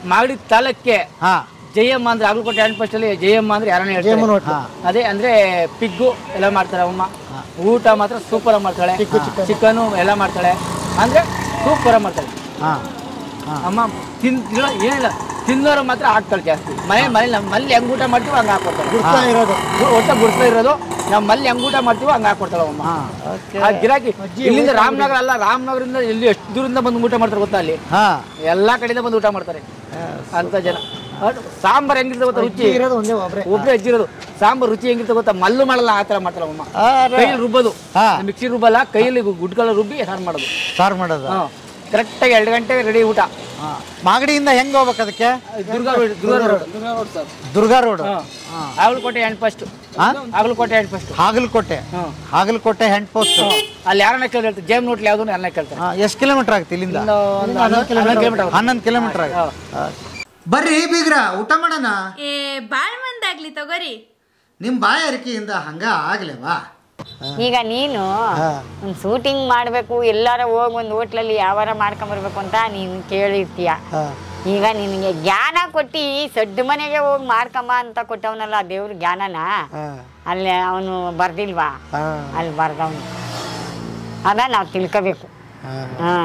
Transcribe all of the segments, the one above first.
ಮಾಗಡಿ ತಾಲೂಕ್ಕೆ ಹಾ ಜಯಮ್ಮ ಅಂದ್ರೆ ಆಗಲಕೋಟೆ hand post ಅಲ್ಲಿ ಜಯಮ್ಮ ಅಂದ್ರೆ ಯಾರನ್ನ ಜಯಮ್ಮನ ಹೇಳ್ತಾರೆ ಹೋಟ್ಲು. ಅದೇ ಅಂದ್ರೆ ಪಿಗ್ಗು ಎಲ್ಲ ಮಾಡ್ತಾರೆ ಅಮ್ಮ ಊಟ ಮಾತ್ರ ಸೂಪರ್ ಆಗಿ ಮಾಡ್ತಾಳೆ ಚಿಕನು ಎಲ್ಲ ಮಾಡ್ತಾಳೆ ಅಂದ್ರೆ ಸೂಪರ್ ಆಗಿ ಮಾಡ್ತಾಳೆ ಹಾ ಹಾ ಅಮ್ಮ ತಿನ್ ಇಲ್ಲ ಏನಿಲ್ಲ ತಿನ್ನೋರು ಮಾತ್ರ ಹಾಕ್ತಾಳೆ ಜಾಸ್ತಿ ಮನೆ ಮನೆ ನಮ್ಮ ಮಲ್ಲಿ ಹೆಂಗ್ ಊಟ ಮಾಡ್ತೀವಿ ಹಂಗೆ ಹಾಕೊಡ್ತಾಳೆ ಗುರ್ತಾ ಇರೋದು ಒಟ್ಟ ಗುಡ್ಸ್ತಾ ಇರೋದು ನಮ್ಮ ಮಲ್ಲಿ ಹೆಂಗ್ ಊಟ ಮಾಡ್ತೀವೋ ಹಂಗೆ ಹಾಕೊಡ್ತಾಳೆ ಅಮ್ಮ ಹಾ ಆ ಗಿರಾಕಿ ಇಲ್ಲಿಂದ ರಾಮನಗರ ಅಲ್ಲ ರಾಮನಗರದಿಂದ ಎಲ್ಲಿ ಎಷ್ಟು ದೂರದಿಂದ ಬಂದು ಊಟ ಮಾಡ್ತಾರೆ ಗೊತ್ತಾ ಅಲ್ಲಿ ಹಾ ಎಲ್ಲಾ ಕಡೆಯಿಂದ ಬಂದು ಊಟ ಮಾಡ್ತಾರೆ ಅಂತ ಜನ ಅದು ಸಾಂಬಾರ್ ಹೆಂಗಿರ್ತದೆ ಗೊತ್ತಾ ರುಚಿ ಇರೋದು ಒಂದೇ ಒಬ್ರೆ ಒಬ್ಬರೇ ಅಜ್ಜಿರೋದು ಸಾಂಬಾರ್ ರುಚಿ ಹೆಂಗಿರ್ತದೆ ಗೊತ್ತಾ ಮಲ್ಲು ಮಾಡಲ್ಲ ಆ ಥರ ಮಾಡ್ತಾರ ಅಮ್ಮ ಅರೆ. ಕೈಯಲ್ಲಿ ರುಬ್ಬೋದು ಹಾ. ಮಿಕ್ಸಿ ರುಬ್ಬಲ್ಲ ಕೈಯಲ್ಲಿ ಗುಡ್ಕಲ್ಲ ರುಬ್ಬಿ ಸಾರು ಮಾಡೋದು ಸಾರು ಮಾಡೋದು ಹಾಂ ಕರೆಕ್ಟಾಗಿ ಎರಡು ಗಂಟೆಗೆ ರೆಡಿ ಊಟ ಹಾ. ಮಾಗಡಿಯಿಂದ ಹೆಂಗ್ ಹೋಗ್ಬೇಕು ಅದಕ್ಕೆ Durga road Durga road Durga road Agalakote hand post ಹಾ? ಆಗಲಕೋಟೆ ಹ್ಯಾಂಡ್ ಫಸ್ಟ್ ಹಾಗಲಕೋಟೆ ಹ್ಮ್. ಹಾಗಲಕೋಟೆ ಹೆಂಡ್ ಪೋಸ್ಟ್ ಅಲ್ಲಿ ಯಾರನ್ನ ಕೇಳ್ತಾರೆ ಜೇಮ್ ನೋಟ್ಲಿ ಯಾವ್ದು ಯಾರನ್ನ ಕೇಳ್ತಾರೆ ಎಷ್ಟು ಕಿಲೋಮೀಟರ್ ಆಗುತ್ತೆ ಇಲ್ಲಿಂದ ಒಂದು ಒಂದು ಹನ್ನೊಂದು ಕಿಲೋಮೀಟರ್ ಹನ್ನೊಂದು ಕಿಲೋಮೀಟರ್ ಬರ್ರಿ ಬೀಗ್ರ ಊಟ ಮಾಡೋಣ ಏ ಬಾಳ್ ಮಂದಾಗ್ಲಿ ತಗೋರಿ ನಿಮ್ ಬಾಯ ಅರಿಕೆಯಿಂದ ಹಂಗ ಆಗ್ಲೇವಾ ಈಗ ನೀನು ಒಂದು ಶೂಟಿಂಗ್ ಮಾಡಬೇಕು ಎಲ್ಲಾರ ಹೋಗಿ ಒಂದು ಹೋಟ್ಲಲ್ಲಿ ಯಾವಾರ ಮಾಡ್ಕೊಂಬರ್ಬೇಕು ಅಂತ ನೀನು ಕೇಳಿರ್ತೀಯ ಈಗ ನಿನಗೆ ಜ್ಞಾನ ಕೊಟ್ಟು ಸಡ್ಡು ಮನೆಗೆ ಹೋಗಿ ಮಾಡ್ಕೊಂಬ ಅಂತ ಕೊಟ್ಟವನಲ್ಲ ದೇವ್ರ ಜ್ಞಾನನ ಅಲ್ಲಿ ಅವನು ಬರ್ದಿಲ್ವಾ ಅಲ್ಲಿ ಬರ್ದವನು ಅದ ನಾವು ತಿಳ್ಕೋಬೇಕು ಹಾಂ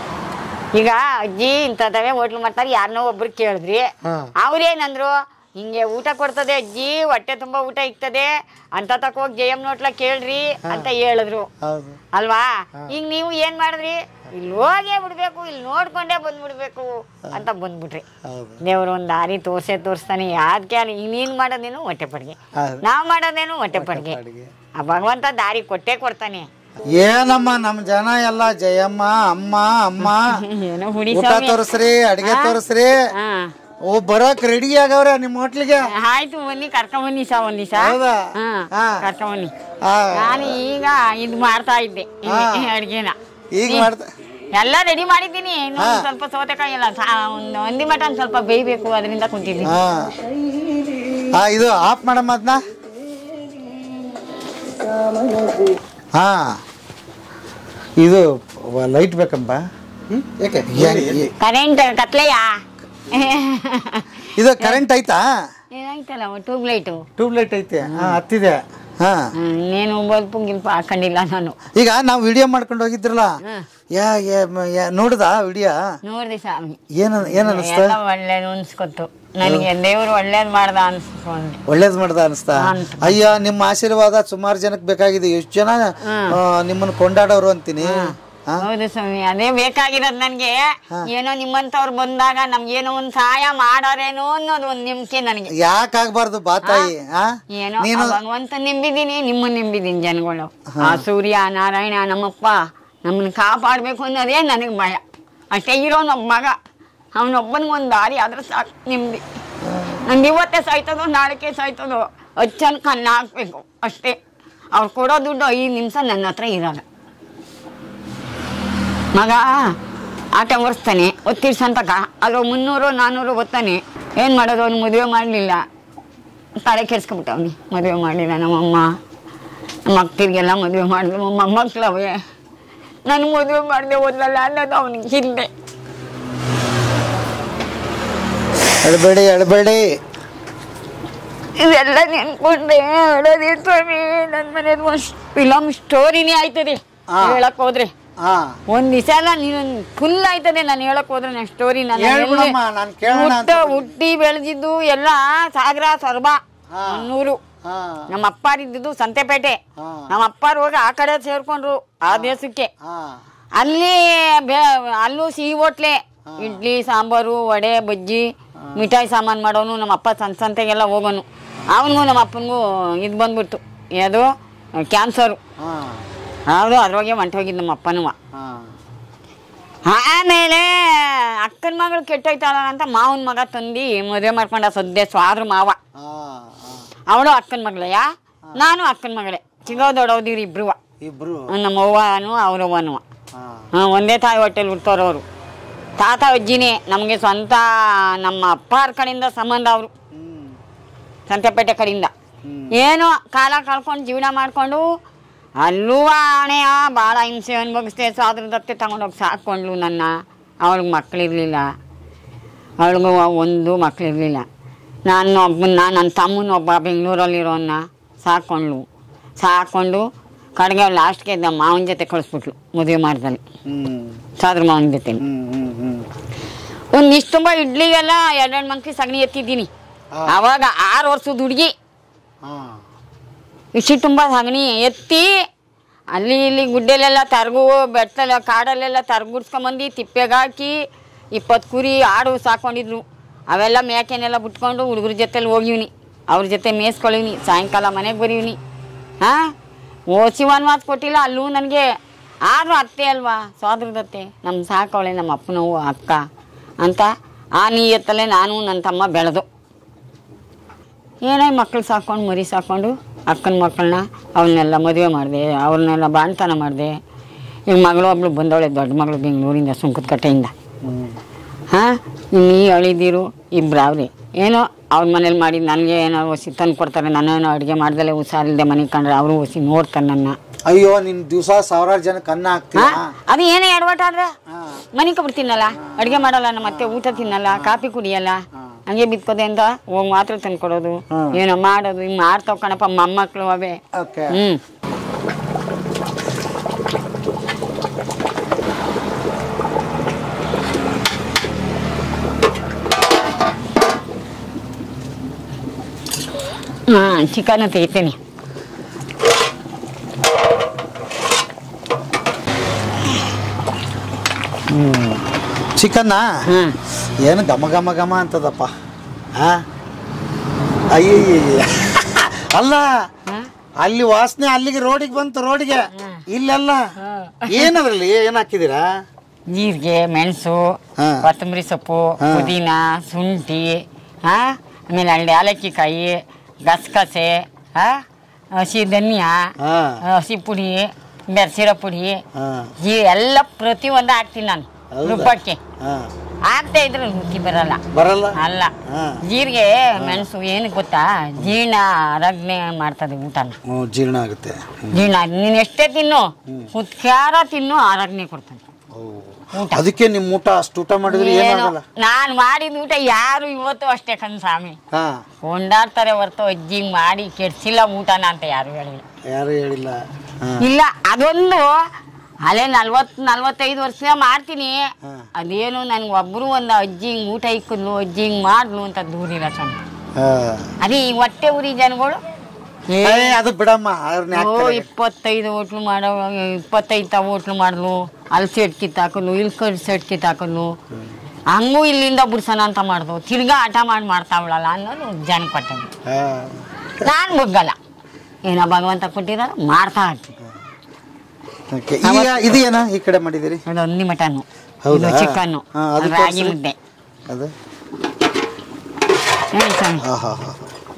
ಈಗ ಅಜ್ಜಿ ಇಂಥದವೇ ಹೋಟ್ಲು ಮಾಡ್ತಾರೆ ಯಾರನ್ನೋ ಒಬ್ರು ಕೇಳಿದ್ರಿ ಅವ್ರೇನಂದ್ರು ಹಿಂಗೆ ಊಟ ಕೊಡ್ತದೆ ಅಜ್ಜಿ ಹೊಟ್ಟೆ ತುಂಬಾ ಊಟ ಇರ್ತದೆ ಅಂತ ತಕ ಹೋಗಿ ಜಯಮ್ ನೋಟ್ಲ ಕೇಳ್ರಿ ಅಂತ ಹೇಳಿದ್ರು ಅಲ್ವಾ ಈಗ ನೀವು ಏನ್ ಮಾಡಿದ್ರಿ ಇಲ್ಲಿ ಹೋಗೇ ಬಿಡ್ಬೇಕು ಇಲ್ಲಿ ನೋಡ್ಕೊಂಡೇ ಬಂದ್ಬಿಡ್ಬೇಕು ಅಂತ ಬಂದ್ಬಿಟ್ರಿ ದೇವ್ರು ಒಂದ್ ದಾರಿ ತೋರ್ಸೇ ತೋರಿಸ್ತಾನೆ ಯಾವ್ದಕ್ಕೆ ಅಲ್ಲಿ ನೀನ್ ಮಾಡೋದೇನು ಹೊಟ್ಟೆ ಪಡ್ಗೆ ನಾವ್ ಮಾಡೋದೇನು ಹೊಟ್ಟೆ ಪಡ್ಗೆ ಆ ಭಗವಂತ ದಾರಿ ಕೊಟ್ಟೇ ಕೊಡ್ತಾನೆ ಏನಮ್ಮ ನಮ್ ಜನ ಎಲ್ಲ ಜಯಮ್ಮ ಅಮ್ಮ ಅಮ್ಮ ಏನೋ ಹುಡಿ ಊಟ ತೋರಿಸ್ರಿ ಅಡಿಗೆ ತೋರಿಸ್ರಿ ಹಾ ಓ ಬರೋಕ್ ರೆಡಿ ಆಗವ್ರೆ ನಿಮ್ ಹೋಟ್ಲಿಗೆ ಆಯ್ತು ಬನ್ನಿ ಕರ್ಕೊಂಡ್ ಬನ್ನಿ ಸಾ ಒಂದ್ ದಿವಸ ಹೌದಾ? ಹಾ. ಕರ್ಕೊಂಡ್ ಬನ್ನಿ ಆ, ನಾನು ಈಗ ಇದು ಮಾಡ್ತಾ ಇದ್ದೆ ಇಲ್ಲಿ ಅಡ್ಗೆನ ಈಗ ಮಾಡ್ತಾ ಎಲ್ಲ ರೆಡಿ ಮಾಡಿದ್ದೀನಿ ಇನ್ನು ಒಂದ್ ಸ್ವಲ್ಪ ಸೌತೆಕಾಯಿ ಎಲ್ಲ ಸಾ- ಒಂದು ಒಂದಿ ಮಟ ಒಂದ್ ಸ್ವಲ್ಪ ಬೇಯ್ಬೇಕು ಅದರಿಂದ ಕುಂತಿದ್ದೀನಿ ಹಾ ಹಾ ಇದು ಆಫ್ ಮಾಡಮ್ಮ ಅದನ್ನ ಹಾ ಇದು ಲೈಟ್ ಬೇಕಂಬ ಯಾಕೆ ಕರೆಂಟ್ ಕತ್ಲೆಯಾ ಇದು ಕರೆಂಟ್ ಐತಾ ಏನಾಯ್ತಲ್ಲ ಟ್ಯೂಬ್ ಲೈಟು ಟ್ಯೂಬ್ ಲೈಟ್ ಐತೆ ಹಾ ಹತ್ತಿದೆ ಹಾ ಇನ್ನೇನು ಬಲ್ಪು ಗಿಲ್ಪು ಹಾಕೊಂಡಿಲ್ಲ ನಾನು ಈಗ ನಾವು ವಿಡಿಯೋ ಮಾಡ್ಕೊಂಡು ಹೋಗಿದ್ರಲ್ಲ ಯಾ ಯಾ- ಮ- ಯಾ ನೋಡ್ದ ವಿಡಿಯೋ ನೋಡ್ದೆ ಸ್ವಾಮಿ ಏನ ಏನ್ ಅನಿಸ್ತ ಎಲ್ಲ ಒಳ್ಳೇದು ಅನ್ಸ್ಕೊತ್ತು ನನಗೆ ದೇವ್ರು ಒಳ್ಳೇದ್ ಮಾಡ್ದ ಅನ್ಸ್ಕೊಂಡೆ ಒಳ್ಳೇದ್ ಮಾಡ್ದ ಅನಿಸ್ತಾ ಅನ್ಸ್ತು. ಅಯ್ಯ ನಿಮ್ಮ ಆಶೀರ್ವಾದ ಸುಮಾರು ಜನಕ್ಕೆ ಬೇಕಾಗಿದೆ ಎಷ್ಟು ಜನ ಆ, ನಿಮ್ಮನ್ನ ಕೊಂಡಾಡೋರು ಅಂತೀನಿ ಹಾ? ಹೌದು ಸ್ವಾಮಿ ಅದೇ ಬೇಕಾಗಿರೋದು ನನ್ಗೆ ಏನೋ ನಿಮ್ಮಂತವ್ರು ಬಂದಾಗ ನಮ್ಗೇನೋ ಒಂದ್ ಸಹಾಯ ಮಾಡಾರೇನೋ ಅನ್ನೋದು ಒಂದ್ ನಂಬಿಕೆ ನನಗೆ ಯಾಕಾಗ್ಬಾರ್ದು ಬಾ ತಾಯಿ ಆ? ಏನೋ ನೀನು ಆ ಭಗವಂತ ನಂಬಿದೀನಿ ನಿಮ್ಮನ್ನ ನಂಬಿದೀನಿ ಜನಗಳು ಆ ಸೂರ್ಯ ನಾರಾಯಣ ನಮ್ಮಪ್ಪ ನಮ್ಮನ್ನ ಕಾಪಾಡ್ಬೇಕು ಅನ್ನೋದೇ ನನಗೆ ಭಯ ಅಷ್ಟೇ ಇರೋನ್ ಒಬ್ಬ ಮಗ ಅವನೊಬ್ಬನಿಗೊಂದು ದಾರಿ ಆದ್ರೆ ಸಾಕು ನಿಮ್ದಿ ನಂಗೆ ಇವತ್ತೇ ಸಾಯ್ತದೋ ನಾಳೆಗೆ ಸಾಯ್ತದೋ ಅಚ್ಚನ್ ಕನ್ನ ಹಾಕ್ಬೇಕು ಅಷ್ಟೇ ಅವ್ರು ಕೊಡೋ ದುಡ್ಡು ಐದು ನಿಮಿಷ ನನ್ನ ಹತ್ರ ಇರಲ್ಲ ಮಗ ಆಟ ಓಡಿಸ್ತಾನೆ ಒತ್ತಿರ್ಸಂತಕ ಅದು ಮುನ್ನೂರು ನಾನ್ನೂರು ಒತ್ತಾನೆ ಏನು ಮಾಡೋದು ಅವ್ನು ಮದುವೆ ಮಾಡಲಿಲ್ಲ ತಲೆ ಕೆಡ್ಸ್ಕೊಬಿಟ್ಟವ್ನಿ ಮದುವೆ ಮಾಡಲಿಲ್ಲ ನಮ್ಮಮ್ಮ ನಮ್ಮ ಅಕ್ಕರಿಗೆಲ್ಲ ಮದುವೆ ಮಾಡಿದ್ರು ನಮ್ಮ ಮೊಮ್ಮಕ್ಳವೆ ನಾನು ಮದುವೆ ಮಾಡದೆ ಓದಲ್ಲ ಅನ್ನೋದು ಅವನಿಗೆ ಹಿಂದೆ ಅಳ್ಬೇಡಿ ಅಳ್ಬೇಡಿ ಇದೆಲ್ಲ ನೆನ್ಕೊಂಡ್ರೆ ಹೇಳೋದೇ ಸ್ವಾಮಿ ನನ್ನ ಮನೇದು ಒಂದು ಫಿಲಮ್ ಸ್ಟೋರಿನೇ ಆಯ್ತದೆ ಹೇಳಕ್ ಹೋದ್ರೆ ಹಾ ಒಂದ್ ದಿವಸ ಎಲ್ಲ ನೀನು ಫುಲ್ ಆಯ್ತದೆ ನಾನು ಹೇಳಕ್ ಹೋದ್ರೆ ನನ್ನ ಸ್ಟೋರಿ ನಾನು ಹೇಳ್ಬಿಡಮ್ಮ, ನಾನ್ ಕೇಳೋಣ ಅಂತ ಹುಟ್ಟ- ಹುಟ್ಟಿ ಬೆಳೆದಿದ್ದು ಎಲ್ಲ ಸಾಗರ ಸೊರಬ ನೂರು ಹಾ ನಮ್ಮ ಅಪ್ಪಾರಿದ್ದು ಸಂತೆಪೇಟೆ ಹಾ. ನಮ್ಮ ಅಪ್ಪಾರು ಹೋಗಿ ಆ ಕಡೆ ಸೇರ್ಕೊಂಡ್ರು ಆ ದೇಶಕ್ಕೆ ಹಾ ಅಲ್ಲಿ ಬೇ- ಅಲ್ಲೂ ಸಿಹಿ ಹೋಟ್ಲೆ ಇಡ್ಲಿ ಸಾಂಬಾರು ವಡೆ ಬಜ್ಜಿ ಮಿಠಾಯಿ ಸಾಮಾನು ಮಾಡೋನು ನಮ್ಮ ಅಪ್ಪ ಸಂತ ಸಂತೆಗೆಲ್ಲ ಹೋಗೋನು ಅವನಿಗೂ ನಮ್ಮ ಅಪ್ಪನಿಗೂ ಇದು ಬಂದ್ಬಿಡ್ತು ಯಾವುದು ಕ್ಯಾನ್ಸರು ಹಾ ಅವರು ಅದ್ರೊಳಗೆ ಹೊಂಟೋಗಿದ್ದು ನಮ್ಮ ಅಪ್ಪನೂ ಹಾ ಆಮೇಲೆ ಅಕ್ಕನ ಮಗಳು ಕೆಟ್ಟೋಯ್ತಾಳ ಅಂತ ಮಾವನ ಮಗ ತಂದು ಮದುವೆ ಮಾಡ್ಕೊಂಡ ಸದ್ಯ ಸ್ವಾದ್ರ ಮಾವ ಹಾ ಅವಳು ಅಕ್ಕನ ಮಗಳಯ್ಯ ನಾನು ಅಕ್ಕನ ಮಗಳೇ ಚಿಗೋ ದೊಡ್ಡವ್ದಿರು ಇಬ್ರು ಇಬ್ರು ನಮ್ಮ ಅವ್ವನು ಅವ್ರವ್ವನು ಹಾ ಹಾಂ ಒಂದೇ ತಾಯಿ ಹೊಟ್ಟೆಲಿ ಹುಡ್ತವ್ರವ್ರು ತಾತ ಅಜ್ಜಿನೇ ನಮಗೆ ಸ್ವಂತ ನಮ್ಮ ಅಪ್ಪಾರ ಕಡೆಯಿಂದ ಸಂಬಂಧ ಅವರು ಹ್ಮ್ ಸಂತೆಪೇಟೆ ಕಡೆಯಿಂದ ಏನೋ ಕಾಲ ಕಳ್ಕೊಂಡು ಜೀವನ ಮಾಡಿಕೊಂಡು ಅಲ್ಲೂ ಹಣೆಯ ಭಾಳ ಹಿಂಸೆ ಅನುಭವಿಸ್ದೆ ಸ್ವಾತಂತ್ರ್ಯತೆ ತಗೊಂಡೋಗಿ ಸಾಕೊಂಡ್ಲು ನನ್ನ ಅವಳಿಗೆ ಮಕ್ಕಳಿರ್ಲಿಲ್ಲ ಅವಳಿಗೂ ಒಂದು ಮಕ್ಳು ಇರಲಿಲ್ಲ ನಾನು ಒಬ್ಬ ನಾನು ನನ್ನ ತಮ್ಮನ ಒಬ್ಬ ಬೆಂಗಳೂರಲ್ಲಿರೋನ್ನ ಸಾಕೊಂಡು ಸಾಕೊಂಡು ಕಡೆಗೆ ಲಾಸ್ಟ್ಗೆ ನಮ್ಮ ಮಾವನ ಜೊತೆ ಕಳಿಸ್ಬಿಟ್ಲು ಮದುವೆ ಮಾಡ್ದಲ್ಲಿ ಹ್ಮ್ ಸಾದ್ರ ಮಾವನ ಜೊತೆ ಹ್ಮ್ ಹ್ಮ್ ಹ್ಮ್ ಒಂದು ಇಷ್ಟು ತುಂಬ ಇಡ್ಲಿಗೆಲ್ಲ ಎರಡೆರಡು ಮಂಕಿ ಸಗಣಿ ಎತ್ತಿದ್ದೀನಿ ಹಾ. ಆವಾಗ ಆರು ವರ್ಷದ ಹುಡುಗಿ ಹಾ ಇಷ್ಟು ತುಂಬ ಸಗಣಿ ಎತ್ತಿ ಅಲ್ಲಿ ಇಲ್ಲಿ ಗುಡ್ಡೆಲೆಲ್ಲ ತರಗು ಬೆಟ್ಟಲ್ಲ ಕಾಡಲ್ಲೆಲ್ಲ ತರ್ಗುಡ್ಸ್ಕೊಂಬಂದು ತಿಪ್ಪೆಗೆ ಹಾಕಿ ಇಪ್ಪತ್ತು ಕುರಿ ಆಡು ಸಾಕೊಂಡಿದ್ರು ಅವೆಲ್ಲ ಮೇಕೆನೆಲ್ಲ ಬಿಟ್ಕೊಂಡು ಹುಡುಗರ ಜೊತೆಲಿ ಹೋಗಿವ್ನಿ ಅವ್ರ ಜೊತೆ ಮೇಯಿಸ್ಕೊಳ್ಳಿವ್ನಿ ಸಾಯಂಕಾಲ ಮನೆಗೆ ಬರೀವ್ನಿ ಹಾಂ ಓಸಿವನ್ ಮಾತು ಕೊಟ್ಟಿಲ್ಲ ಅಲ್ಲೂ ನನಗೆ ಆದರೂ ಅತ್ತೆ ಅಲ್ವಾ ಸೋದರದತ್ತೆ ನಮ್ಮ ಸಾಕವಳೆ ನಮ್ಮ ಅಪ್ಪನವು ಅಕ್ಕ ಅಂತ ಆ ನೀಯತ್ತಲ್ಲೇ ನಾನು ನನ್ನ ತಮ್ಮ ಬೆಳೆದು ಏನೇ ಮಕ್ಳು ಸಾಕೊಂಡು ಮರಿ ಸಾಕೊಂಡು ಅಕ್ಕನ ಮಕ್ಕಳನ್ನ ಅವನ್ನೆಲ್ಲ ಮದುವೆ ಮಾಡಿದೆ ಅವ್ರನ್ನೆಲ್ಲ ಬಾಣ್ತನ ಮಾಡಿದೆ ಈಗ ಮಗಳು ಒಬ್ಳು ಬಂದವಳೆ ದೊಡ್ಡ ಮಗಳು ಬೆಂಗಳೂರಿಂದ ಸುಂಕದಕಟ್ಟೆಯಿಂದ ಹ್ಮ್ ಹಾಂ ನೀ ಅಳಿದಿರು ಇಬ್ರು ಅವ್ರಿ ಏನೋ ಅವ್ರ ಮನೇಲಿ ಮಾಡಿ ನನಗೆ ಏನೋ ಒಸಿ ತಂದು ಕೊಡ್ತಾರೆ ನಾನೇನೋ ಅಡುಗೆ ಮಾಡ್ದಲೆ ಹುಷಾರಿಲ್ಲದೆ ಮನೆಗೆ ಕಂಡ್ರೆ ಅವರು ಒಸಿ ನೋಡ್ತಾರೆ ನನ್ನ ಅಯ್ಯೋ ನಿನ್ ದಿವಸ ಸಾವಿರಾರು ಜನಕ್ಕೆ ಅನ್ನ ಹಾಕ್ತೀಯ ಹಾಂ ಅದು ಏನೇ ಎಡವಟ್ಟಾದ್ರೆ ಮನೆ ಕಬಿಡ್ತೀನಲ್ಲ ಅಡುಗೆ ಮಾಡಲ್ಲ ನಮ್ಮ ಮತ್ತೆ ಊಟ ತಿನ್ನಲ್ಲ ಕಾಫಿ ಕುಡಿಯಲ್ಲ ಹಂಗೆ ಬಿತ್ಕೋದೆ ಅಂತ ಹೋಗಿ ಮಾತ್ರ ತಂದು ಕೊಡೋದು ಏನೋ ಮಾಡೋದು ಹಿಂಗೆ ಮಾಡ್ತಾವ್ ಕಣಪ್ಪ ಮೊಮ್ಮಕ್ಳು ಅವೇ ಓಕೆ ಹ್ಮ್ ಹಾಂ ಚಿಕನ್ ತೆಗಿತೀನಿ ಚಿಕನ್ನ ಹ್ಮ್ ಏನು ಘಮ ಘಮ ಘಮ ಅಂತದಪ್ಪ ಹಾ ಅಯ್ಯಯ್ಯ ಅಲ್ಲ ಅಲ್ಲಿ ವಾಸನೆ ಅಲ್ಲಿಗೆ ರೋಡಿಗೆ ಬಂತು ರೋಡಿಗೆ ಇಲ್ಲೆಲ್ಲ ಏನದ್ರಲ್ಲಿ ಏನ್ ಹಾಕಿದೀರಾ ಜೀರಿಗೆ ಮೆಣಸು ಹಾ. ಕೊತ್ತಂಬರಿ ಸೊಪ್ಪು ಹಾ. ಪುದೀನ ಶುಂಠಿ ಹಾ ಆಮೇಲೆ ಅಲ್ಲಿ ಏಲಕ್ಕಿ ಕಾಯಿ ಗಸಗಸೆ ಹಾ ಹಸಿ ಧನಿಯಾ ಹಾ ಹಸಿ ಪುಡಿ ಬೆರ್ಸಿರೋ ಪುಡಿ ಹಾ ಈ ಎಲ್ಲ ಪ್ರತಿಯೊಂದು ಹಾಕ್ತೀನಿ ನಾನು ಹೌದಾ? ರುಬ್ಬಕ್ಕೆ ಹಾ ಹಾಕ್ತಾ ಇದ್ರೆ ರುಚಿ ಬರಲ್ಲ ಬರಲ್ಲ ಅಲ್ಲ ಹಾ. ಜೀರಿಗೆ ಮೆಣಸು ಏನು ಗೊತ್ತಾ ಜೀರ್ಣ ಆರೋಗ್ಯ ಮಾಡ್ತದೆ ಊಟನ ಹ್ಞೂ ಜೀರ್ಣ ಆಗುತ್ತೆ ಜೀರ್ಣ ನೀನು ಎಷ್ಟೇ ತಿನ್ನು ಉತ್ಕಾರ ತಿನ್ನು ಆರೋಗ್ಯ ಕೊಡ್ತಾನೆ ಊಟ ಅದಕ್ಕೆ ನಿಮ್ ಊಟ ಅಷ್ಟು ಊಟ ಮಾಡಿದ್ರೆ ಏನು ಏನಾಗಲ್ಲ ನಾನು ಮಾಡಿದ ಊಟ ಯಾರು ಇವತ್ತು ಅಷ್ಟೇ ಕಣ್ ಸ್ವಾಮಿ ಹಾ ಕೊಂಡಾಡ್ತಾರೆ ಹೊರ್ತು ಅಜ್ಜಿ ಮಾಡಿ ಕೆಡ್ಸಿಲ್ಲ ಊಟನ ಅಂತ ಯಾರು ಹೇಳಿಲ್ಲ ಯಾರು ಹೇಳಿಲ್ಲ ಹಾ ಇಲ್ಲ ಅದೊಂದು ಅಲ್ಲೇ ನಲ್ವತ್ ನಲ್ವತ್ತೈದು ವರ್ಷ ಮಾಡ್ತೀನಿ ಹಾ. ಅದೇನು ನನ್ಗೆ ಒಬ್ರು ಒಂದು ಅಜ್ಜಿ ಹಿಂಗ್ ಊಟ ಇಕ್ಕಿದ್ಲು ಅಜ್ಜಿ ಹಿಂಗ್ ಮಾಡ್ಲು ಅಂತ ದೂರಿಲ್ಲ ಸ್ವಾಮಿ ಹಾ. ಅದೇ ಈ ಹೊಟ್ಟೆ ಉರಿ ಜನಗಳು ಏ, ಏ, ಅದು ಬಿಡಮ್ಮ ಅವ್ರನ್ನ ಓ ಹಾಕ್ತಾರೆ ಇಪ್ಪತ್ತೈದು ಹೋಟ್ಲು ಮಾಡೋ ಇಪ್ಪತ್ತೈದು ತ ಹೋಟ್ಲು ಮಾಡಿದ್ಲು ಅಲ್ಲಿ ಸೆಟ್ ಕಿತ್ತಾಕಲು ಇಲ್ಲಿ ಕಡೆ ಸೆಟ್ ಕಿತ್ತಾಕಲು ಹಂಗೂ ಇಲ್ಲಿಂದ ಬಿಡ್ಸೋಣ ಅಂತ ಮಾಡ್ದು ತಿರ್ಗಾ ಆಟ ಮಾಡಿ ಮಾಡ್ತಾವಳಲ್ಲ ಅನ್ನೋದು ಜನ ಕೊಟ್ಟದ್ದು ಹಾ. ನಾನು ಬಗ್ಗಲ್ಲ ಏನೋ ಭಗವಂತ ಕೊಟ್ಟಿದಾರ ಮಾಡ್ತಾ ಇರ್ತೀನಿ Okay. ಈಗ ಇದು ಏನ ಈ ಕಡೆ ಮಾಡಿದಿರಿ ಅದು ಹಂದಿ ಮಟನ್ನು ಹೌದಾ? ಇದು ಚಿಕನ್ನು ಹಾ, ಅದು ರಾಗಿ ತೋರ್ಸಿ. ಮುದ್ದೆ ಅದು ಹೇಳಿ ಸ್ವಾಮಿ ಹಾ ಹಾ ಹಾ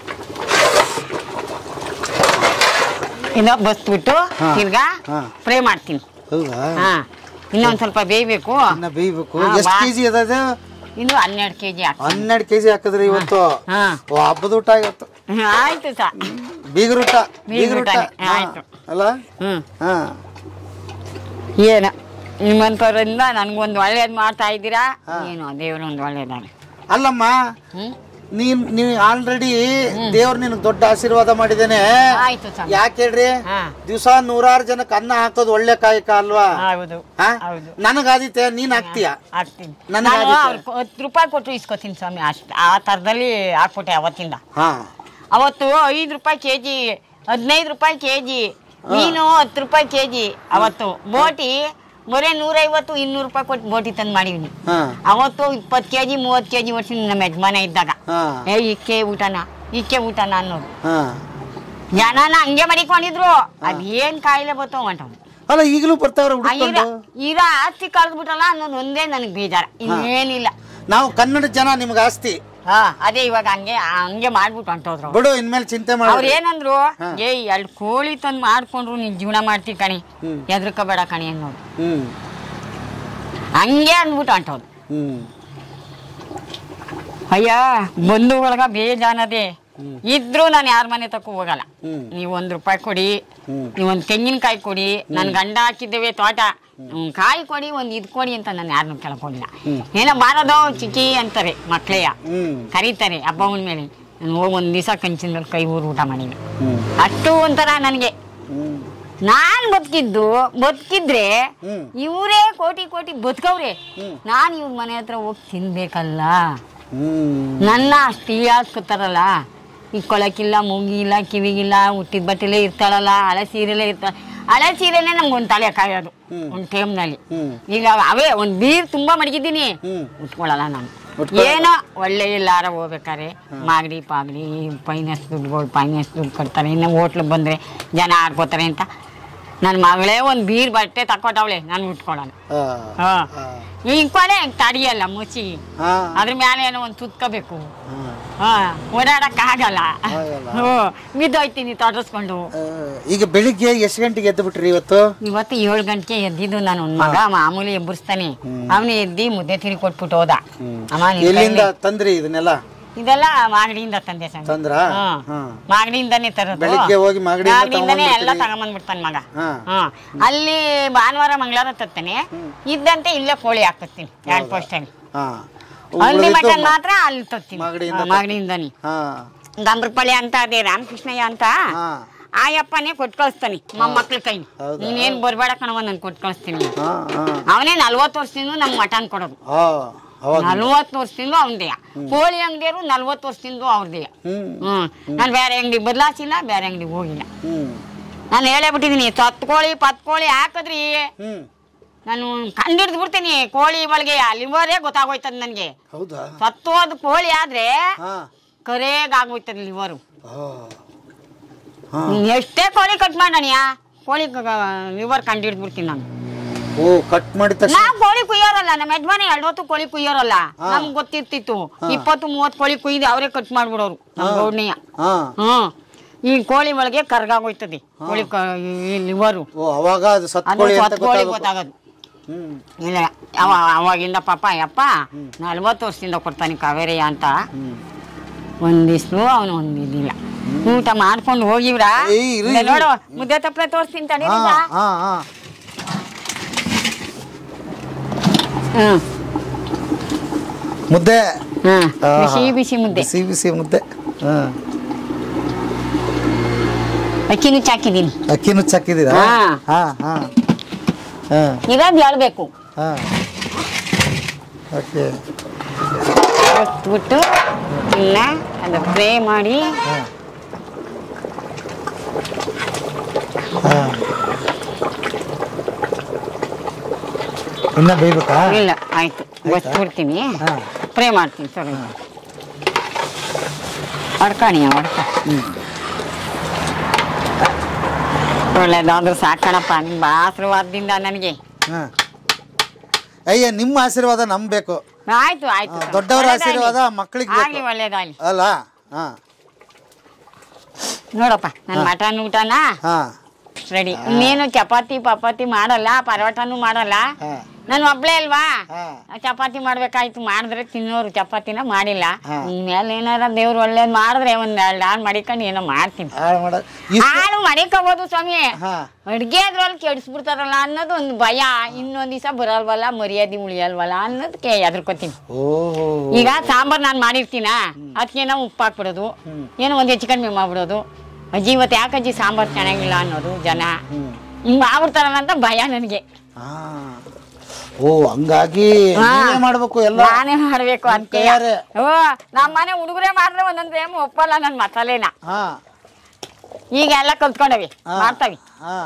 ಇದು ಬಸ್ಬಿಟ್ಟು ಹಾ. ತಿರ್ಗಾ ಹಾ. ಫ್ರೈ ಮಾಡ್ತೀನಿ ಹೌದಾ ಹಾ ಇನ್ನೊಂದ್ ಸ್ವಲ್ಪ ಬೇಯಬೇಕು ಇನ್ನ ಬೇಯ್ಬೇಕು ಹಾ, ಎಷ್ಟು ಬಾ. ಕೆಜಿ ಅದದು ಇನ್ನು ಹನ್ನೆರಡು ಕೆ ಜಿ ಹಾಕ್ತೀನಿ ಹನ್ನೆರಡು ಕೆಜಿ ಹಾಕಿದ್ರಿ ಇವತ್ತು ಹಾ ಓ ಹಬ್ಬದ ಊಟ ಇವತ್ತು ಆಯ್ತು ಸಾ ಬೀಗರ ಊಟ ಬೀಗ್ರ ಬೀಗರ ಊಟ ಊಟನೇ. ಹಾ. ಆಯ್ತು. ಅಲ್ಲ ಹ್ಮ್ ಹಾ ಏನು ನಿಮ್ಮಂಥವ್ರಿಂದ ನನ್ಗೊಂದು ಒಳ್ಳೇದು ಮಾಡ್ತಾ ಇದ್ದೀರಾ ಏನು ದೇವ್ರು ಒಂದು ಒಳ್ಳೇದಾನೆ ಅಲ್ಲಮ್ಮ ಹ್ಮ್ ನೀನ್ ನೀವ್ ಆಲ್ರೆಡಿ ದೇವ್ರು ನಿನಗ್ ದೊಡ್ಡ ಆಶೀರ್ವಾದ ಮಾಡಿದ್ದೇನೆ ಆಯ್ತು ಸ್ವಾಮಿ ಯಾಕೆ ಹೇಳ್ರಿ ಹಾ. ದಿವಸ ನೂರಾರು ಜನಕ್ಕೆ ಅನ್ನ ಹಾಕೋದು ಒಳ್ಳೆ ಕಾಯಕ ಅಲ್ವಾ ಹೌದು ಹಾ? ಹೌದು ನನಗಾದಿತ್ತೆ ನೀನ್ ಹಾಕ್ತೀಯ ಹಾಕ್ತೀನಿ ನನಗೆ ನಾನು ಆಗುತ್ತೆ. ಅವ್ರಿಗೆ ಹತ್ತು ರೂಪಾಯಿ ಕೊಟ್ಟು ಇಸ್ಕೊತೀನಿ ಸ್ವಾಮಿ ಅಷ್ಟು ಆ ಥರದಲ್ಲಿ ಹಾಕ್ಬಿಟ್ಟೆ ಅವತ್ತಿಂದ ಹಾ ಅವತ್ತು ಐದು ರೂಪಾಯಿ ಕೆ ಜಿ ಹದಿನೈದು ರೂಪಾಯಿ ಕೆ ಜಿ ಮೀನು ಹತ್ತು ರೂಪಾಯಿ ಕೆ ಜಿ ಅವತ್ತು ಬೋಟಿ ಬರೀ ನೂರೈವತ್ತು ಇನ್ನೂರು ರೂಪಾಯಿ ಕೊಟ್ಟು ಬೋಟಿ ತಂದು ಮಾಡಿವ್ನಿ ಹಾ ಅವತ್ತು ಇಪ್ಪತ್ತು ಕೆ ಜಿ ಮೂವತ್ತು ಕೆ ಜಿ ಓಡಿಸಿ ನಮ್ಮ ಯಜಮಾನ ಇದ್ದಾಗ ಹಾ ಏ ಇಕ್ಕೆ ಊಟನ ಇಕ್ಕೆ ಊಟನ ಅನ್ನೋದು ಹಾ ಜನನ ಹಂಗೆ ಮಡಿಕೊಂಡಿದ್ರು ಅದೇನ್ ಕಾಯಿಲೆ ಬರ್ತವ ಹೊಂಟವ್ ಅಲ್ಲ ಈಗಲೂ ಬರ್ತಾವ್ರ ಹುಡುಕೊಂಡು ಈಗ ಆಸ್ತಿ ಕಳ್ದ್ಬಿಟ್ಟಲ್ಲ ಅನ್ನೋದು ಒಂದೇ ನನಗೆ ಬೇಜಾರ ಇನ್ನೇನಿಲ್ಲ ನಾವು ಕನ್ನಡ ಜನ ನಿಮ್ಗೆ ಆಸ್ತಿ ಹಾ ಅದೇ ಇವಾಗ ಹಂಗೆ ಹಂಗೆ ಮಾಡ್ಬಿಟ್ಟು ಹೊಂಟೋದ್ರು ಬಿಡು ಇನ್ಮೇಲೆ ಚಿಂತೆ ಅವ್ರು ಮಾಡಿ ಏನಂದ್ರು ಏ ಎರಡು ಕೋಳಿ ತಂದು ಮಾಡ್ಕೊಂಡ್ರು ನೀನ್ ಜೀವನ ಮಾಡ್ತಿ ಕಣಿ ಎದ್ರಕೋಬೇಡ ಕಣಿ ಅನ್ನೋದು ಹ್ಮ್ ಹಂಗೆ ಅಂದ್ಬಿಟ್ಟು ಹೊಂಟೋದು ಹ್ಮ್ ಅಯ್ಯ ಬಂಧು ಒಳಗ ಬೇಜಾನದೆ ಇದ್ರೂ ನಾನು ಯಾರ ಮನೆ ತಕ್ಕ ಹೋಗಲ್ಲ ಹ್ಮ್. ನೀವು ಒಂದ್ ರೂಪಾಯಿ ಕೊಡಿ ಹ್ಮ್. ನೀವು ಒಂದ್ ತೆಂಗಿನಕಾಯಿ ಕೊಡಿ ನನ್ ಗಂಡ ಹಾಕಿದ್ದೇವೆ ತೋಟ ಹ್ಮ್, ಕಾಯಿ ಕೊಡಿ ಒಂದ್ ಇದ್ ಕೊಡಿ ಅಂತ ನಾನು ಯಾರನ್ನೂ ಕೇಳ್ಕೊಂಡಿಲ್ಲ ಏನೋ ಬಾರದೋ ಚಿಕ್ಕಿ ಅಂತಾರೆ ಮಕ್ಳೆಯ ಹ್ಮ್ ಕರೀತಾರೆ ಹಬ್ಬ ಮೇಲೆ ನಾನು ಹೋಗಿ ಒಂದ್ ದಿವಸ ಕಂಚಿನಲ್ಲಿ ಕೈ ಊರು ಊಟ ಮಾಡಿಲ್ಲ ಹ್ಮ್ ಅಷ್ಟು ಒಂಥರ ನನಗೆ ಹ್ಮ್ ನಾನ್ ಬದುಕಿದ್ದು ಬದುಕಿದ್ರೆ ಹ್ಮ್. ಇವರೇ ಕೋಟಿ ಕೋಟಿ ಬದುಕವ್ರೆ ಹ್ಮ್. ನಾನ್ ಇವ್ರ ಮನೆ ಹತ್ರ ಹೋಗಿ ತಿನ್ಬೇಕಲ್ಲ ಹ್ಮ್ ನನ್ನ ಅಷ್ಟು ಇಳಿಯಾಸ್ಕೊತಾರಲ್ಲ ಇಕ್ಕೊಳಕಿಲ್ಲ ಮೂಗಿಲ್ಲ ಕಿವಿಗಿಲ್ಲ ಹುಟ್ಟಿದ ಬಟ್ಟೆಲೇ ಇರ್ತಾಳಲ್ಲ ಹಳೆ ಸೀರೆಲೇ ಇರ್ತಾಳ ಹಳೆ ಸೀರೆನೇ ನಮ್ಗೆ ಒಂದು ತಲೆ ಕಾಯೋದು ಹ್ಮ್. ಒಂದು ಟೈಮ್ನಲ್ಲಿ ಹ್ಮ್ ಈಗ ಅವೇ ಒಂದು ಬೀರ್ ತುಂಬಾ ಮಡಗಿದ್ದೀನಿ ಹ್ಮ್ ಉಟ್ಕೊಳ್ಳಲ್ಲ ನಾನು ಉಟ್ಕೊಳ್ಳಲ್ಲ? ಏನೋ ಒಳ್ಳೆ ಎಲ್ಲಾರ ಹೋಗ್ಬೇಕಾರೆ ಮಾಗಡಿ ಪಾಗಡಿ ಫೈನಾನ್ಸ್ ದುಡ್ಡುಗಳು ಫೈನಾನ್ಸ್ ದುಡ್ಡು ಕೊಡ್ತಾರೆ ಇನ್ನು ಹೋಟ್ಲಿಗೆ ಬಂದರೆ ಜನ ಆಡ್ಕೋತಾರೆ ಅಂತ ನನ್ನ ಮಗಳೇ ಒಂದು ಬೀರ್ ಬಟ್ಟೆ ತಕೊಟ್ಟವಳೆ ನಾನು ಉಟ್ಕೊಳ್ಳಲ್ಲ ಆ, ಹಾ ಆ, ಈ ಕೊನೆ ತಡಿಯಲ್ಲ ಮುಚ್ಚಿ ಆ, ಅದ್ರ ಮೇಲೆ ಏನೋ ಒಂದು ತುತ್ಕೋಬೇಕು ಆ. ಹಾ ಓಡಾಡಕ್ಕಾಗಲ್ಲ ಆಗಲ್ಲ. ಹ್ಞೂ ಬಿದ್ದೋಯ್ತೀನಿ ತೊಡಸ್ಕೊಂಡು ಆ, ಈಗ ಬೆಳಿಗ್ಗೆ ಎಷ್ಟು ಗಂಟೆಗೆ ಎದ್ದು ಬಿಟ್ರಿ ಇವತ್ತು ಇವತ್ತು ಏಳು ಗಂಟೆಗೆ ಎದ್ದಿದ್ದು ನಾನು ಒಂದು ಮಗ ಮಾಮೂಲಿ ಎಬ್ಬರಿಸ್ತಾನೆ ಅವನೇ ಎದ್ದಿ ಮುದ್ದೆ ತಿರಿ ಕೊಟ್ಬಿಟ್ಟು ಹೋದ ಅಮ್ಮ ನಿನ್ ಎಲ್ಲಿಂದ ಕೈಲಿ- ತಂದ್ರಿ ಇದನ್ನೆಲ್ಲ ಇದೆಲ್ಲ ಮಾಗಡಿಯಿಂದ ತಂದೆ ಸಂಗ ತಂದ್ರ ಹಾ. ಮಾಗಡಿಯಿಂದಾನೇ ತರೋದು ಬೆಳಿಗ್ಗೆ ಹೋಗಿ ಮಾಗಡಿಯಿಂದ ಮಾಗಡಿಯಿಂದಾನೇ ಎಲ್ಲ ತಗೊಂಡ್ಬರ್ತೀರಿ? ತಗೊಂಬಂದ್ಬಿಡ್ತಾನೆ ಮಗ ಹಾ. ಹಾ ಅಲ್ಲಿ ಭಾನುವಾರ ಮಂಗಳವಾರ ತರ್ತಾನೆ ಇದ್ದಂತೆ ಇಲ್ಲೇ ಕೋಳಿ ಹಾಕಿಸ್ತೀನಿ ಎರಡು ಪೋಸ್ಟಲ್ಲಿ ಹಾ ಹಂದಿ ಉಳ್ದಿದ್ದು ಮಟನ್ ಮ- ಮಾತ್ರ ಅಲ್ಲಿ ತರ್ತೀನಿ ಮಾಗಡಿಯಿಂದ ಹಾ, ಮಾಗಡಿಯಿಂದಾನೆ ಹಾ ಗಂಬ್ರಪಳ್ಳಿ ಅಂತ ಅದೇ ರಾಮಕೃಷ್ಣಯ್ಯ ಅಂತ ಹಾ ಆಯಪ್ಪನೇ ಕೊಟ್ಟು ಕಳಿಸ್ತಾನೆ ಮೊಮ್ಮಕ್ಳ ಕೈ ಹೌದಾ? ನೀನೇನ್ ಬರ್ಬೇಡ ಕಣವ ನಾನು ಕೊಟ್ಟು ಕಳಿಸ್ತೀನಿ ಹಾ ಹಾ ಅವನೇ ನಲ್ವತ್ತು ವರ್ಷದಿಂದ ನಮ್ಗೆ ಮಟನ್ ಕೊಡೋದು ಆ, ಅವಾಗ ನಲ್ವತ್ತು ವರ್ಷದಿಂದ ಅವನದೇ ಕೋಳಿ ಅಂಗಡಿಯರು ನಲ್ವತ್ತು ವರ್ಷದಿಂದ ಅವ್ರದೇ ಹ್ಮ್ ಹ್ಮ್ ನಾನು ಬೇರೆ ಅಂಗಡಿ ಬದಲಾಯಿಸಿಲ್ಲ ಬೇರೆ ಅಂಗಡಿ ಹೋಗಿಲ್ಲ ಹ್ಮ್ ನಾನು ಹೇಳೇ ಬಿಟ್ಟಿದ್ದೀನಿ ಸತ್ತು ಕೋಳಿ ಪತ್ ಕೋಳಿ ಹಾಕಿದ್ರಿ ಹ್ಮ್ ನಾನು ಕಂಡಿಡ್ದು ಬಿಡ್ತೀನಿ ಕೋಳಿ ಒಳಗೆ ಲಿವರೇ ಗೊತ್ತಾಗೋಯ್ತದ ನನಗೆ ಹೌದಾ ಸತ್ತೋದ್ ಕೋಳಿ ಆದ್ರೆ ಹಾ ಕರೇಗಾಗೋಯ್ತದ ಲಿವರು ಆ. ಹಾ ನೀನ್ ಎಷ್ಟೇ ಕೋಳಿ ಕಟ್ ಮಾಡೋಣಿಯಾ ಕೋಳಿ ಲಿವರ್ ಕಂಡು ಬಿಡ್ತೀನಿ ನಾನು ಓ ಕಟ್ ಮಾಡಿದ ತಕ್ಷಣ ನಾವ್ ಕೋಳಿ ಕುಯ್ಯೋರಲ್ಲ ನಮ್ಮ ಯಜಮಾನಿ ಎರಡು ಹೊತ್ತು ಕೋಳಿ ಕುಯ್ಯೋರಲ್ಲ ನಮ್ಗೆ ಗೊತ್ತಿರ್ತಿತ್ತು ಇಪ್ಪತ್ತು ಮೂವತ್ತು ಕೋಳಿ ಕುಯ್ದು ಅವರೇ ಕಟ್ ಮಾಡ್ಬಿಡೋರು ನಮ್ಮ ಗೌಡ್ನಿಯ ಹಾ ಹ್ಮ್ ಈ ಕೋಳಿ ಒಳಗೆ ಕರ್ಗಾಗೋಯ್ತದೆ ಕೋಳಿ ಕ- ಈ ಲಿವರು ಓ ಅವಾಗ ಅದು ಅದು ಸತ್ಕೊಳ್ಳಿ ಅಂತ ಸತ್ತು ಕೋಳಿ ಗೊತ್ತಾಗಬೇಕು ಗೊತ್ತಾಗೋದು ಹ್ಮ್ ಇಲ್ಲ ಅವ ಅವಾಗಿಂದ ಪಾಪ ಯಪ್ಪ ನಲ್ವತ್ತು ವರ್ಷದಿಂದ ಕೊಡ್ತಾನೆ ಕಾವೇರಿಯ ಅಂತ ಹ್ಮ್ ಒಂದಿಷ್ಟು ಅವನು ಒಂದು ಇದಿಲ್ಲ ಊಟ ಮಾಡ್ಕೊಂಡು ಹೋಗಿವ್ರ ಏಯ್, ಇರು, ಇಲ್ಲ ಇರು. ನೋಡು ಮುದ್ದೆ ತಪ್ಪಲೆ ತೋರಿಸ್ತೀನಿ ತಡಿ ಹಾ ಹಾ ಹಾ ಹ್ಮ್ ಮುದ್ದೆ ಹ್ಮ್ ಆಹಾ. ಬಿಸಿ ಬಿಸಿ ಮುದ್ದೆ ಬಿಸಿ ಬಿಸಿ ಮುದ್ದೆ ಹಾ ಅಕ್ಕಿ ನುಚ್ಚ ಹಾಕಿದ್ದೀನಿ ಅಕ್ಕಿ ನುಚ್ಚ ಹಾಕಿದ್ದೀರಾ ಹಾ. ಹಾ ಹಾ ಹಾ ಇರೋದು ಹೇಳ್ಬೇಕು ಹಾ ಓಕೆ ಬಿಟ್ಟು ಇಲ್ಲ ಅದು ಫ್ರೈ ಮಾಡಿ ಹಾ ಹಾ ಇನ್ನ ಬೇಯ್ಬೇಕಾ ಇಲ್ಲ ಆಯ್ತು ಬಿಡ್ತೀನಿ ಹಾ ಫ್ರೈ ಮಾಡ್ತೀನಿ ಸರಿ ಹೊಡ್ಕಣಿಯ ಹೊಡ್ಕ ಒಳ್ಳೇದಾದ್ರೂ ಸಾಕಣಪ್ಪ ನಿಮ್ಮ ಆಶೀರ್ವಾದದಿಂದ ನನಗೆ ಹಾ ಅಯ್ಯ ನಿಮ್ಮ ಆಶೀರ್ವಾದ ನಮ್ ಬೇಕು ಆಯ್ತು ಆಯ್ತು ಹಾ, ದೊಡ್ಡವರ ಒಳ್ಳೇದಾಗ್ಲಿ. ಆಶೀರ್ವಾದ ಮಕ್ಕಳಿಗೆ ಆಗ್ಲಿ ಬೇಕು ಒಳ್ಳೇದಾಗ್ಲಿ ಅಲ್ಲ ಹಾ ನೋಡಪ್ಪ ನನ್ನ ಮಟನ್ ಊಟನ ಹಾ ರೆಡಿ ಇನ್ನೇನು ಚಪಾತಿ ಪಪಾತಿ ಮಾಡಲ್ಲ ಪರೋಟನೂ ಮಾಡಲ್ಲ ಹಾ ನಾನು ಒಬ್ಳೇ ಅಲ್ವಾ ಹಾ ಚಪಾತಿ ಮಾಡ್ಬೇಕಾಯ್ತು ಮಾಡಿದ್ರೆ ತಿನ್ನೋರು ಚಪಾತಿನ ಮಾಡಿಲ್ಲ ಹಾ. ಇನ್ಮೇಲೆ ಏನಾರ ದೇವ್ರು ಒಳ್ಳೇದ್ ಮಾಡಿದ್ರೆ ಒಂದ್ ಎರಡು ಹಾಳು ಮಡಿಕೊಂಡು ಏನೋ ಮಾಡ್ತೀನಿ ಹಾಳು ಮಾಡ ಇಷ್ಟು ಹಾಳು ಮಡಿಕೋಬೋದು ಸ್ವಾಮಿ ಹಾ ಅಡ್ಗೆ ಅದ್ರಲ್ಲಿ ಕೆಡಿಸ್ಬಿಡ್ತಾರಲ್ಲ ಅನ್ನೋದು ಒಂದು ಭಯ ಇನ್ನೊಂದ್ ದಿವಸ ಬರಲ್ವಲ್ಲ ಮರ್ಯಾದೆ ಉಳಿಯಲ್ವಲ್ಲ ಅನ್ನೋದಕ್ಕೆ ಎದ್ರಕೋತೀನಿ ಓಹೋ ಈಗ ಸಾಂಬಾರ್ ನಾನು ಮಾಡಿರ್ತೀನ ಅದಕ್ಕೆ ನಾವು ಉಪ್ಪು ಹಾಕ್ಬಿಡೋದು ಏನೋ ಒಂದು ಹೆಚ್ಚು ಕಡಿಮೆ ಮಾಡ್ಬಿಡೋದು ಅಜ್ಜಿ ಇವತ್ತು ಯಾಕೆ ಅಜ್ಜಿ ಸಾಂಬಾರ್ ಚೆನ್ನಾಗಿಲ್ಲ ಅನ್ನೋದು ಜನ ಹ್ಮ್ ಹಿಂಗ್ ಮಾಡ್ಬಿಡ್ತಾರಲ್ಲ ಅಂತ ಭಯ ನನಗೆ ಹಾ ಓ ಹಂಗಾಗಿ ಹಾ. ನೀವೇ ಮಾಡ್ಬೇಕು ಎಲ್ಲ ನಾನೇ ಮಾಡ್ಬೇಕು ನಿಮ್ ಅದಕ್ಕೆ ಕೈಯಾರೆ. ಓ ನಮ್ಮ ಮನೆ ಹುಡುಗರೇ ಮಾಡಿದ್ರೆ ಒಂದೊಂದು ಏನು ಒಪ್ಪಲ್ಲ ನನ್ನ ಮಸಾಲೆನ ಹಾ ಈಗ ಎಲ್ಲ ಕಲ್ತ್ಕೊಂಡವಿ ಹಾ. ಮಾಡ್ತಾವಿ ಹಾ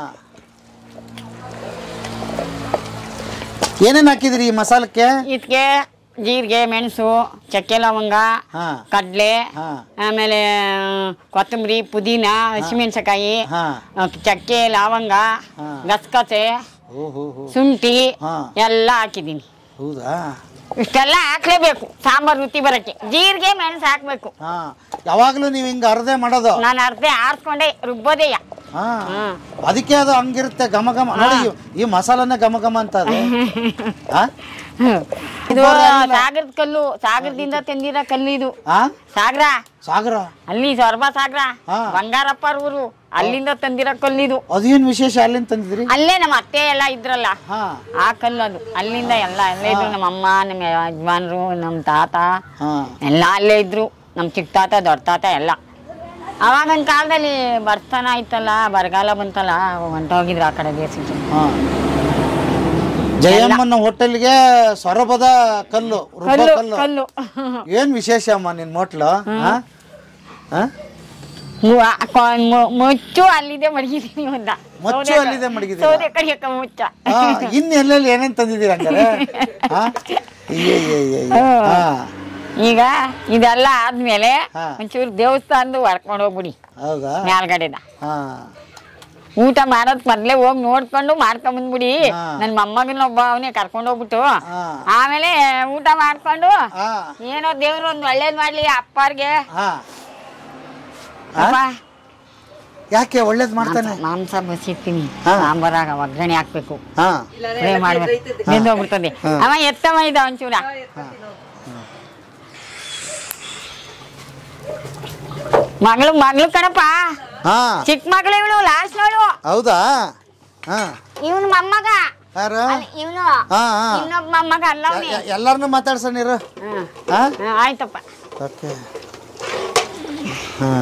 ಏನೇನ್ ಹಾಕಿದ್ರಿ ಈ ಮಸಾಲಕ್ಕೆ ಇದಕ್ಕೆ ಜೀರಿಗೆ ಮೆಣಸು ಚಕ್ಕೆ ಲವಂಗ ಹಾ ಕಡಲೆ ಹಾ ಆಮೇಲೆ ಕೊತ್ತಂಬರಿ ಪುದೀನ ಹಸಿಮೆಣಸಕಾಯಿ ಹಾ ಚಕ್ಕೆ ಲವಂಗ ಹಾ. ಗಸಗಸೆ ಓ ಹೋ ಹೋ ಶುಂಠಿ ಹಾ. ಎಲ್ಲ ಹಾಕಿದ್ದೀನಿ ಹೌದಾ ಇಷ್ಟೆಲ್ಲ ಹಾಕ್ಲೇಬೇಕು ಸಾಂಬಾರ್ ರುಚಿ ಬರಕ್ಕೆ ಜೀರಿಗೆ ಮೆಣಸು ಹಾಕ್ಬೇಕು ಹಾ ಯಾವಾಗ್ಲೂ ನೀವ್ ಹಿಂಗ ಅರ್ಧೆ ಮಾಡೋದು ನಾನು ಅರ್ಧ ಆರಿಸ್ಕೊಂಡೆ ರುಬ್ಬೋದೇಯ ಹಾ ಹ್ಮ್. ಅದಕ್ಕೆ ಅದು ಹಂಗಿರುತ್ತೆ ಘಮ ಘಮ ನೋಡಿ ಈ- ಈ ಮಸಾಲನೇ ಘಮ ಘಮ ಅಂತ ಅದು ಹಾ ಇದು ಸಾಗರದ ಕಲ್ಲು ಸಾಗರದಿಂದ ತಂದಿರೋ ಕಲ್ಲು ಇದು ಆ ಸಾಗರ ಸಾಗರ ಅಲ್ಲಿ ಸೊರಬ ಸಾಗರ ಹಾ. ಬಂಗಾರಪ್ಪ ಊರು ಅಲ್ಲಿಂದ ತಂದಿರೋ ಕಲ್ಲು ಇದು ಅದೇನ್ ವಿಶೇಷ ಅಲ್ಲಿಂದ ತಂದಿದ್ರಿ ಅಲ್ಲೇ ನಮ್ಮ ಅತ್ತೆ ಎಲ್ಲ ಇದ್ರಲ್ಲ ಹಾ ಆ ಕಲ್ಲು ಅದು ಅಲ್ಲಿಂದ ಎಲ್ಲ ಅಲ್ಲೇ ಇದ್ರು ನಮ್ಮ ಅಮ್ಮ ನಮ್ಮ ಯಜಮಾನ್ರು ನಮ್ಮ ತಾತ ಹಾ ಎಲ್ಲ ಅಲ್ಲೇ ಇದ್ರು ನಮ್ಮ ಚಿಕ್ಕ ತಾತ ದೊಡ್ಡ ತಾತ ಎಲ್ಲ ಅವಾಗಿನ ಕಾಲದಲ್ಲಿ ಬರ್ತಾನ ಆಯ್ತಲ್ಲ ಬರಗಾಲ ಬಂತಲ್ಲ ಹೊಂಟೋಗಿದ್ರು ಆ ಕಡೆ ದೇಶಕ್ಕೆ ಹಾ ಜಯಮ್ಮನ ಹೋಟೆಲ್ಗೆ ಸೊರಬದ ಕಲ್ಲು ರುಬ್ಬ ಕಲ್ಲು ಕಲ್ಲು ಕಲ್ಲು ಏನ್ ವಿಶೇಷ ಅಮ್ಮ ನಿನ್ ಮೊಟ್ಲು ಹಾ ಹಾ? ಮು- ಆ ಕೊ- ಮು- ಮುಚ್ಚು ಅಲ್ಲಿದೆ ಮಡಗಿದೀನಿ ಒಂದ ಮುಚ್ಚು ಅಲ್ಲಿದೆ ಮಡಗಿದ್ದೀರಾ? ಸೌದೆ ಕಡಿಯಕ್ಕ ಮುಚ್ಚ ಹಾ, ಇನ್ ಎಲ್ಲೆಲ್ಲಿ ಏನೇನ್ ತಂದಿದ್ದೀರ ಹಂಗಾರೆ ಹಾ? ಅಯ್ಯೋ, ಅಯ್ಯೋ, ಅಯ್ಯೋ, ಅಯ್ಯೋ. ಹಾ ಈಗ ಇದೆಲ್ಲ ಆದ್ಮೇಲೆ ಹಾ. ಒಂಚೂರು ದೇವಸ್ಥಾನದ ಹೊರ್ಕೊಂಡು ಹೋಗ್ಬಿಡಿ ಹೌದಾ ಮೇಲ್ಗಡೆದ ಹಾ ಊಟ ಮಾಡೋದ್ ಮೊದ್ಲೇ ಹೋಗಿ ನೋಡ್ಕೊಂಡು ಮಾಡ್ಕೊಂಡ್ ಬಂದ್ಬಿಡಿ ಹಾ. ನನ್ ಮೊಮ್ಮಗನ ಒಬ್ಬ ಅವನೇ ಕರ್ಕೊಂಡು ಹೋಗ್ಬಿಟ್ಟು ಹಾ. ಆಮೇಲೆ ಊಟ ಮಾಡ್ಕೊಂಡು ಹಾ ಏನೋ ದೇವ್ರು ಒಂದ್ ಒಳ್ಳೇದ್ ಮಾಡ್ಲಿ ಅಪ್ಪಾರ್ಗೆ ಹಾ ಅಪ್ಪ ಯಾಕೆ ಒಳ್ಳೇದ್ ಮಾಡ್ತಾನೆ ಮಾಂಸ ಬಸಿರ್ತೀನಿ ಹಾ. ಸಾಂಬಾರಾಗ ಒಗ್ಗರಣೆ ಹಾಕ್ಬೇಕು ಹಾ ಫ್ರೈ ಮಾಡ್ಬೇಕು ಬೆಂದೋಗ್ಬಿಡ್ತದೆ ಅವ ಎತ್ತವ ಇದ ಒಂಚೂರ ಮಗಳು ಮಗಳು ಕಣಪ್ಪ ಹಾ ಚಿಕ್ಕ ಮಗಳು ಇವಳು ಲಾಸ್ಟ್ ನೋಡು ಹೌದಾ ಹಾ ಇವನು ಮೊಮ್ಮಗ ಯಾರು ಇವನು ಹಾ ಹಾ ಇನ್ನೊಬ್ಬ ಮೊಮ್ಮಗ ಅಲ್ಲ ಅವ್ನೆ. ಎಲ್ಲಾರನು ಮಾತಾಡ್ಸಣಿರು ಹ್ಮ್. ಹಾ ಹ್ಮ್, ಆಯ್ತಪ್ಪ ಓಕೆ ಹಾ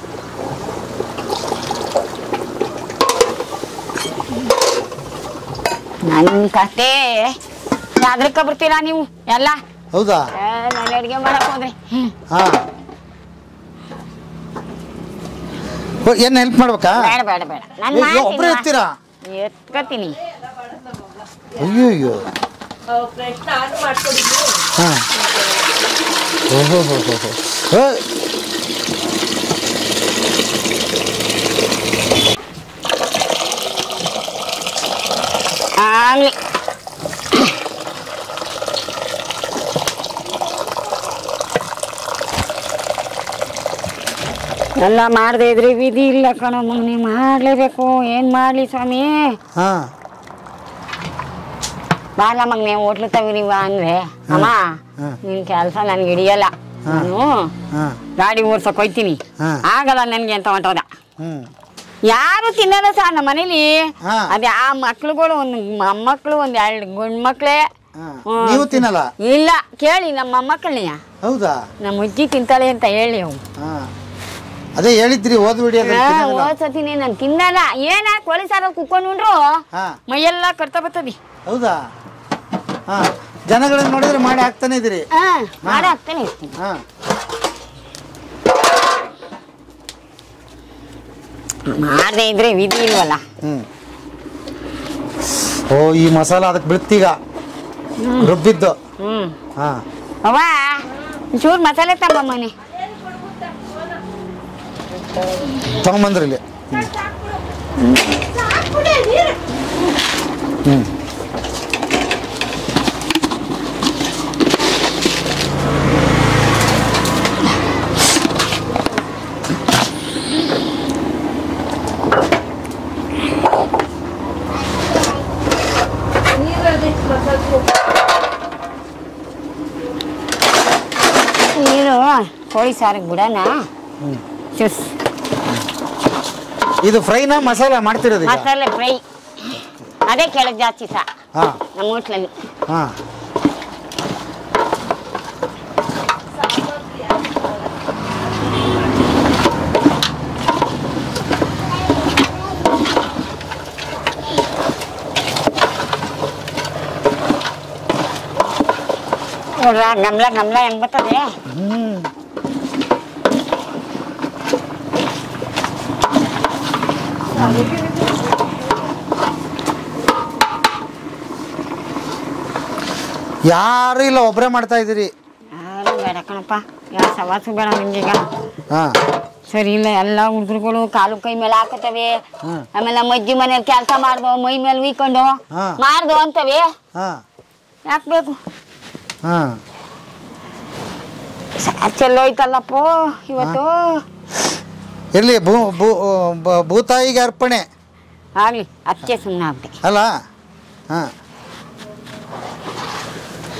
ನನ್ನ ಕತೆ ಯಾವ್ದಕ್ಕ ಬರ್ತೀರಾ ನೀವು ಎಲ್ಲ ಹೌದಾ ನಾನು ಅಡುಗೆ ಮಾಡಕ್ ಹೋದ್ರೆ ಹ್ಮ್. ಹಾ ಓ, ಏನ್ ಹೆಲ್ಪ್ ಮಾಡ್ಬೇಕಾ ಬೇಡ ಬೇಡ ಬೇಡ ನಾನು ಏ, ಏ, ಒಬ್ರೇ ಎತ್ತೀರಾ ಎತ್ಕತೀನಿ ಅಯ್ಯೋ ಅಯ್ಯೋ ಹಾ ಓಹೋ ಹೋ ಹೋ ಹೋ ಏ, ಆಗ್ಲಿ ಎಲ್ಲ ಮಾಡದೆ ಇದ್ರೆ ವಿಧಿ ಇಲ್ಲ ಕಣೋ ಮಗನಿ ಮಾಡ್ಲೇಬೇಕು ಏನ್ ಮಾಡ್ಲಿ ಸ್ವಾಮಿ ಹಾ ಬಾಲ ಮಗನೆ ಹೋಟ್ಲು ತಗಿರಿವ ಅಂದ್ರೆ ಅಮ್ಮ ಹ್ಮ್. ನಿನ್ ಕೆಲಸ ನನ್ಗೆ ಹಿಡಿಯಲ್ಲ ನಾನು ಹಾ ಗಾಡಿ ಓಡ್ಸಕ್ ಹೋಯ್ತೀನಿ ಹಾ. ಆಗಲ್ಲ ನನ್ಗೆ ಅಂತ ಹೊಂಟೋದ ಹ್ಮ್ ಯಾರು ತಿನ್ನಲ್ಲ ಸರ್ ನಮ್ಮ ಮನೇಲಿ ಹಾ. ಅದೇ ಆ ಮಕ್ಳುಗಳು ಒಂದು ಮೊಮ್ಮಕ್ಳು ಒಂದ್ ಎರಡು ಗಂಡ್ ಮಕ್ಳೇ ಹಾ. ಹ್ಮ್. ನೀವು ತಿನ್ನಲ್ಲ ಇಲ್ಲ ಕೇಳಿ ನಮ್ಮ ಮೊಮ್ಮಕ್ಕಳನ್ನ ಹೌದಾ ನಮ್ಮ ಅಜ್ಜಿ ತಿಂತಾಳೆ ಅಂತ ಹೇಳಿ ಅವು ಹಾ ಅದೇ ಹೇಳಿದ್ರಿ ಓದ್ ವಿಡಿಯೋದಲ್ಲಿ ತಿನ್ನಲ್ಲ. ಓದ್ಸತಿನಿ ನಾನು ತಿನ್ನಲ್ಲ ಏನ ಕೋಳಿ ಸಾರ ಕುಕ್ಕೊಂಡ್ರು ಹಾ ಮೈಯೆಲ್ಲ ಕರ್ತಾ ಬರ್ತದೆ ಹೌದಾ ಹಾ ಜನಗಳನ್ನ ನೋಡಿದ್ರೆ ಮಾಡಿ ಹಾಕ್ತಾನೆ ಇದ್ದೀರಿ ಹಾ ಮಾಡ ಹಾಕ್ತಾನೆ ಇರ್ತೀನಿ ಹಾ ಮಾಡದೆ ಇದ್ರೆ ವಿಧಿ ಇಲ್ವಲ್ಲ ಹ್ಮ್ ಓ ಈ ಮಸಾಲ ಅದಕ್ಕೆ ಬೀಳ್ತೀಗ ರುಬ್ಬಿದ್ದು ಹ್ಮ್ ಹಾ ಅವ್ವ ಚೂರು ಮಸಾಲೆ ತಗೊಂಬಮ್ಮನೆ ತಗೊಂಬಂದ್ರಿ ಇಲ್ಲಿ ಹ್ಮ್ ನೀರು ಕೋಳಿ ಸಾರಿಗೆ ಬಿಡೋಣ ಚೂಸ್ ಇದು ಫ್ರೈನ ಮಸಾಲ ಮಾಡ್ತಿರೋದು ಈಗ ಮಸಾಲೆ ಫ್ರೈ ಅದೇ ಕೆಳಗೆ ಜಾಸ್ತಿ ಸಾ ಹಾ ನಮ್ಮ ಹೋಟ್ಲಲ್ಲಿ ಹಾ ನೋಡ್ರ ಗಮ್ಲ ಗಮ್ಲ ಹೆಂಗ್ ಬರ್ತದೆ ಹ್ಮ್ ಯಾರು ಇಲ್ಲ ಒಬ್ಬರೇ ಮಾಡ್ತಾ ಇದ್ದೀರಿ ಯಾರು ಬೇಡ ಕಣಪ್ಪ ಯಾವ ಸವಾಸು ಬೇಡ ನಿಮ್ಗೀಗ ಹಾ ಸರಿ ಇಲ್ಲ ಎಲ್ಲ ಹುಡುಗರುಗಳು ಕಾಲು ಕೈ ಮೇಲೆ ಹಾಕತ್ತವೆ ಹ್ಮ್. ಆಮೇಲೆ ನಮ್ಮ ಅಜ್ಜಿ ಮನೇಲಿ ಕೆಲಸ ಮಾಡ್ದೋ ಮೈ ಮೇಲೆ ಉಯ್ಕೊಂಡು ಹಾ. ಮಾಡ್ದೋ ಅಂತವೆ ಹಾ ಯಾಕೆ ಬೇಕು ಹಾ ಚೆಲ್ಲೋಯ್ತಲ್ಲಪ್ಪ ಇವತ್ತು ಇರ್ಲಿ ಭೂ ಭೂ ಬ- ಭೂತಾಯಿಗೆ ಅರ್ಪಣೆ ಆಗ್ಲಿ ಅದಕ್ಕೆ ಸುಮ್ಮನೆ ಆಗ್ಬಿಟ್ಟೆ ಅಲ್ಲ ಹಾ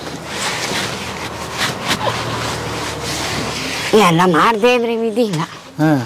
ಎಲ್ಲ ಮಾಡದೇ ಇದ್ರೆ ವಿಧಿ ಇಲ್ಲ ಹ್ಮ್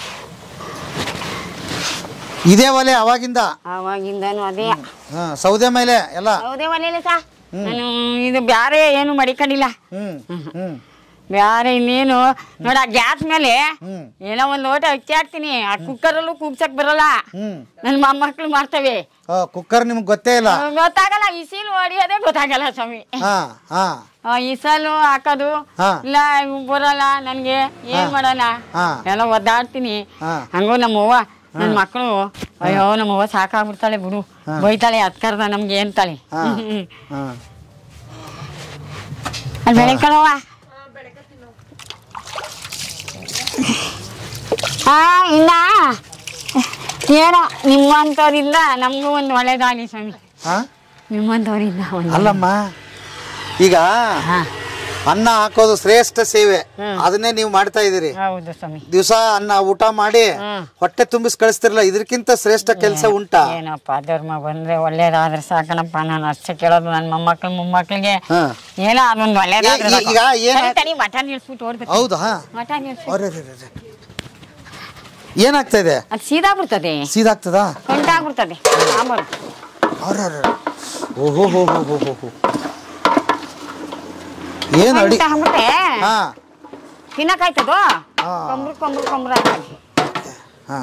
ಇದೇ ಒಲೆ ಅವಾಗಿಂದ ಅವಾಗಿಂದನು ಅದೇ ಹಾ ಸೌದೆ ಮೇಲೆ ಎಲ್ಲ ಹೌದೇ ಒಲೆಲೆ ಸಾ ನಾನು ಇದು ಬ್ಯಾರೆ ಏನು ಮಡಿಕೊಂಡಿಲ್ಲ ಹ್ಮ್ ಹ್ಮ್ ಬ್ಯಾರೆ ಇನ್ನೇನು ನೋಡ ಗ್ಯಾಸ್ ಮೇಲೆ ಹ್ಮ್. ಏನೋ ಒಂದ್ ಲೋಟ ಹಚ್ಚಿ ಹಾಕ್ತೀನಿ ಆ ಕುಕ್ಕರಲ್ಲೂ ಕೂಗ್ಸಕ್ ಬರಲ್ಲ ಹ್ಮ್ ನನ್ನ ಮೊಮ್ಮಕ್ಳು ಮಾಡ್ತವೆ ಆ, ಕುಕ್ಕರ್ ನಿಮ್ಗೆ ಗೊತ್ತೇ ಇಲ್ಲ ಗೊತ್ತಾಗಲ್ಲ ಇಸಿಲು ಹೊಡಿಯೋದೇ ಗೊತ್ತಾಗಲ್ಲ ಸ್ವಾಮಿ ಹಾ ಹಾ ಆ, ಇಸಲು ಹಾಕೋದು ಹಾ. ಇಲ್ಲ ಇವ್ ಬರಲ್ಲ ನನ್ಗೆ ಏನ್ ಮಾಡೋಣ ಹಾ. ಎಲ್ಲ ಒದ್ದಾಡ್ತೀನಿ ಹಾ. ಹಂಗೋ ನಮ್ಮವ್ವ ನನ್ನ ಮಕ್ಕಳು ಅಯ್ಯೋ ನಮ್ಮವ್ವ ಸಾಕಾಗ್ಬಿಡ್ತಾಳೆ ಬಿಡು ಬೈತಾಳೆ ಅತ್ಕರ್ದ ನಮ್ಗೆ ಅಂತಾಳೆ ಹಾ. ಹಾ ಅಲ್ಲಿ ಬೆಳೆ ಕಣವ್ವ ಹಾ ಇಲ್ಲ ಏನೋ ನಿಮ್ಮಂಥವ್ರಿಂದ ನಮಗೂ ಒಂದು ಒಳ್ಳೇದಾಗಲಿ ಸ್ವಾಮಿ ಹಾ ನಿಮ್ಮಂಥವ್ರಿಂದ ಒಂದು ಅಲ್ಲಮ್ಮ ಈಗ ಹಾ ಅನ್ನ ಹಾಕೋದು ಶ್ರೇಷ್ಠ ಸೇವೆ ಅದನ್ನೇ ನೀವು ಮಾಡ್ತಾ ಇದೀರಿ ಹೌದು ಸ್ವಾಮಿ ದಿವಸ ಅನ್ನ ಊಟ ಮಾಡಿ ಹೊಟ್ಟೆ ತುಂಬಿಸಿ ಕಳಿಸ್ತಿರಲ್ಲ ಇದಕ್ಕಿಂತ ಶ್ರೇಷ್ಠ ಕೆಲಸ ಉಂಟಾ ಏನಪ್ಪ ಧರ್ಮ ಬಂದ್ರೆ ಒಳ್ಳೇದಾದ್ರೆ ಸಾಕಣಪ್ಪ ನಾನು ಅಷ್ಟೇ ಕೇಳೋದು ನನ್ನ ಮೊಮ್ಮಕ್ಳು ಮೊಮ್ಮಕ್ಳಿಗೆ ಹಾ. ಏನೋ ಅದೊಂದು ಒಳ್ಳೇದಾದ್ರೆ ಈ- ಈಗ ಏನ್- ಸರಿ, ತಡಿ ಮಠ ನಿಲ್ಸ್ಬಿಟ್ಟು ಓಡ್ಬೇಕು ಹೌದಾ ಮಠ ನಿಲ್ಸ್ಬಿಟ್ಟು ಅರೆ ಅರೆ, ಅರೆ. ಏನಾಗ್ತಾ ಇದೆ ಅದು ಸೀದಾ ಬಿಡ್ತದೆ ಸೀದಾಗ್ತದಾ ಕಂಟಾಗ್ಬಿಡ್ತದೆ ಸಾಂಬಾರು ಅರೆ ಅರೆ. ಓಹೋ ಹೋ ಹೋ ಹೋ ಹೋ ಹೋ ಏನ್ ಅಡಿ ಕಂಟಾಗ್ಬಿಟ್ರೆ ಹಾ ತಿನ್ನಕ್ಕಾಯ್ತದೋ ಹಾ. ಕೊಂಬ್ರು ಕೊಂಬ್ರು ಕೊಂಬ್ರು ಆಗ್ತದೆ ಹಾ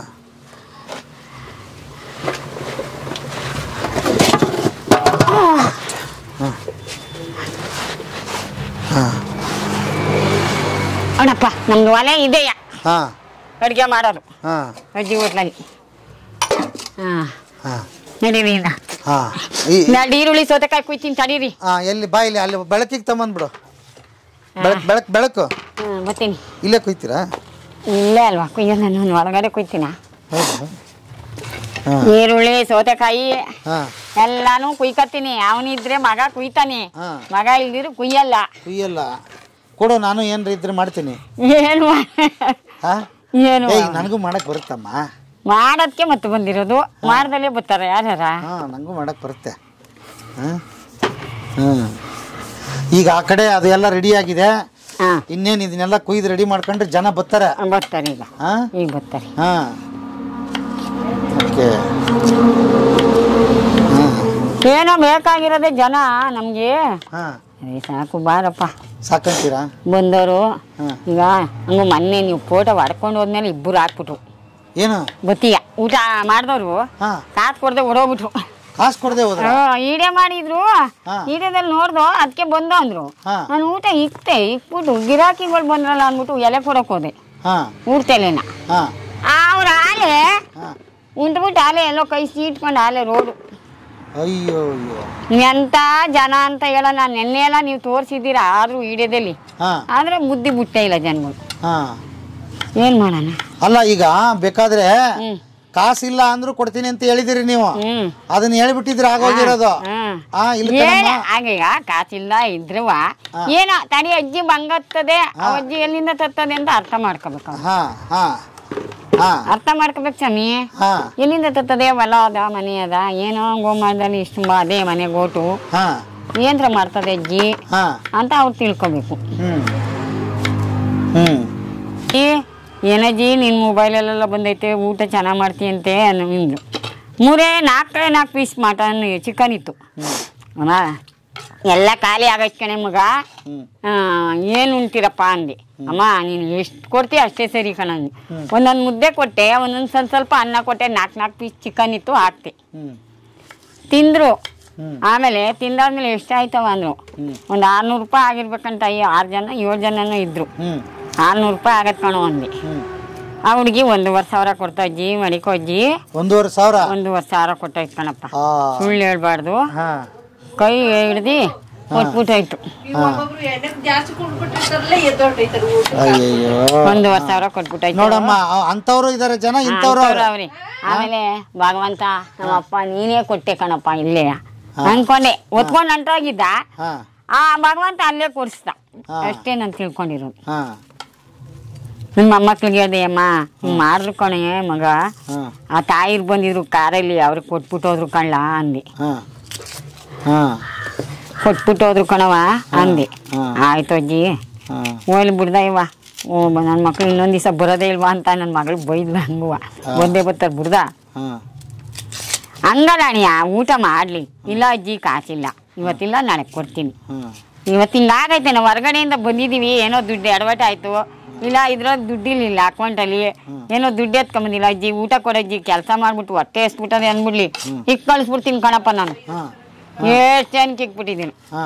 ಅಣ್ಣಪ್ಪ ನಮ್ದು ಒಲೆ ಇದೆಯ ಹಾ ಅಡುಗೆ ಮಾಡೋದು ಹಾ ಅಜ್ಜಿ ಹೋಟ್ಲಲ್ಲಿ ಹಾಂ ಹಾ ನಡೀರಿ ಇನ್ನ ಹಾ ಈ ನಾನು ಈರುಳ್ಳಿ ಸೌತೆಕಾಯಿ ಕುಯ್ತೀನಿ ತಡೀರಿ ಹಾ ಎಲ್ಲಿ ಬಾ ಇಲ್ಲಿ ಅಲ್ಲಿ ಬೆಳಕಿಗೆ ತಗೊಂಬಂದ್ಬಿಡು ಬೆಳಕ್ ಬೆಳಕ್ ಬೆಳಕು ಹ್ಞೂ ಬರ್ತೀನಿ ಇಲ್ಲೇ ಕುಯ್ತೀರಾ ಇಲ್ಲೇ ಅಲ್ವಾ ಕುಯ್ಯ ನಾನು ಒಳಗಡೆ ಕುಯ್ತೀನ ಹೌದಾ ಹಾ ಈರುಳ್ಳಿ ಸೌತೆಕಾಯಿ ಹಾ ಎಲ್ಲಾನು ಕುಯ್ಕತ್ತೀನಿ ಅವನಿದ್ರೆ ಮಗ ಕುಯ್ತಾನೆ ಹಾ. ಮಗ ಇಲ್ದಿರು ಕುಯ್ಯಲ್ಲ ಕುಯ್ಯಲ್ಲ ಕೊಡು ನಾನು ಏನ್ರ ಇದ್ರೆ ಮಾಡ್ತೀನಿ ಏನು ಮಾ- ಹಾ ಏನು ಏಯ್ ನನಗೂ ಮಾಡಕ್ ಬರುತ್ತಮ್ಮ ಮಾಡೋದಕ್ಕೆ ಮತ್ತೆ ಬಂದಿರೋದು ಮಾಡ್ದಲ್ಲೇ ಬರ್ತಾರೆ ಯಾರ್ಯಾರ ಹಾ ನಂಗೂ ಮಾಡಕ್ ಬರುತ್ತೆ ಹಾ ಹ್ಮ್ ಈಗ ಆ ಕಡೆ ಅದೆಲ್ಲ ರೆಡಿ ಆಗಿದೆ ಹಾ ಇನ್ನೇನು ಇದನ್ನೆಲ್ಲ ಕುಯ್ದು ರೆಡಿ ಮಾಡ್ಕೊಂಡ್ರೆ ಜನ ಬರ್ತಾರೆ ಬರ್ತಾರೆ ಈಗ ಹಾ ಈಗ ಬರ್ತಾರೆ ಹಾ ಓಕೆ ಏನೋ ಬೇಕಾಗಿರೋದೇ ಜನ ನಮ್ಗೆ ಹಾ ಅದೇ ಸಾಕು ಬಾರಪ್ಪ ಸಾಕಂತೀರಾ ಬಂದವರು ಹಾ. ಈಗ ಹಂಗ ಮೊನ್ನೆ ನೀವು ಫೋಟೋ ಹೊಡ್ಕೊಂಡು ಹೋದ್ಮೇಲೆ ಇಬ್ಬರು ಹಾಕ್ಬಿಟ್ರು ಏನು ಬತ್ತೀಯ ಊಟ ಮಾಡಿದವರು ಹಾ ಕಾಸು ಕೊಡದೆ ಹೊಡೋಗ್ಬಿಟ್ರು ಕಾಸು ಕೊಡದೆ ಹೋದ್ರ ಈಡೇ ಮಾಡಿದ್ರು ಹಾ. ಈಡೇದಲ್ಲಿ ನೋಡ್ದು ಅದಕ್ಕೆ ಬಂದು ಅಂದ್ರು ಹಾ. ನಾನು ಊಟ ಇಕ್ತೆ ಇಕ್ಬಿಟ್ಟು ಗಿರಾಕಿಗಳು ಬಂದ್ರಲ್ಲ ಅಂದ್ಬಿಟ್ಟು ಎಲೆ ಕೊಡಕ್ ಹೋದೆ ಹಾ ಊಡ್ತೇಲೆನ ಹಾ ಅವ್ರ ಆಲೆ ಹಾ ಉಂಟ್ಬಿಟ್ಟು ಆಲೆ ಎಲ್ಲೋ ಕೈ ಸೀಟ್ಕೊಂಡು ಆಲೆ ರೋಡು ಅಯ್ಯೋ ಅಯ್ಯೋ ಎಂತ ಜನ ಅಂತ ಹೇಳ ನಾನು ನೆನ್ನೆ ಎಲ್ಲ ನೀವು ತೋರಿಸಿದ್ದೀರಾ ಆದ್ರೂ ಈಡೇದಲ್ಲಿ ಹಾ ಆದ್ರೆ ಬುದ್ಧಿ ಬಿಟ್ಟೇ ಇಲ್ಲ ಜನಗಳು ಹಾ ಏನ್ ಮಾಡೋಣ ಅಲ್ಲ ಈಗ ಬೇಕಾದ್ರೆ ಹ್ಮ್ ಕಾಸಿಲ್ಲ ಅಂದ್ರೂ ಕೊಡ್ತೀನಿ ಅಂತ ಹೇಳಿದಿರಿ ನೀವು ಹ್ಮ್ ಅದನ್ನ ಹೇಳ್ಬಿಟ್ಟಿದ್ರೆ ಆಗೋಗಿರೋದು ಹ್ಮ್ ಆ ಇಲ್ಲಿ ಏನ ಆಗೀಗ ಕಾಸಿಲ್ಲ ಇದ್ರುವ ಏನೋ ತಡಿ ಅಜ್ಜಿ ಬಂಗತ್ತದೆ ಆ ಅಜ್ಜಿ ಎಲ್ಲಿಂದ ತತ್ತದೆ ಅಂತ ಅರ್ಥ ಮಾಡ್ಕೋಬೇಕು ಅವ್ರು. ಹಾ ಹಾ ಹಾ ಅರ್ಥ ಮಾಡ್ಕೋಬೇಕು ಸ್ವಾಮಿ ಹಾ ಎಲ್ಲಿಂದ ತತ್ತದೆ ಹೊಲ ಅದ ಮನೆ ಅದ ಏನೋ ಗೋಮಾದಲ್ಲಿ ಇಷ್ಟು ಬಾ ಅದೇ ಮನೆ ಗೋಟು ಹಾ ಏನ್ರ ಮಾಡ್ತದೆ ಅಜ್ಜಿ ಹಾ ಅಂತ ಅವ್ರು ತಿಳ್ಕೊಬೇಕು ಹ್ಮ್ ಹ್ಮ್ ಏ ಏನಜ್ಜಿ ನಿನ್ನ ಮೊಬೈಲಲ್ಲೆಲ್ಲ ಬಂದೈತೆ ಊಟ ಚೆನ್ನಾಗಿ ಮಾಡ್ತೀಯಂತೆ ನಿಂದು ಮೂರೇ ನಾಲ್ಕೇ ನಾಲ್ಕು ಪೀಸ್ ಮಟನ್ ಚಿಕನ್ ಇತ್ತು ಅಮ್ಮ ಎಲ್ಲ ಖಾಲಿ ಆಗೈತೆ ಕಣೆ ಮಗ ಹ್ಮ್ ಆ, ಏನು ಉಣ್ತೀರಪ್ಪ ಅಂದೆ ಅಮ್ಮ ನೀನು ಎಷ್ಟು ಕೊಡ್ತೀಯ ಅಷ್ಟೇ ಸರಿ ಕಣ ಅಂದೆ ಒಂದೊಂದು ಮುದ್ದೆ ಕೊಟ್ಟೆ ಒಂದೊಂದು ಸ್ವಲ್ಪ ಸ್ವಲ್ಪ ಅನ್ನ ಕೊಟ್ಟೆ ನಾಲ್ಕು ನಾಲ್ಕು ಪೀಸ್ ಚಿಕನ್ ಇತ್ತು ಹಾಕ್ತೆ ಹ್ಮ್ ತಿಂದ್ರು ಹ್ಮ್. ಆಮೇಲೆ ತಿಂದಾದ್ಮೇಲೆ ಎಷ್ಟಾಯ್ತವ ಅಂದ್ರು ಹ್ಮ್. ಒಂದು ಆರ್ನೂರು ರೂಪಾಯಿ ಆಗಿರ್ಬೇಕಂತ ಈ ಆರು ಜನ ಏಳು ಜನನೂ ಇದ್ರು ಹ್ಮ್ ಆರ್ನೂರು ರೂಪಾಯಿ ಆಗತ್ ಕಣೋ ಅಂದೆ ಹ್ಮ್ ಆ ಹುಡುಗಿ ಒಂದೂವರೆ ಸಾವಿರ ಕೊಡ್ತಾ ಅಜ್ಜಿ ಮಡಿಕೋ ಅಜ್ಜಿ ಒಂದೂವರೆ ಸಾವಿರ ಒಂದೂವರೆ ಸಾವಿರ ಕೊಟ್ಟೈತ್ ಕಣಪ್ಪ ಆ ಸುಳ್ಳು ಹೇಳ್ಬಾರ್ದು ಹಾ ಕೈ ಹಿಡ್ದು ಕೊಟ್ಬಿಟ್ಟೋಯ್ತು ಅಯ್ಯಯ್ಯೋ ಒಂದೂವರೆ ಸಾವಿರ ಕೊಟ್ಬಿಟ್ಟೈತು ನೋಡಮ್ಮ ಅ- ಅಂಥವ್ರು ಇದಾರೆ ಜನ ಇಂಥವ್ರು ಅವ್ರೆ. ಅಂಥವ್ರು ಅವ್ರೆ ಆಮೇಲೆ ಭಗವಂತ ನಮ್ಮಪ್ಪ ನೀನೇ ಕೊಟ್ಟೆ ಕಣಪ್ಪ ಇಲ್ಲೇ ಅನ್ಕೊಂಡೆ ಒತ್ಕೊಂಡು ಹೊಂಟೋಗಿದ್ದ ಹಾ ಆ ಭಗವಂತ ಅಲ್ಲೇ ಕೊಡಿಸ್ದ ಹಾ. ಅಷ್ಟೇ ನಾನು ತಿಳ್ಕೊಂಡಿರೋದು ಹಾ ನಿಮ್ಮ ಮೊಮ್ಮಕ್ಳಿಗೆ ಅದೇ ಅಮ್ಮ ಹಿಂಗ್ ಮಾಡಿದ್ರು ಕಣೆ ಮಗ ಹಾ ಆ ತಾಯಿರ್ ಬಂದಿದ್ರು ಕಾರಲ್ಲಿ ಅವ್ರಿಗೆ ಕೊಟ್ಬಿಟ್ಟು ಹೋದ್ರು ಕಳ್ಳ ಅಂದೆ ಹಾ ಹಾ ಕೊಟ್ಬಿಟ್ಟು ಹೋದ್ರು ಕಣವ ಅಂದೆ ಹಾ. ಆಯ್ತು ಅಜ್ಜಿ ಹಾ ಹೋಗ್ಲಿ ಬಿಡ್ದ ಇವ ಓ ನನ್ನ ಮಕ್ಳು ಇನ್ನೊಂದು ದಿವಸ ಬರೋದೇ ಇಲ್ವಾ ಅಂತ ನನ್ನ ಮಗಳು ಬೈದ್ಲು ಹಂಗುವ ಒಂದೇ ಬರ್ತಾರೆ ಬುಡ್ದ ಹಾ ಹಂಗಲ್ಲ ಅಣ್ಣ ಊಟ ಮಾಡಲಿ ಇಲ್ಲ ಅಜ್ಜಿ ಕಾಸಿಲ್ಲ ಇವತ್ತಿಲ್ಲ ನಾಳೆ ಕೊಡ್ತೀನಿ ಹಾ ಇವತ್ತು ಹಿಂಗಾಗೈತೆ ನಾವು ಹೊರಗಡೆಯಿಂದ ಬಂದಿದ್ದೀವಿ ಏನೋ ದುಡ್ಡು ಎಡವಟ್ ಆಯ್ತು ಇಲ್ಲ ಇದ್ರಲ್ಲಿ ದುಡ್ಡಿರ್ಲಿಲ್ಲ ಅಕೌಂಟಲ್ಲಿ ಏನೋ ದುಡ್ಡು ಎತ್ಕೊಂಬಂದಿಲ್ಲ ಅಜ್ಜಿ ಊಟ ಕೊಡಜ್ಜಿ ಕೆಲಸ ಮಾಡ್ಬಿಟ್ಟು ಹೊಟ್ಟೆ ಎಸ್ಬಿಟ್ಟದೆ ಅಂದ್ಬಿಡ್ಲಿ ಈಗ ಕಳಿಸ್ಬಿಡ್ತೀನಿ ಕಣಪ್ಪ ನಾನು ಹಾ ಎಷ್ಟು ಜನಕ್ಕೆ ಇಕ್ಬಿಟ್ಟಿದ್ದೀನಿ ಹಾ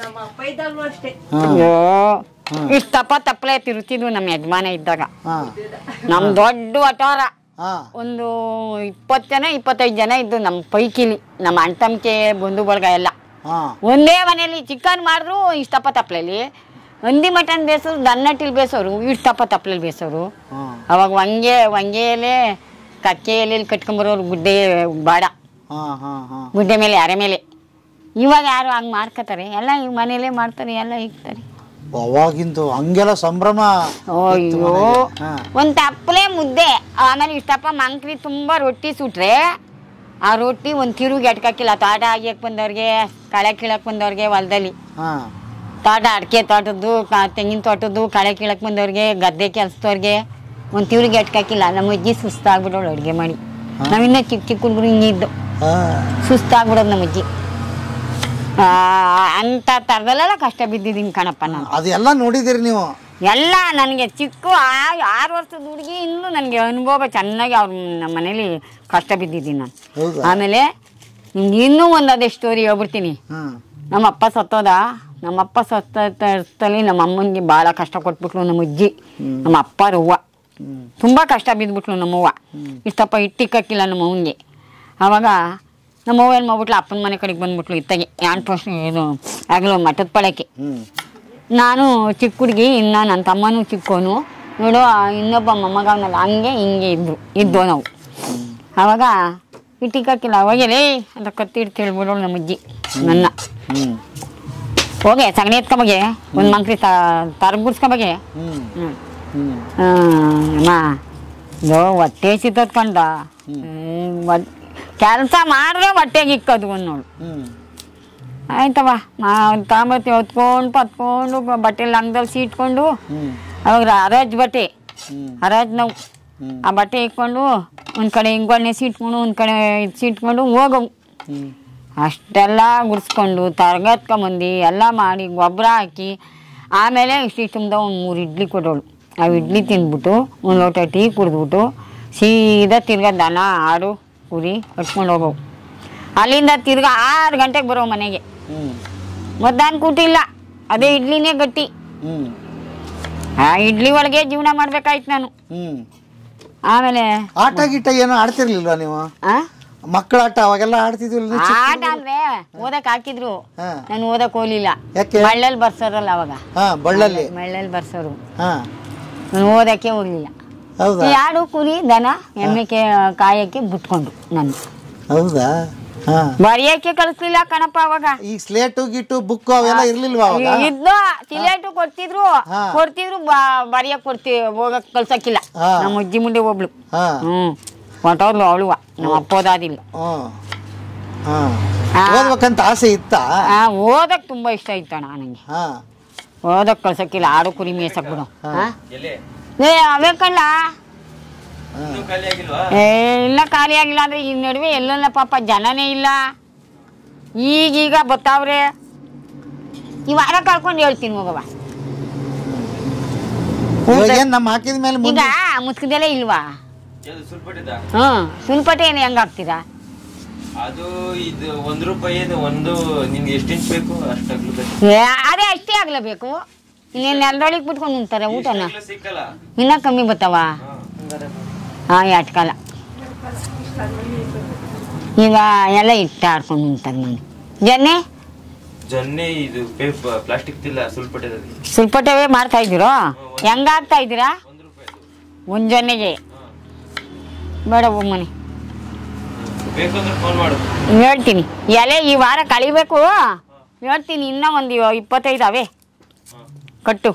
ಅಯ್ಯೋ ಇಷ್ಟಪ್ಪ ತಪ್ಪಲೆ ತಿರುತ್ತಿದ್ವು ನಮ್ಮ ಯಜಮಾನ ಇದ್ದಾಗ ಹಾ ನಮ್ಮ ದೊಡ್ಡ ವಟಾರ ಹಾ ಒಂದು ಇಪ್ಪತ್ತು ಜನ ಇಪ್ಪತ್ತೈದು ಜನ ಇದ್ದು ನಮ್ಮ ಪೈಕಿಲಿ ನಮ್ಮ ಅಣ್ತಮ್ಕೆ ಬಂಧು ಬಳಗ ಎಲ್ಲ ಹಾ ಒಂದೇ ಮನೆಯಲ್ಲಿ ಚಿಕನ್ ಮಾಡಿದ್ರು ಇಷ್ಟಪ್ಪ ತಪ್ಪಲೆಲಿ ಹಂದಿ ಮಟನ್ ಬೇಸೋರು ದನ್ನಟ್ಟಿಲ್ ಬೇಸೋರು ಇಷ್ಟಪ್ಪ ತಪ್ಪಲಲ್ಲಿ ಬೇಸೋರು ಹಾ ಅವಾಗ ವಂಗೆ ವಂಗೆ ಎಲೆ ಕಕ್ಕೆ ಎಲೆಯಲ್ಲಿ ಕಟ್ಕೊಂಬರೋರು ಗುಡ್ಡೆ ಬಾಡ ಹಾ ಹಾ ಹಾ ಗುಡ್ಡೆ ಮೇಲೆ ಅರೆ ಮೇಲೆ ಇವಾಗ ಯಾರು ಹಂಗೆ ಮಾಡ್ಕೋತಾರೆ ಎಲ್ಲ ಈ ಮನೇಲೇ ಮಾಡ್ತಾರೆ ಎಲ್ಲ ಇಕ್ತಾರೆ ಅವಾಗಿಂದು ಹಂಗೆಲ್ಲ ಸಂಭ್ರಮ ಅಯ್ಯೋ ಹಾ ಒಂದು ತಪ್ಪಲೆ ಮುದ್ದೆ ಆಮೇಲೆ ಇಷ್ಟಪ್ಪ ಮಂಕ್ರಿ ತುಂಬ ರೊಟ್ಟಿ ಸುಟ್ರೆ ಆ ರೊಟ್ಟಿ ಒಂದು ಕಿರುಗೆ ಎಟ್ಕಾಕಿಲ್ಲ ತೋಟ ಆಗಿಯಕ್ಕೆ ಬಂದವ್ರಿಗೆ ಕಳೆ ಕೀಳಕ್ಕೆ ಬಂದವ್ರಿಗೆ ಹೊಲದಲ್ಲಿ ಹಾ ತೋಟ ಅಡಿಕೆ ತೋಟದ್ದು ಕ- ತೆಂಗಿನ ತೋಟದ್ದು ಕಳೆ ಕೀಳಕ್ಕೆ ಬಂದವ್ರಿಗೆ ಗದ್ದೆ ಕೆಲಸದವ್ರಿಗೆ ಒಂದು ತಿವ್ರಿಗೆ ಎಟ್ಕಾಕಿಲ್ಲ ನಮ್ಮ ಅಜ್ಜಿ ಸುಸ್ತಾಗ್ಬಿಡೋಳು ಅಡುಗೆ ಮಾಡಿ ನಾವಿನ್ನ ಚಿಕ್ಕ ಚಿಕ್ಕ ಹುಡುಗರು ಹಿಂಗೆ ಇದ್ದು ಹಾ ಸುಸ್ತಾಗ್ಬಿಡೋದು ನಮ್ಮ ಅಜ್ಜಿ ಆ, ಅಂಥ ಥರದಲ್ಲೆಲ್ಲ ಕಷ್ಟ ಬಿದ್ದಿದ್ದೀನಿ ಕಣಪ್ಪ ನಾನು ಅದೆಲ್ಲ ನೋಡಿದಿರಿ ನೀವು ಎಲ್ಲ ನನಗೆ ಚಿಕ್ಕ ಆ- ಆರು ವರ್ಷದ ಹುಡುಗಿ ಇನ್ನೂ ನನಗೆ ಅನುಭವ ಚೆನ್ನಾಗಿ ಅವ್ರ ನಮ್ಮ ಮನೇಲಿ ಕಷ್ಟ ಬಿದ್ದಿದ್ದೀನಿ ನಾನು ಹೌದಾ ಆಮೇಲೆ ನಿಮ್ಗೆ ಇನ್ನೂ ಒಂದು ಅದೇ ಸ್ಟೋರಿ ಹೇಳ್ಬಿಡ್ತೀನಿ ಹಾ ನಮ್ಮಪ್ಪ ಸತ್ತೋದ ನಮ್ಮಪ್ಪ ಸತ್ತಲ್ಲಿ ನಮ್ಮ ಅಮ್ಮನಿಗೆ ಭಾಳ ಕಷ್ಟ ಕೊಟ್ಬಿಟ್ಲು ನಮ್ಮ ಅಜ್ಜಿ ನಮ್ಮ ಅಪ್ಪ ಅವ್ವ ಹ್ಮ್ ತುಂಬ ಕಷ್ಟ ಬಿದ್ಬಿಟ್ಲು ನಮ್ಮವ್ವ ಇಷ್ಟಪ್ಪ ಇಟ್ಟಿಕ್ಕಿಲ್ಲ ನಮ್ಮ ಅವ್ವನಿಗೆ ಆವಾಗ ನಮ್ಮವ್ವ ಏನು ಮಾಡ್ಬಿಟ್ಲು ಅಪ್ಪನ ಮನೆ ಕಡೆಗೆ ಬಂದ್ಬಿಟ್ಲು ಇತ್ತಗೆ ಎರಡು ವರ್ಷ ಇದು ಆಗಲೂ ಮಠದ ಪಳಕ್ಕೆ ಹ್ಮ್ ನಾನು ಚಿಕ್ಕ ಹುಡುಗಿ ಇನ್ನು ನನ್ನ ತಮ್ಮನೂ ಚಿಕ್ಕವನು ನೋಡು ಆ ಇನ್ನೊಬ್ಬ ಮೊಮ್ಮಗವನಲ್ಲ ಹಂಗೆ ಹಿಂಗೆ ಇದ್ರು ಇದ್ದೋ ನಾವು ಆವಾಗ ಇಟ್ಟಿಕ್ಕಿಲ್ಲ ಹೋಗಿಲೇ ಅಂತ ಕತ್ತಿ ಇಡ್ತು ಹೇಳ್ಬಿಡೋಳು ನಮ್ಮ ಅಜ್ಜಿ ನನ್ನ ಹ್ಮ್ ಹೋಗಿ ಸಗಣಿ ಎತ್ಕೊಬಗೆ ಒಂದು ಮಂಕ್ರಿ ತರಗುಡ್ಸ್ಕೊಬಗೆ ಹ್ಮ್ ಹ್ಞೂ ಹ್ಮ್ ಅಮ್ಮ ಇದು ಹೊಟ್ಟೆ ಸಿತ್ತತ್ಕೊಂಡ ಕೆಲಸ ಮಾಡಿದ್ರೆ ಹೊಟ್ಟೆಗೆ ಇಕ್ಕೋದು ಒಂದು ನೋಡು ಹ್ಮ್ ಆಯ್ತವ ತಾಂಬತ್ತಿ ಹೊತ್ಕೊಂಡು ಪತ್ಕೊಂಡು ಬಟ್ಟೆ ಲಂಗದಲ್ಲಿ ಸೀಟ್ಕೊಂಡು ಹ್ಮ್ ಅವಾಗ ಹರಾಜ್ ಬಟ್ಟೆ ಹ್ಮ್ ಹರಾಜ್ ನಾವು ಹ್ಮ್ ಆ ಬಟ್ಟೆ ಇಟ್ಕೊಂಡು ಒಂದು ಕಡೆ ಹಿಂಗೊಣ್ಣೆ ಸೀಟ್ಕೊಂಡು ಒಂದು ಕಡೆ ಇದು ಸೀಟ್ಕೊಂಡು ಹೋಗವು ಹ್ಮ್ ಅಷ್ಟೆಲ್ಲ ಗುಡಿಸ್ಕೊಂಡು ತರಗತ್ಕೊಂಬಂದು ಎಲ್ಲ ಮಾಡಿ ಗೊಬ್ಬರ ಹಾಕಿ ಆಮೇಲೆ ಇಷ್ಟು ತುಂಬ ಒಂದು ಮೂರು ಇಡ್ಲಿ ಕೊಡೋಳು ಆ ಇಡ್ಲಿ ತಿಂದ್ಬಿಟ್ಟು ಒಂದು ಲೋಟ ಟೀ ಕುಡಿದ್ಬಿಟ್ಟು ಸೀದಾ ತಿರ್ಗಾ ದನ ಆಡು ಕುರಿ ಕಟ್ಕೊಂಡು ಹೋಗೋವು ಅಲ್ಲಿಂದ ತಿರ್ಗಾ ಆರು ಗಂಟೆಗೆ ಬರೋ ಮನೆಗೆ ಹ್ಮ್ ಮಧ್ಯಾಹ್ನ ಕೂಟಿಲ್ಲ ಅದೇ ಇಡ್ಲಿನೇ ಗಟ್ಟಿ ಹ್ಮ್ ಆ ಇಡ್ಲಿ ಒಳಗೆ ಜೀವನ ಮಾಡ್ಬೇಕಾಯ್ತು ನಾನು ಹ್ಮ್ ಆಮೇಲೆ ಆಟ ಗೀಟ ಏನೋ ಆಡ್ತಿರ್ಲಿಲ್ವಾ ನೀವು ಆ? ಮಕ್ಕಳ ಆಟ ಅವಾಗೆಲ್ಲ ಆಡ್ತಿದ್ವಿಲ್ಲ ನೀವು ಚಿಕ್ಕ- ಆಟ ಅಂದ್ರೆ ಓದಕ್ ಹಾಕಿದ್ರು ಹಾ ನಾನು ಓದಕ್ ಹೋಗ್ಲಿಲ್ಲ ಯಾಕೆ ಮಳ್ಳಲ್ಲಿ ಬರ್ಸೋರಲ್ಲ ಅವಾಗ ಹಾ ಬಳ್ಳಲ್ಲಿ ಮಳ್ಳಲ್ಲಿ ಬರ್ಸೋರು ಹಾ ನಾನು ಓದಕ್ಕೆ ಹೋಗ್ಲಿಲ್ಲ ಹೌದಾ ಈ ಆಡು ಕುರಿ ದನ ಎಮ್ಮೆಗೆ ಕಾಯಕ್ಕೆ ಬಿಟ್ಕೊಂಡು ನಾನು ಹೌದಾ ಹಾ ಬರೆಯಕ್ಕೆ ಕಳಿಸ್ಲಿಲ್ಲ ಕಣಪ್ಪ ಅವಾಗ ಈಗ ಸ್ಲೇಟು ಗಿಟ್ಟು ಬುಕ್ ಅವೆಲ್ಲ ಇರ್ಲಿಲ್ವಾ ಅವಾಗ ಇದ್ದು ಸಿಲೇಟು ಕೊಡ್ತಿದ್ರು ಹಾ. ಕೊಡ್ತಿದ್ರು ಬ- ಬರೆಯಕ್ ಕೊಡ್ತಿ ಹೋಗಕ್ ಕಳ್ಸಕ್ಕಿಲ್ಲ ಹಾ. ನಮ್ಮ ಅಜ್ಜಿ ಮುಂದೆ ಒಬ್ಳು ಹಾ ಹ್ಮ್ ಹೊಂಟೋದ್ಲು ಅವಳುವ ನಮ್ಮ ಅಪ್ಪ ಓದಾದಿಲ್ಲ ಹ್ಮ್ ಹಾ ಹಾ. ಓದ್ಬೇಕಂತ ಆಸೆ ಇತ್ತಾ ಆ ಓದಕ್ ತುಂಬಾ ಇಷ್ಟ ಇತ್ತಣ್ಣ ನನಗೆ ಹಾ ಓದಕ್ ಕಳ್ಸಕ್ಕಿಲ್ಲ ಆಡು ಕುರಿ ಮೇಯ್ಸಕ್ ಬಿಡು ಹಾ? ಏ ಅವೇ ಕಳ್ಳ ಏ ಇಲ್ಲ ಖಾಲಿ ಆಗಿಲ್ಲ ಅಂದ್ರೆ ಈ ನಡುವೆ ಎಲ್ಲೆಲ್ಲ ಪಾಪ ಜನನೇ ಇಲ್ಲ ಈಗೀಗ ಬತ್ತಾವ್ರೆ ಈ ವಾರ ಕಳ್ಕೊಂಡು ಹೇಳ್ತೀನಿ ಹೋಗವ ಇವಾಗ ಏನ್ ನಮ್ಮ ಹಾಕಿದ ಮೇಲೆ ಈಗ ಮುಂದೆ ಮುಸ್ಕದೆಲ್ಲ ಇಲ್ವಾ ಅದು ಸುಲ್ಪಟ್ಟಿದ ಹ್ಮ್ ಸುಲ್ಪಟೆ ಏನು ಹೆಂಗ್ ಹಾಕ್ತೀರಾ ಅದು ಇದು ಒಂದ್ ರೂಪಾಯಿ ಇದು ಒಂದು ನಿಮ್ಗೆ ಎಷ್ಟು ಇಂಚ್ ಬೇಕು ಅಷ್ಟು ಅಗ್ಲದಲ್ಲಿ ಏ, ಅದೇ ಅಷ್ಟೇ ಆಗ್ಲೇಬೇಕು ಇನ್ನೇನು ನೆಲದೊಳಗೆ ಬಿಟ್ಕೊಂಡು ನಿಂತಾರೆ ಊಟನ ಅಗ್ಲ ಸಿಕ್ಕಲ್ಲ ಇನ್ನ ಕಮ್ಮಿ ಬರ್ತಾವ ಹಾ, ಹಂಗಾರೆ ಹಾಂ ಎಟ್ಕಲ್ಲ ಈಗ ಎಲ್ಲ ಇಟ್ಟು ಆಡ್ಕೊಂಡು ನಿಂತಾರೆ ನಾನು ಜನ್ನೆ ಜೊನ್ನೆ ಇದು ಪೇಪರ್ ಪ್ಲಾಸ್ಟಿಕ್ ತಿಲ್ಲ ಸುಲ್ಪಟ್ಟಿದಲ್ಲಿ ಸುಲ್ಪಟವೇ ಮಾಡ್ತಾ ಇದ್ದೀರೋ ಹೆಂಗ ಆಗ್ತಾ ಇದ್ದೀರಾ ಒಂದ್ ರೂಪಾಯಿ ಒಂದು ಜೊನ್ನೆಗೆ ಬೇಡ ಮನೆ ಬೇಕಂದ್ರೆ ಫೋನ್ ಮಾಡು ಹೇಳ್ತೀನಿ ಎಲೆ ಈ ವಾರ ಕಳಿಬೇಕು ಹೇಳ್ತೀನಿ ಇನ್ನೂ ಒಂದು ಇಪ್ಪತ್ತೈದು ಅವೇ ಹಾ. ಕಟ್ಟು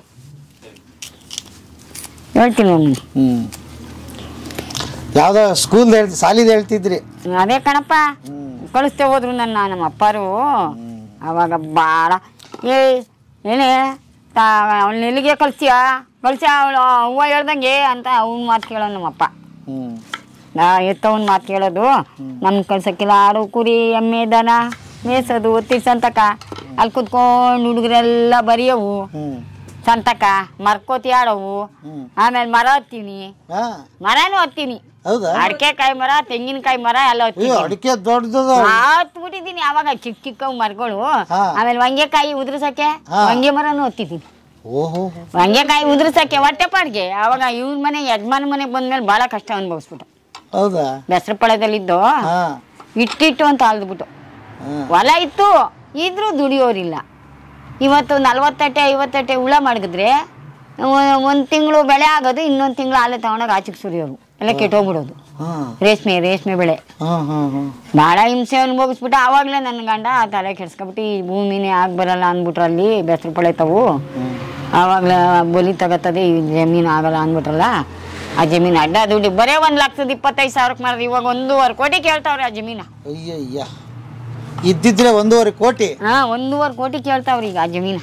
ಹೇಳ್ತೀನಿ ಒಮ್ಮೆ ಹ್ಮ್ ಯಾವ್ದೋ ಸ್ಕೂಲ್ ಹೇಳ್ತಿ ಸಾಲಿದ್ ಹೇಳ್ತಿದ್ರಿ ಅದೇ ಕಣಪ್ಪ ಹ್ಮ್ ಕಳಿಸ್ತೇ ಹೋದ್ರು ನನ್ನ ನಮ್ಮ ಅಪ್ಪರು ಅವಾಗ ಭಾಳ ಏ ಏನೇ ತಾ ಅವಳು ಎಲ್ಲಿಗೆ ಕಳಿಸ್ತೀಯಾ ಕಳ್ಸಿ ಅವಳು ಹೂವ ಹೇಳ್ದಂಗೆ ಅಂತ ಅವ್ನ ಮಾತು ಕೇಳೋ ನಮ್ಮಪ್ಪ ಹ್ಮ್ ನಾ ಎತ್ತವನ್ ಮಾತು ಕೇಳೋದು ನಮ್ ಕಳ್ಸಕ್ಕಿಲ್ಲ ಆಡು ಕುರಿ ಎಮ್ಮೆ ದನ ಮೇಸೋದು ತಿರ್ಸಂತಕ ಅಲ್ಲಿ ಕುತ್ಕೊಂಡು ಹುಡುಗರೆಲ್ಲ ಬರೆಯವು ಹ್ಮ್ ಸಂತಕ ಮರ್ಕೋತಿ ಆಡವು ಹ್ಮ್ ಆಮೇಲೆ ಮರ ಹತ್ತೀನಿ ಹಾ ಮರನೂ ಹತ್ತೀನಿ ಹೌದಾ ಅಡಿಕೆಕಾಯಿ ಮರ ತೆಂಗಿನಕಾಯಿ ಮರ ಎಲ್ಲ ಅಯ್ಯೋ ಹತ್ತೀನಿ ಅಡಿಕೆ ದೊಡ್ಡದ ಹತ್ಬಿಟ್ಟಿದ್ದೀನಿ ಅವಾಗ ಚಿಕ್ಕ ಚಿಕ್ಕ ಮರಗಳು ಹಾ. ಆಮೇಲೆ ಹೊಂಗೆಕಾಯಿ ಉದುರ್ಸಕ್ಕೆ ಹಾ. ಹೊಂಗೆ ಮರನೂ ಹತ್ತಿದ್ದೀನಿ ಓಹೋ ಹೊಂಗೆಕಾಯಿ ಉದುರ್ಸಕ್ಕೆ ಹೊಟ್ಟೆ ಪಾಡ್ಗೆ ಅವಾಗ ಇವ್ನ ಮನೆ ಯಜಮಾನ ಮನೆಗೆ ಬಂದ್ಮೇಲೆ ಭಾಳ ಕಷ್ಟ ಅನ್ಭವಿಸ್ಬಿಟ್ಟು ಹೌದಾ ಬೆಸ್ರ ಪಾಳ್ಯದಲ್ಲಿದ್ದು ಹಾ ಇಟ್ಟಿಟ್ಟು ಅಂತ ಅಲ್ದ್ಬಿಟ್ಟು ಹಾ ಹೊಲ ಇತ್ತು ಇದ್ರೂ ದುಡಿಯೋರಿಲ್ಲ ಇವತ್ತು ನಲ್ವತ್ತಟ್ಟೆ ಐವತ್ತಟ್ಟೆ ಹುಳ ಮಾಡಿದ್ರೆ ಒಂದು ತಿಂಗಳು ಬೆಳೆ ಆಗೋದು ಇನ್ನೊಂದು ತಿಂಗಳು ಹಾಲೆ ತಗೊಂಡೋಗಿ ಆಚೆಗೆ ಸುರಿಯೋರು ಎಲ್ಲ ಕೆಟ್ಟೋಗ್ಬಿಡೋದು ಹಾ ರೇಷ್ಮೆ ರೇಷ್ಮೆ ಬೆಳೆ ಹಾ ಹಾ ಹಾ ಭಾಳ ಹಿಂಸೆ ಅನುಭವಿಸ್ಬಿಟ್ಟು ಆವಾಗಲೇ ನನ್ನ ಗಂಡ ತಲೆ ಕೆಡ್ಸ್ಕೊಬಿಟ್ಟು ಈ ಭೂಮಿನೇ ಆಗಿ ಬರಲ್ಲ ಅಂದ್ಬಿಟ್ರು ಅಲ್ಲಿ ಬೆಸ್ರು ಪಳೆತವು ಆವಾಗಲೇ ಬಲಿ ತಗತ್ತದೆ ಈ ಜಮೀನು ಆಗಲ್ಲ ಅಂದ್ಬಿಟ್ರಲ್ಲ ಆ ಜಮೀನು ಅಡ್ಡ ದುಡ್ಡು ಬರೇ ಒಂದು ಲಕ್ಷದ ಇಪ್ಪತ್ತೈದು ಸಾವಿರಕ್ಕೆ ಮಾಡಿದ್ರೆ ಇವಾಗ ಒಂದೂವರೆ ಕೋಟಿ ಕೇಳ್ತಾವ್ರೆ ಆ ಜಮೀನು ಅಯ್ಯಯ್ಯ ಇದ್ದಿದ್ರೆ ಒಂದೂವರೆ ಕೋಟಿ ಹಾ ಒಂದೂವರೆ ಕೋಟಿ ಕೇಳ್ತಾವ್ರಿ ಈಗ ಆ ಜಮೀನ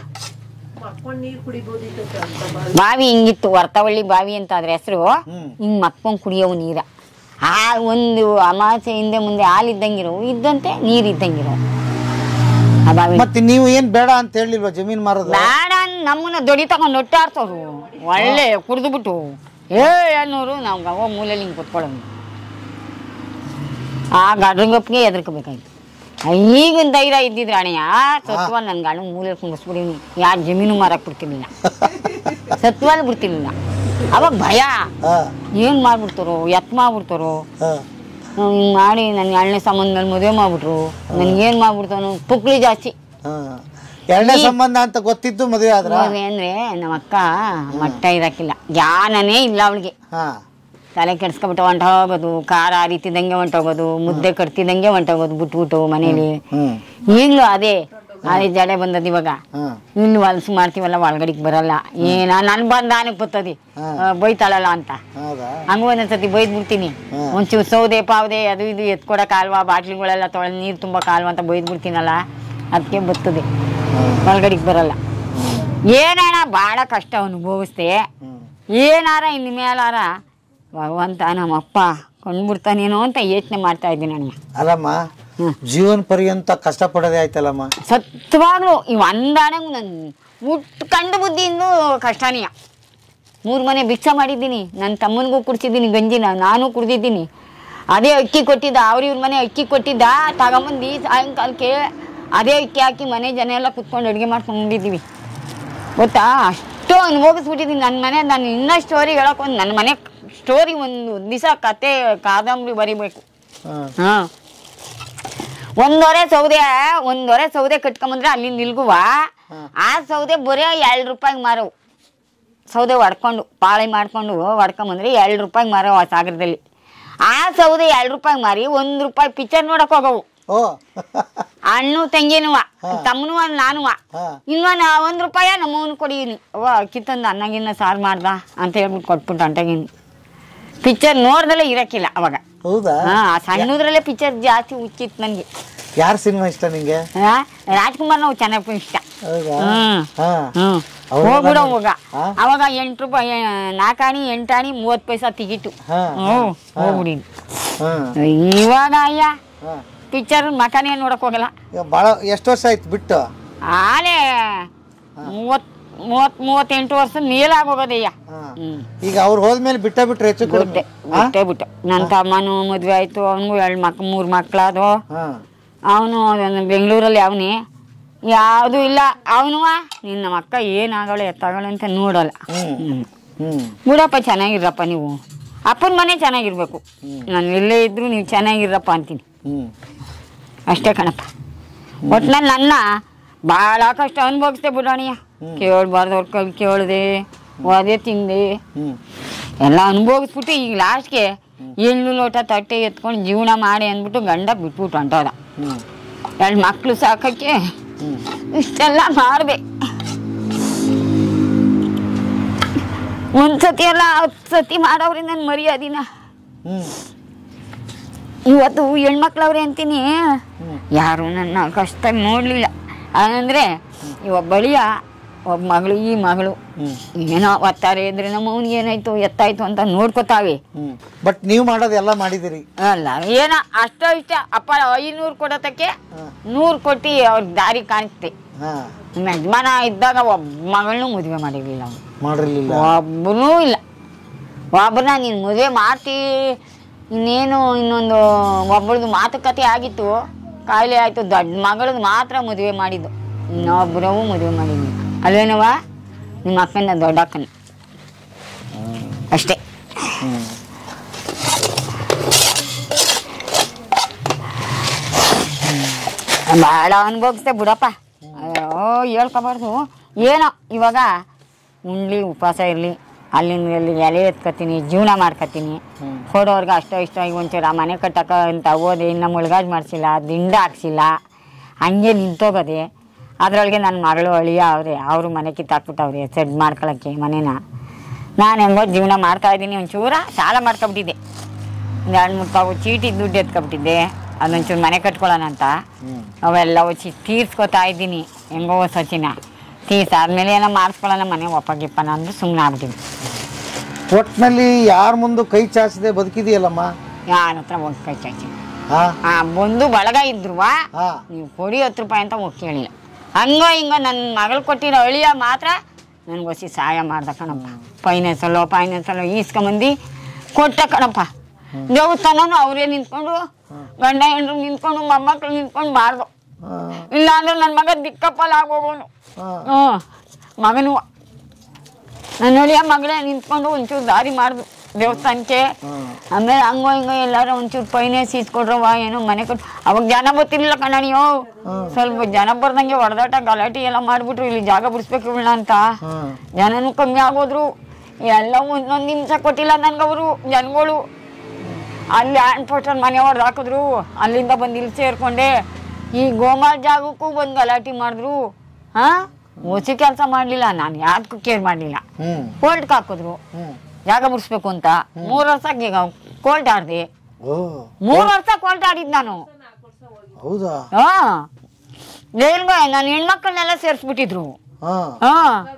ಬಾವಿ ಹಿಂಗಿತ್ತು ವರ್ತವಳ್ಳಿ ಬಾವಿ ಅಂತ ಅದ್ರ ಹೆಸರು ಹ್ಮ್. ಹಿಂಗ್ ಮಕ್ಕೊಂಡ್ ಕುಡಿಯವು ನೀರ ಆ ಒಂದು ಅಮಾಸೆ ಹಿಂದೆ ಮುಂದೆ ಹಾಲು ಇದ್ದಂಗಿರೋ ಇದ್ದಂತೆ ನೀರ್ ಇದ್ದಂಗಿರೋ ಆ ಬಾವಿ ಮತ್ತೆ ನೀವು ಏನ್ ಬೇಡ ಅಂತ ಹೇಳಿಲ್ವಾ ಜಮೀನ್ ಮಾರೋದು ಬೇಡ ಅಂದ್ ನಮ್ಮನ್ನ ದೊಡಿ ತಗೊಂಡ್ ಒಟ್ಟಾಡ್ತವ್ರು ಒಳ್ಳೆ ಕುಡ್ದು ಬಿಟ್ಟು ಏ ಅನ್ನೋರು ನಾವು ಗವ ಮೂಲೆಯಲ್ಲಿ ಹಿಂಗೆ ಕುತ್ಕೊಳ್ಳೋದು ಆ ಗಡ್ರಂಗಪ್ಪಿಗೆ ಎದ್ರಕೋಬೇಕಾಯ್ತು ಈಗಿನ ಧೈರ್ಯ ಇದ್ದಿದ್ರೆ ಅಣ್ಣಯ್ಯ ಸತ್ವ ನನ್ನ ಗಂಡ ಮೂಲೆ ಕುಂಡಿಸ್ಬಿಡೀನಿ ಯಾರು ಜಮೀನು ಮಾರಕ್ ಬಿಡ್ತಿರ್ಲಿಲ್ಲ ಸತ್ವಲ್ಲಿ ಬಿಡ್ತಿರ್ಲಿಲ್ಲ ಅವಾಗ ಭಯ ಹಾ ಏನು ಮಾಡ್ಬಿಡ್ತಾರೋ ಎತ್ ಮಾಡ್ಬಿಡ್ತಾರೋ ಹಾ ಹಿಂಗೆ ಮಾಡಿ ನನ್ನ ಎರಡನೇ ಸಂಬಂಧದಲ್ಲಿ ಮದುವೆ ಮಾಡ್ಬಿಟ್ರು ನನ್ಗೇನು ಮಾಡ್ಬಿಡ್ತಾನೋ ಪುಕ್ಳಿ ಜಾಸ್ತಿ ಹಾ ಎರಡನೇ ಸಂಬಂಧ ಅಂತ ಗೊತ್ತಿದ್ದು ಮದುವೆ ಆದ್ರ ಮದುವೆ ಅಂದ್ರೆ ನಮ್ಮ ಅಕ್ಕ ಮಟ್ಟ ಇರಕ್ಕಿಲ್ಲ ಜ್ಞಾನನೇ ಇಲ್ಲ ಅವಳಿಗೆ ಹಾ ತಲೆ ಕೆಡ್ಸ್ಕೊಬಿಟ್ಟು ಹೊಂಟ ಹೋಗೋದು ಖಾರ ಅರಿತಿದಂಗೆ ಹೊಂಟೋಗೋದು ಮುದ್ದೆ ಕಟ್ತಿದಂಗೆ ಹೊಂಟೋಗೋದು ಬಿಟ್ಬಿಟ್ಟು ಮನೇಲಿ ಹ್ಮ್ ಈಗಲೂ ಅದೇ ಅದೇ ಜಡೆ ಬಂದದ ಇವಾಗ ಹಾ ಇನ್ನು ಹೊಲ್ಸು ಮಾಡ್ತೀವಲ್ಲ ಒಳಗಡೆಗೆ ಬರಲ್ಲ ಏನ ನನ್ ಬಂದ ನನಗೆ ಬರ್ತದೆ ಬೈತಾಳಲ್ಲ ಅಂತ ಹೌದಾ ಹಂಗ ಒಂದೊಂದ್ಸತಿ ಬೈದ್ ಬಿಡ್ತೀನಿ ಒಂಚೂರು ಸೌದೆ ಪಾವ್ದೆ ಅದು ಇದು ಎತ್ಕೊಡಕ್ ಕಾಲ್ವ ಬಾಟ್ಲಿಗಳೆಲ್ಲ ತೊಳೆದು ನೀರು ತುಂಬ ಕಾಲ್ವ ಅಂತ ಬೈದ್ ಬಿಡ್ತೀನಲ್ಲ ಅದಕ್ಕೆ ಬರ್ತದೆ ಒಳಗಡೆಗೆ ಬರಲ್ಲ ಏನಣ್ಣ ಭಾಳ ಕಷ್ಟ ಅನುಭವಿಸ್ದೆ ಏನಾರ ಇನ್ನು ಮೇಲಾರ ಭಗವಂತ ನಮ್ಮಪ್ಪ ಕೊಂಡ್ಬಿಡ್ತಾನೇನೋ ಅಂತ ಯೋಚನೆ ಮಾಡ್ತಾ ಇದ್ದೀನಿ ಅಣ್ಣ ಅಲ್ಲಮ್ಮ ಜೀವನ ಪರ್ಯಂತ ಕಷ್ಟಪಡೋದೇ ಆಯ್ತಲ್ಲಮ್ಮ ಸತ್ವಾಗ್ಲೂ ಇವು ಅಂದಾಣಂಗೆ ನನ್ನ ಹುಟ್ಟು ಕಂಡು ಬುದ್ಧಿಯಿಂದ ಕಷ್ಟನೇ ಮೂರು ಮನೆ ಭಿಕ್ಷೆ ಮಾಡಿದ್ದೀನಿ ನನ್ನ ತಮ್ಮನಿಗೂ ಕುಡ್ಸಿದ್ದೀನಿ ಗಂಜಿನ ನಾನು ಕುಡ್ದಿದ್ದೀನಿ ಅದೇ ಅಕ್ಕಿ ಕೊಟ್ಟಿದ್ದ ಅವ್ರ ಇವ್ರ ಮನೆ ಅಕ್ಕಿ ಕೊಟ್ಟಿದ್ದ ತಗೊಂಬಂದು ಸಾಯಂಕಾಲಕ್ಕೆ ಅದೇ ಅಕ್ಕಿ ಹಾಕಿ ಮನೆ ಜನ ಎಲ್ಲ ಕುತ್ಕೊಂಡು ಅಡುಗೆ ಮಾಡ್ಕೊಂಡಿದ್ದೀವಿ ಗೊತ್ತಾ ಅಷ್ಟು ಅನುಭವಿಸ್ಬಿಟ್ಟಿದ್ದೀನಿ ನನ್ನ ಮನೆ ನಾನು ಇನ್ನೂ ಸ್ಟೋರಿ ಹೇಳಕ್ಕೆ ಒಂದು ನನ್ನ ಮನೆ ಸ್ಟೋರಿ ಒಂದು ದಿವಸ ಕತೆ ಕಾದಂಬರಿ ಬರಿಬೇಕು ಹಾ ಹಾಂ ಒಂದೊರೆ ಸೌದೆ ಒಂದೊರೆ ಸೌದೆ ಕಟ್ಕೊಂಬಂದ್ರೆ ಅಲ್ಲಿ ನಿಲ್ಗುವ ಆ ಸೌದೆ ಬರೀ ಎರಡು ರೂಪಾಯಿಗೆ ಮಾರವು ಸೌದೆ ಹೊಡ್ಕೊಂಡು ಪಾಳೆ ಮಾಡ್ಕೊಂಡು ಹೊಡ್ಕೊಂಬಂದ್ರೆ ಎರಡು ರೂಪಾಯಿಗೆ ಮಾರವು ಆ ಸಾಗರದಲ್ಲಿ ಆ ಸೌದೆ ಎರಡು ರೂಪಾಯಿಗೆ ಮಾರಿ ಒಂದು ರೂಪಾಯಿ ಪಿಕ್ಚರ್ ನೋಡಕ್ ಹೋಗವು ಓ ಹಣ್ಣು ತಂಗಿನುವ ತಮ್ಮನುವ ನಾನುವ ಹಾ ಇನ್ನು ನಾ ಒಂದು ರೂಪಾಯ ನಮ್ಮವನು ಕೊಡೀನಿ ಅವ್ವ ಅಕ್ಕಿ ತಂದು ಅನ್ನಗಿನ್ನ ಸಾರು ಮಾಡ್ದ ಅಂತ ಹೇಳ್ಬಿಟ್ಟು ಕೊಟ್ಬಿಟ್ಟು ಅಂಟಾಗಿನಿ ಪಿಕ್ಚರ್ ನೋಡ್ದಲ್ಲೇ ಇರಕ್ಕಿಲ್ಲ ಅವಾಗ ಹೌದಾ ಹಾ ಆ ಸಣ್ಣದ್ರಲ್ಲೇ ಪಿಕ್ಚರ್ ಜಾಸ್ತಿ ಹುಚ್ಚಿತ್ತು ನನಗೆ ಯಾರ ಸಿನಿಮಾ ಇಷ್ಟ ನಿಂಗೆ ರಾಜ್ಕುಮಾರ್ ನಾವು ಚೆನ್ನಾಗಿ ಇಷ್ಟ ಹೌದಾ ಹ್ಮ್ ಹಾ ಹ್ಮ್ ಹೌದಾ? ಹೋಗ್ಬಿಡೋ ಹೋಗ ಹಾ? ಅವಾಗ ಎಂಟು ರೂಪಾಯಿ ನಾಲ್ಕಾಣಿ ಎಂಟಾಣಿ ಮೂವತ್ತು ಪೈಸಾ ಟಿಕೆಟು ಹಾ, ಹ್ಞೂ ಹೋಗ್ಬಿಡಿ ಹಾ ಇವಾಗ ಅಯ್ಯ ಹಾ ಪಿಕ್ಚರ್ ಮಕಾನೇ ನೋಡಕ್ ಹೋಗಲ್ಲ ಈಗ ಭಾಳ ಎಷ್ಟು ವರ್ಷ ಆಯ್ತು ಬಿಟ್ಟು ಆಲೇ ಮೂವತ್ ಮೂವತ್ ಮೂವತ್ತೆಂಟು ವರ್ಷ ಮೇಲಾಗೋಗೋದಯ್ಯ ಹಾ ಹ್ಮ್ ಈಗ ಅವ್ರು ಹೋದ್ಮೇಲೆ ಬಿಟ್ಟ ಬಿಟ್ರೆ ಹೆಚ್ಚು ಬಿಟ್ಟೆ ಕಡಿಮೆ ಹಾ? ಬಿಟ್ಟೆ ಬಿಟ್ಟೆ ನನ್ನ ತಮ್ಮನು ಮದುವೆ ಆಯ್ತು ಅವನಿಗೂ ಎರಡು ಮಕ್ ಮೂರು ಮಕ್ಳಾದು ಹಾ ಅವನು ಬೆಂಗಳೂರಲ್ಲಿ ಅವನಿ ಯಾವುದು ಇಲ್ಲ ಅವನು ನಿನ್ನ ಅಕ್ಕ ಏನಾಗಳೆ ಎತ್ತಾಗಳೆ ಅಂತ ನೋಡಲ್ಲ ಹ್ಮ್ ಹ್ಮ್. ಹ್ಮ್ ಬಿಡಪ್ಪ ಚೆನ್ನಾಗಿರಪ್ಪ ನೀವು ಅಪ್ಪನ ಮನೆ ಚೆನ್ನಾಗಿರ್ಬೇಕು ನಾನು ಎಲ್ಲೇ ಇದ್ರು ನೀವು ಚೆನ್ನಾಗಿರಪ್ಪ ಅಂತೀನಿ ಹ್ಮ್ ಅಷ್ಟೇ ಕಣಪ್ಪ ಒಟ್ನಲ್ಲಿ ನನ್ನ ಭಾಳ ಕಷ್ಟ ಅನುಭವಿಸ್ದೆ ಬಿಡೋಣಿಯ ಕೇಳಬಾರ್ದವ್ರ ಕೈ ಕೇಳಿದೆ ಒದೆ ತಿಂದೆ ಹ್ಮ್ ಎಲ್ಲ ಅನುಭವಿಸ್ಬಿಟ್ಟು ಈಗ ಲಾಸ್ಟ್ಗೆ ಎಳ್ಳು ಲೋಟ ತಟ್ಟೆ ಎತ್ಕೊಂಡು ಜೀವನ ಮಾಡಿ ಅಂದ್ಬಿಟ್ಟು ಗಂಡ ಬಿಟ್ಬಿಟ್ಟು ಹೊಂಟೋದ ಹ್ಮ್ ಎರಡು ಮಕ್ಕಳು ಸಾಕಕ್ಕೆ ಹ್ಮ್ ಇಷ್ಟೆಲ್ಲ ಮಾಡಿದೆ ಒಂದ್ಸತಿ ಎಲ್ಲ ಹತ್ತು ಸತಿ ಮಾಡವ್ರೆ ನನ್ನ ಮರ್ಯಾದಿನ ಹ್ಮ್ ಇವತ್ತು ಹೆಣ್ಮಕ್ಳವ್ರೆ ಅಂತೀನಿ ಯಾರು ನನ್ನ ಕಷ್ಟ ನೋಡಲಿಲ್ಲ ಅಂದರೆ ಇವ ಬಳಿಯ ಒಬ್ಬ ಮಗಳು ಈ ಮಗಳು ಏನೋ ಒತ್ತಾರೆ ಇದ್ರೆ ನಮ್ಮ ಅವ್ನಿಗೆ ಏನಾಯ್ತು ಎತ್ತಾಯ್ತು ಅಂತ ನೋಡ್ಕೊತಾವೆ ಹ್ಮ್ ಬಟ್ ನೀವು ಮಾಡೋದು ಎಲ್ಲ ಮಾಡಿದಿರಿ ಅಲ್ಲ ಏನೋ ಅಷ್ಟೋ ಇಷ್ಟ ಅಪ್ಪ ಐನೂರು ಕೊಡೋತಕ್ಕೆ ನೂರು ಕೊಟ್ಟು ಅವ್ರ ದಾರಿ ಕಾಣಿಸ್ತೆ ಹಾ ನಮ್ಮ ಯಜಮಾನ ಇದ್ದಾಗ ಒಬ್ಬ ಮಗಳನ್ನೂ ಮದುವೆ ಮಾಡಿರಲಿಲ್ಲ ಅವನು ಮಾಡಿರ್ಲಿಲ್ಲ ಒಬ್ಬನೂ ಇಲ್ಲ ಒಬ್ಬರನ್ನ ನೀನು ಮದುವೆ ಮಾಡ್ತಿ ಇನ್ನೇನು ಇನ್ನೊಂದು ಒಬ್ಬಳದು ಮಾತುಕತೆ ಆಗಿತ್ತು ಕಾಯಿಲೆ ಆಯಿತು ದೊಡ್ಡ ಮಗಳದು ಮಾತ್ರ ಮದುವೆ ಮಾಡಿದ್ದು ಇನ್ನೊಬ್ಬರವು ಮದುವೆ ಮಾಡಿದ್ವಿ ಅಲ್ವೇನವ ನಿಮ್ಮ ಅಕ್ಕನ ದೊಡ್ಡ ಅಕ್ಕನ ಅಷ್ಟೇ ಭಾಳ ಅನ್ಭೋಗಿಸ್ದೆ ಬಿಡಪ್ಪ ಅಯ್ಯೋ ಹೇಳ್ಕೊಬಾರ್ದು ಏನೋ ಇವಾಗ ಉಣ್ಲಿ ಉಪವಾಸ ಇರಲಿ ಅಲ್ಲಿಂದ ಇಲ್ಲಿ ಎಲೆ ಎತ್ಕೊತೀನಿ ಜೀವನ ಮಾಡ್ಕೊತೀನಿ ಕೊಡೋರ್ಗೆ ಅಷ್ಟೋ ಇಷ್ಟ ಈಗ ಒಂಚೂರು ಆ ಮನೆ ಕಟ್ಟಕ ಅಂತ ಓದಿ ಇನ್ನು ಮುಳುಗಾಜ್ ಮಾಡಿಸಿಲ್ಲ ದಿಂಡ ಹಾಕ್ಸಿಲ್ಲ ಹಂಗೆ ನಿಂತೋಗೋದೆ ಅದರೊಳಗೆ ನನ್ನ ಮಗಳು ಅಳಿಯ ಅವ್ರೆ ಅವರು ಮನೆ ಕಿತ್ತಾಕ್ಬಿಟ್ಟವ್ರೆ ಸೆಡ್ ಮಾಡ್ಕೊಳಕ್ಕೆ ಮನೇನ ನಾನು ಹೆಂಗೋ ಜೀವನ ಮಾಡ್ತಾ ಇದ್ದೀನಿ ಒಂಚೂರ ಸಾಲ ಮಾಡ್ಕೊಬಿಟ್ಟಿದ್ದೆ ಒಂದು ಎರಡು ಮೂರು ಪಾವು ಚೀಟಿ ದುಡ್ಡು ಎತ್ಕೊಬಿಟ್ಟಿದ್ದೆ ಅದೊಂಚೂರು ಮನೆ ಕಟ್ಕೊಳ್ಳೋಣ ಅಂತ ಅವೆಲ್ಲ ಒಚ್ಚಿ ತೀರ್ಸ್ಕೊತಾ ಇದ್ದೀನಿ ಹೆಂಗೋ ಸಚಿನ ತೀರ್ಸಾದ್ಮೇಲೆ ಏನೋ ಮಾಡಿಸ್ಕೊಳ್ಳೋಣ ಮನೆ ಒಪ್ಪ ಗಿಪ್ಪನ ಅಂದ್ರೆ ಸುಮ್ಮನೆ ಆಗ್ಬಿಟ್ಟಿದ್ದೆ ಒಟ್ನಲ್ಲಿ ಯಾರ ಮುಂದೆ ಕೈ ಚಾಚದೆ ಬದುಕಿದೆಯಲ್ಲಮ್ಮ ಯಾರ ಹತ್ರ ಹೋಗಿ ಕೈ ಚಾಚಿ ಹಾ ಆ ಬಂದು ಬಳಗ ಇದ್ರುವ ಹಾ ನೀವು ಕೊಡಿ ಹತ್ತು ರೂಪಾಯಿ ಅಂತ ಹೋಗಿ ಕೇಳಿಲ್ಲ ಹಂಗೋ ಹಿಂಗೋ ನನ್ನ ಮಗಳು ಕೊಟ್ಟಿರೋ ಅಳಿಯ ಮಾತ್ರ ನನಗೋಸಿ ಸಹಾಯ ಮಾಡ್ದ ಕಣಪ್ಪ ಫೈನಾನ್ಸಲ್ಲೋ ಫೈನಾನ್ಸಲ್ಲೋ ಈಸ್ಕೊಂಬಂದು ಕೊಟ್ಟ ಕಣಪ್ಪ ದೇವಸ್ಥಾನನು ಅವರೇ ನಿಂತ್ಕೊಂಡು ಗಂಡ ಹೆಂಡ್ರು ನಿಂತ್ಕೊಂಡು ಮೊಮ್ಮಕ್ಳು ನಿಂತ್ಕೊಂಡು ಮಾಡ್ದು ಹಾ ಇಲ್ಲ ಅಂದ್ರೆ ನನ್ನ ಮಗ ದಿಕ್ಕಪ್ಪಲ್ಲ ಆಗೋಗೋನು ಹಾ ಹ್ಞೂ ಮಗನು ನನ್ನ ಅಳಿಯ ಮಗಳೇ ನಿಂತ್ಕೊಂಡು ಒಂಚೂರು ದಾರಿ ಮಾಡ್ದು ದೇವಸ್ಥಾನಕ್ಕೆ ಆಮೇಲೆ ಹಂಗೋ ಹಿಂಗೋ ಎಲ್ಲಾರು ಒಂಚೂರು ಫೈನಾನ್ಸ್ ಇಸ್ಕೊಡ್ರವ ಏನೋ ಮನೆ ಕೊಟ್ಟು ಅವಾಗ ಜನ ಗೊತ್ತಿರ್ಲಿಲ್ಲ ಕಣ ನೀವು ಸ್ವಲ್ಪ ಜನ ಬರ್ದಂಗೆ ಹೊಡೆದಾಟ ಗಲಾಟೆ ಎಲ್ಲ ಮಾಡ್ಬಿಟ್ರು ಇಲ್ಲಿ ಜಾಗ ಬಿಡಿಸ್ಬೇಕು ಇವಳನ್ನ ಅಂತ ಹ್ಮ್ ಜನನೂ ಕಮ್ಮಿ ಆಗೋದ್ರು ಎಲ್ಲ ಒಂದೊಂದು ನಿಮಿಷ ಕೊಟ್ಟಿಲ್ಲ ನನ್ಗೆ ಅವರು ಜನಗಳು ಅಲ್ಲಿ ಹ್ಯಾಂಡ್ ಪೋಸ್ಟರ್ ಮನೆ ಹೊಡೆದು ಹಾಕಿದ್ರು ಅಲ್ಲಿಂದ ಬಂದು ಇಲ್ಲಿ ಸೇರ್ಕೊಂಡೆ ಈ ಗೋಮಾಳ ಜಾಗಕ್ಕೂ ಬಂದು ಗಲಾಟೆ ಮಾಡಿದ್ರು ಹಾ ಹೊಸಿ ಕೆಲಸ ಮಾಡಲಿಲ್ಲ ನಾನು ಯಾವ್ದಕ್ಕೂ ಕೇರ್ ಮಾಡಲಿಲ್ಲ ಹ್ಮ್ ಕೋರ್ಟ್ಗೆ ಹಾಕಿದ್ರು ಹ್ಮ್ ಜಾಗ ಬಿಡಿಸ್ಬೇಕು ಅಂತ ಮೂರು ವರ್ಷ ಈಗ ಕೋರ್ಟ್ ಆಡ್ದೆ ಓ ಮೂರು ವರ್ಷ ಕೋರ್ಟ್ ಆಡಿದ್ ನಾನು ಹೌದಾ ಹಾ ಏನ್ಗೋ ನಾನು ಹೆಣ್ಮಕ್ಳನ್ನೆಲ್ಲ ಸೇರಿಸ್ಬಿಟ್ಟಿದ್ರು ಹಾ ಹಾ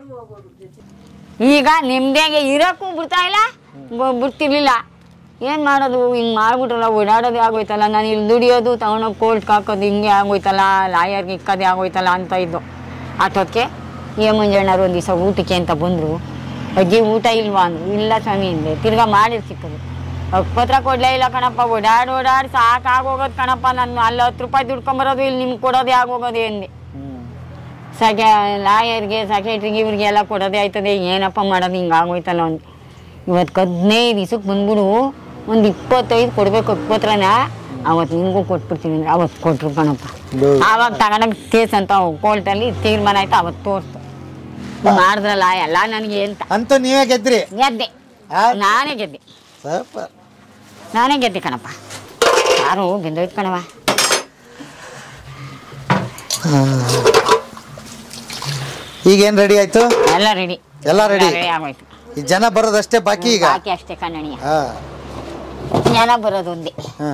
ಈಗ ನಿಮ್ದೇಗೆ ಇರಕ್ಕೂ ಬಿಡ್ತಾ ಇಲ್ಲ ಬ- ಬಿಡ್ತಿರ್ಲಿಲ್ಲ ಏನು ಮಾಡೋದು ಹಿಂಗೆ ಮಾಡ್ಬಿಟ್ರಲ್ಲ ಓಡಾಡೋದೇ ಆಗೋಯ್ತಲ್ಲ ನಾನು ಇಲ್ಲಿ ದುಡಿಯೋದು ತಗೊಂಡೋಗಿ ಕೋರ್ಟ್ಗೆ ಹಾಕೋದು ಹಿಂಗೆ ಆಗೋಯ್ತಲ್ಲ ಲಾಯರ್ಗೆ ಇಕ್ಕೋದೇ ಆಗೋಯ್ತಲ್ಲ ಅಂತ ಇದ್ದು ಅಷ್ಟೊತ್ತಿಗೆ ಏ ಮುಂಜಾನರು ಒಂದು ದಿವಸ ಊಟಕ್ಕೆ ಅಂತ ಬಂದರು ಅಜ್ಜಿ ಊಟ ಇಲ್ವಾ ಅಂದ್ರು ಇಲ್ಲ ಸ್ವಾಮಿ ಅಂದೆ ತಿರ್ಗಾ ಮಾಡಿ ಸಿಕ್ಕದು ಪತ್ರ ಕೊಡ್ಲೇ ಇಲ್ಲ ಕಣಪ್ಪ ಓಡಾಡಿ ಓಡಾಡಿ ಸಾಕಾಗೋಗೋದು ಕಣಪ್ಪ ನಾನು ಅಲ್ಲಿ ಹತ್ತು ರೂಪಾಯಿ ದುಡ್ಕೊಂಬರೋದು ಇಲ್ಲಿ ನಿಮ್ಗೆ ಕೊಡೋದೇ ಆಗೋಗೋದು ಎಂದೆ ಹ್ಮ್ ಸೆಕೆ ಲಾಯರ್ಗೆ ಸೆಕ್ರೆಟ್ರಿಗೆ ಇವ್ರಿಗೆ ಎಲ್ಲ ಕೊಡೋದೇ ಆಯ್ತದೆ ಏನಪ್ಪ ಮಾಡೋದು ಹಿಂಗೆ ಆಗೋಯ್ತಲ್ಲ ಅಂತ ಇವತ್ತು ಹದಿನೈದು ದಿವ್ಸಕ್ಕೆ ಬಂದ್ಬಿಡು ಒಂದು ಇಪ್ಪತ್ತೈದು ಕೊಡ್ಬೇಕು ಪತ್ರನ ಅವತ್ತು ನಿಮಗೂ ಕೊಟ್ಬಿಡ್ತೀನಿ ಅಂದ್ರೆ ಅವತ್ತು ಕೊಟ್ರು ಕಣಪ್ಪ ಇದು ಆವಾಗ ತಗೊಂಡಾಗ ಕೇಸ್ ಅಂತ ಕೋರ್ಟಲ್ಲಿ ತೀರ್ಮಾನ ಆಯ್ತು ಅವತ್ತು ತೋರ್ತು ಮಾಡಿದ್ರಲ್ಲ ಎಲ್ಲ ನನಗೆ ಅಂತ ಅಂತೂ ನೀವೇ ಗೆದ್ರಿ ಗೆದ್ದೆ ಆ, ನಾನೇ ಗೆದ್ದೆ ಸೂಪರ್ ನಾನೇ ಗೆದ್ದೆ ಕಣಪ್ಪ ಯಾರು ಗೆದ್ದೋಯ್ತು ಕಣವ ಈಗೇನ್ ರೆಡಿ ಆಯ್ತು ಎಲ್ಲ ರೆಡಿ ಎಲ್ಲ ರೆಡಿ ಆಗೋಯ್ತು ಈ ಜನ ಬರೋದಷ್ಟೇ ಬಾಕಿ ಈಗ ಬಾಕಿ ಅಷ್ಟೇ ಕಣ್ಣಣಿಯ ಹಾ ಜನ ಬರೋದು ಒಂದೇ ಹಾ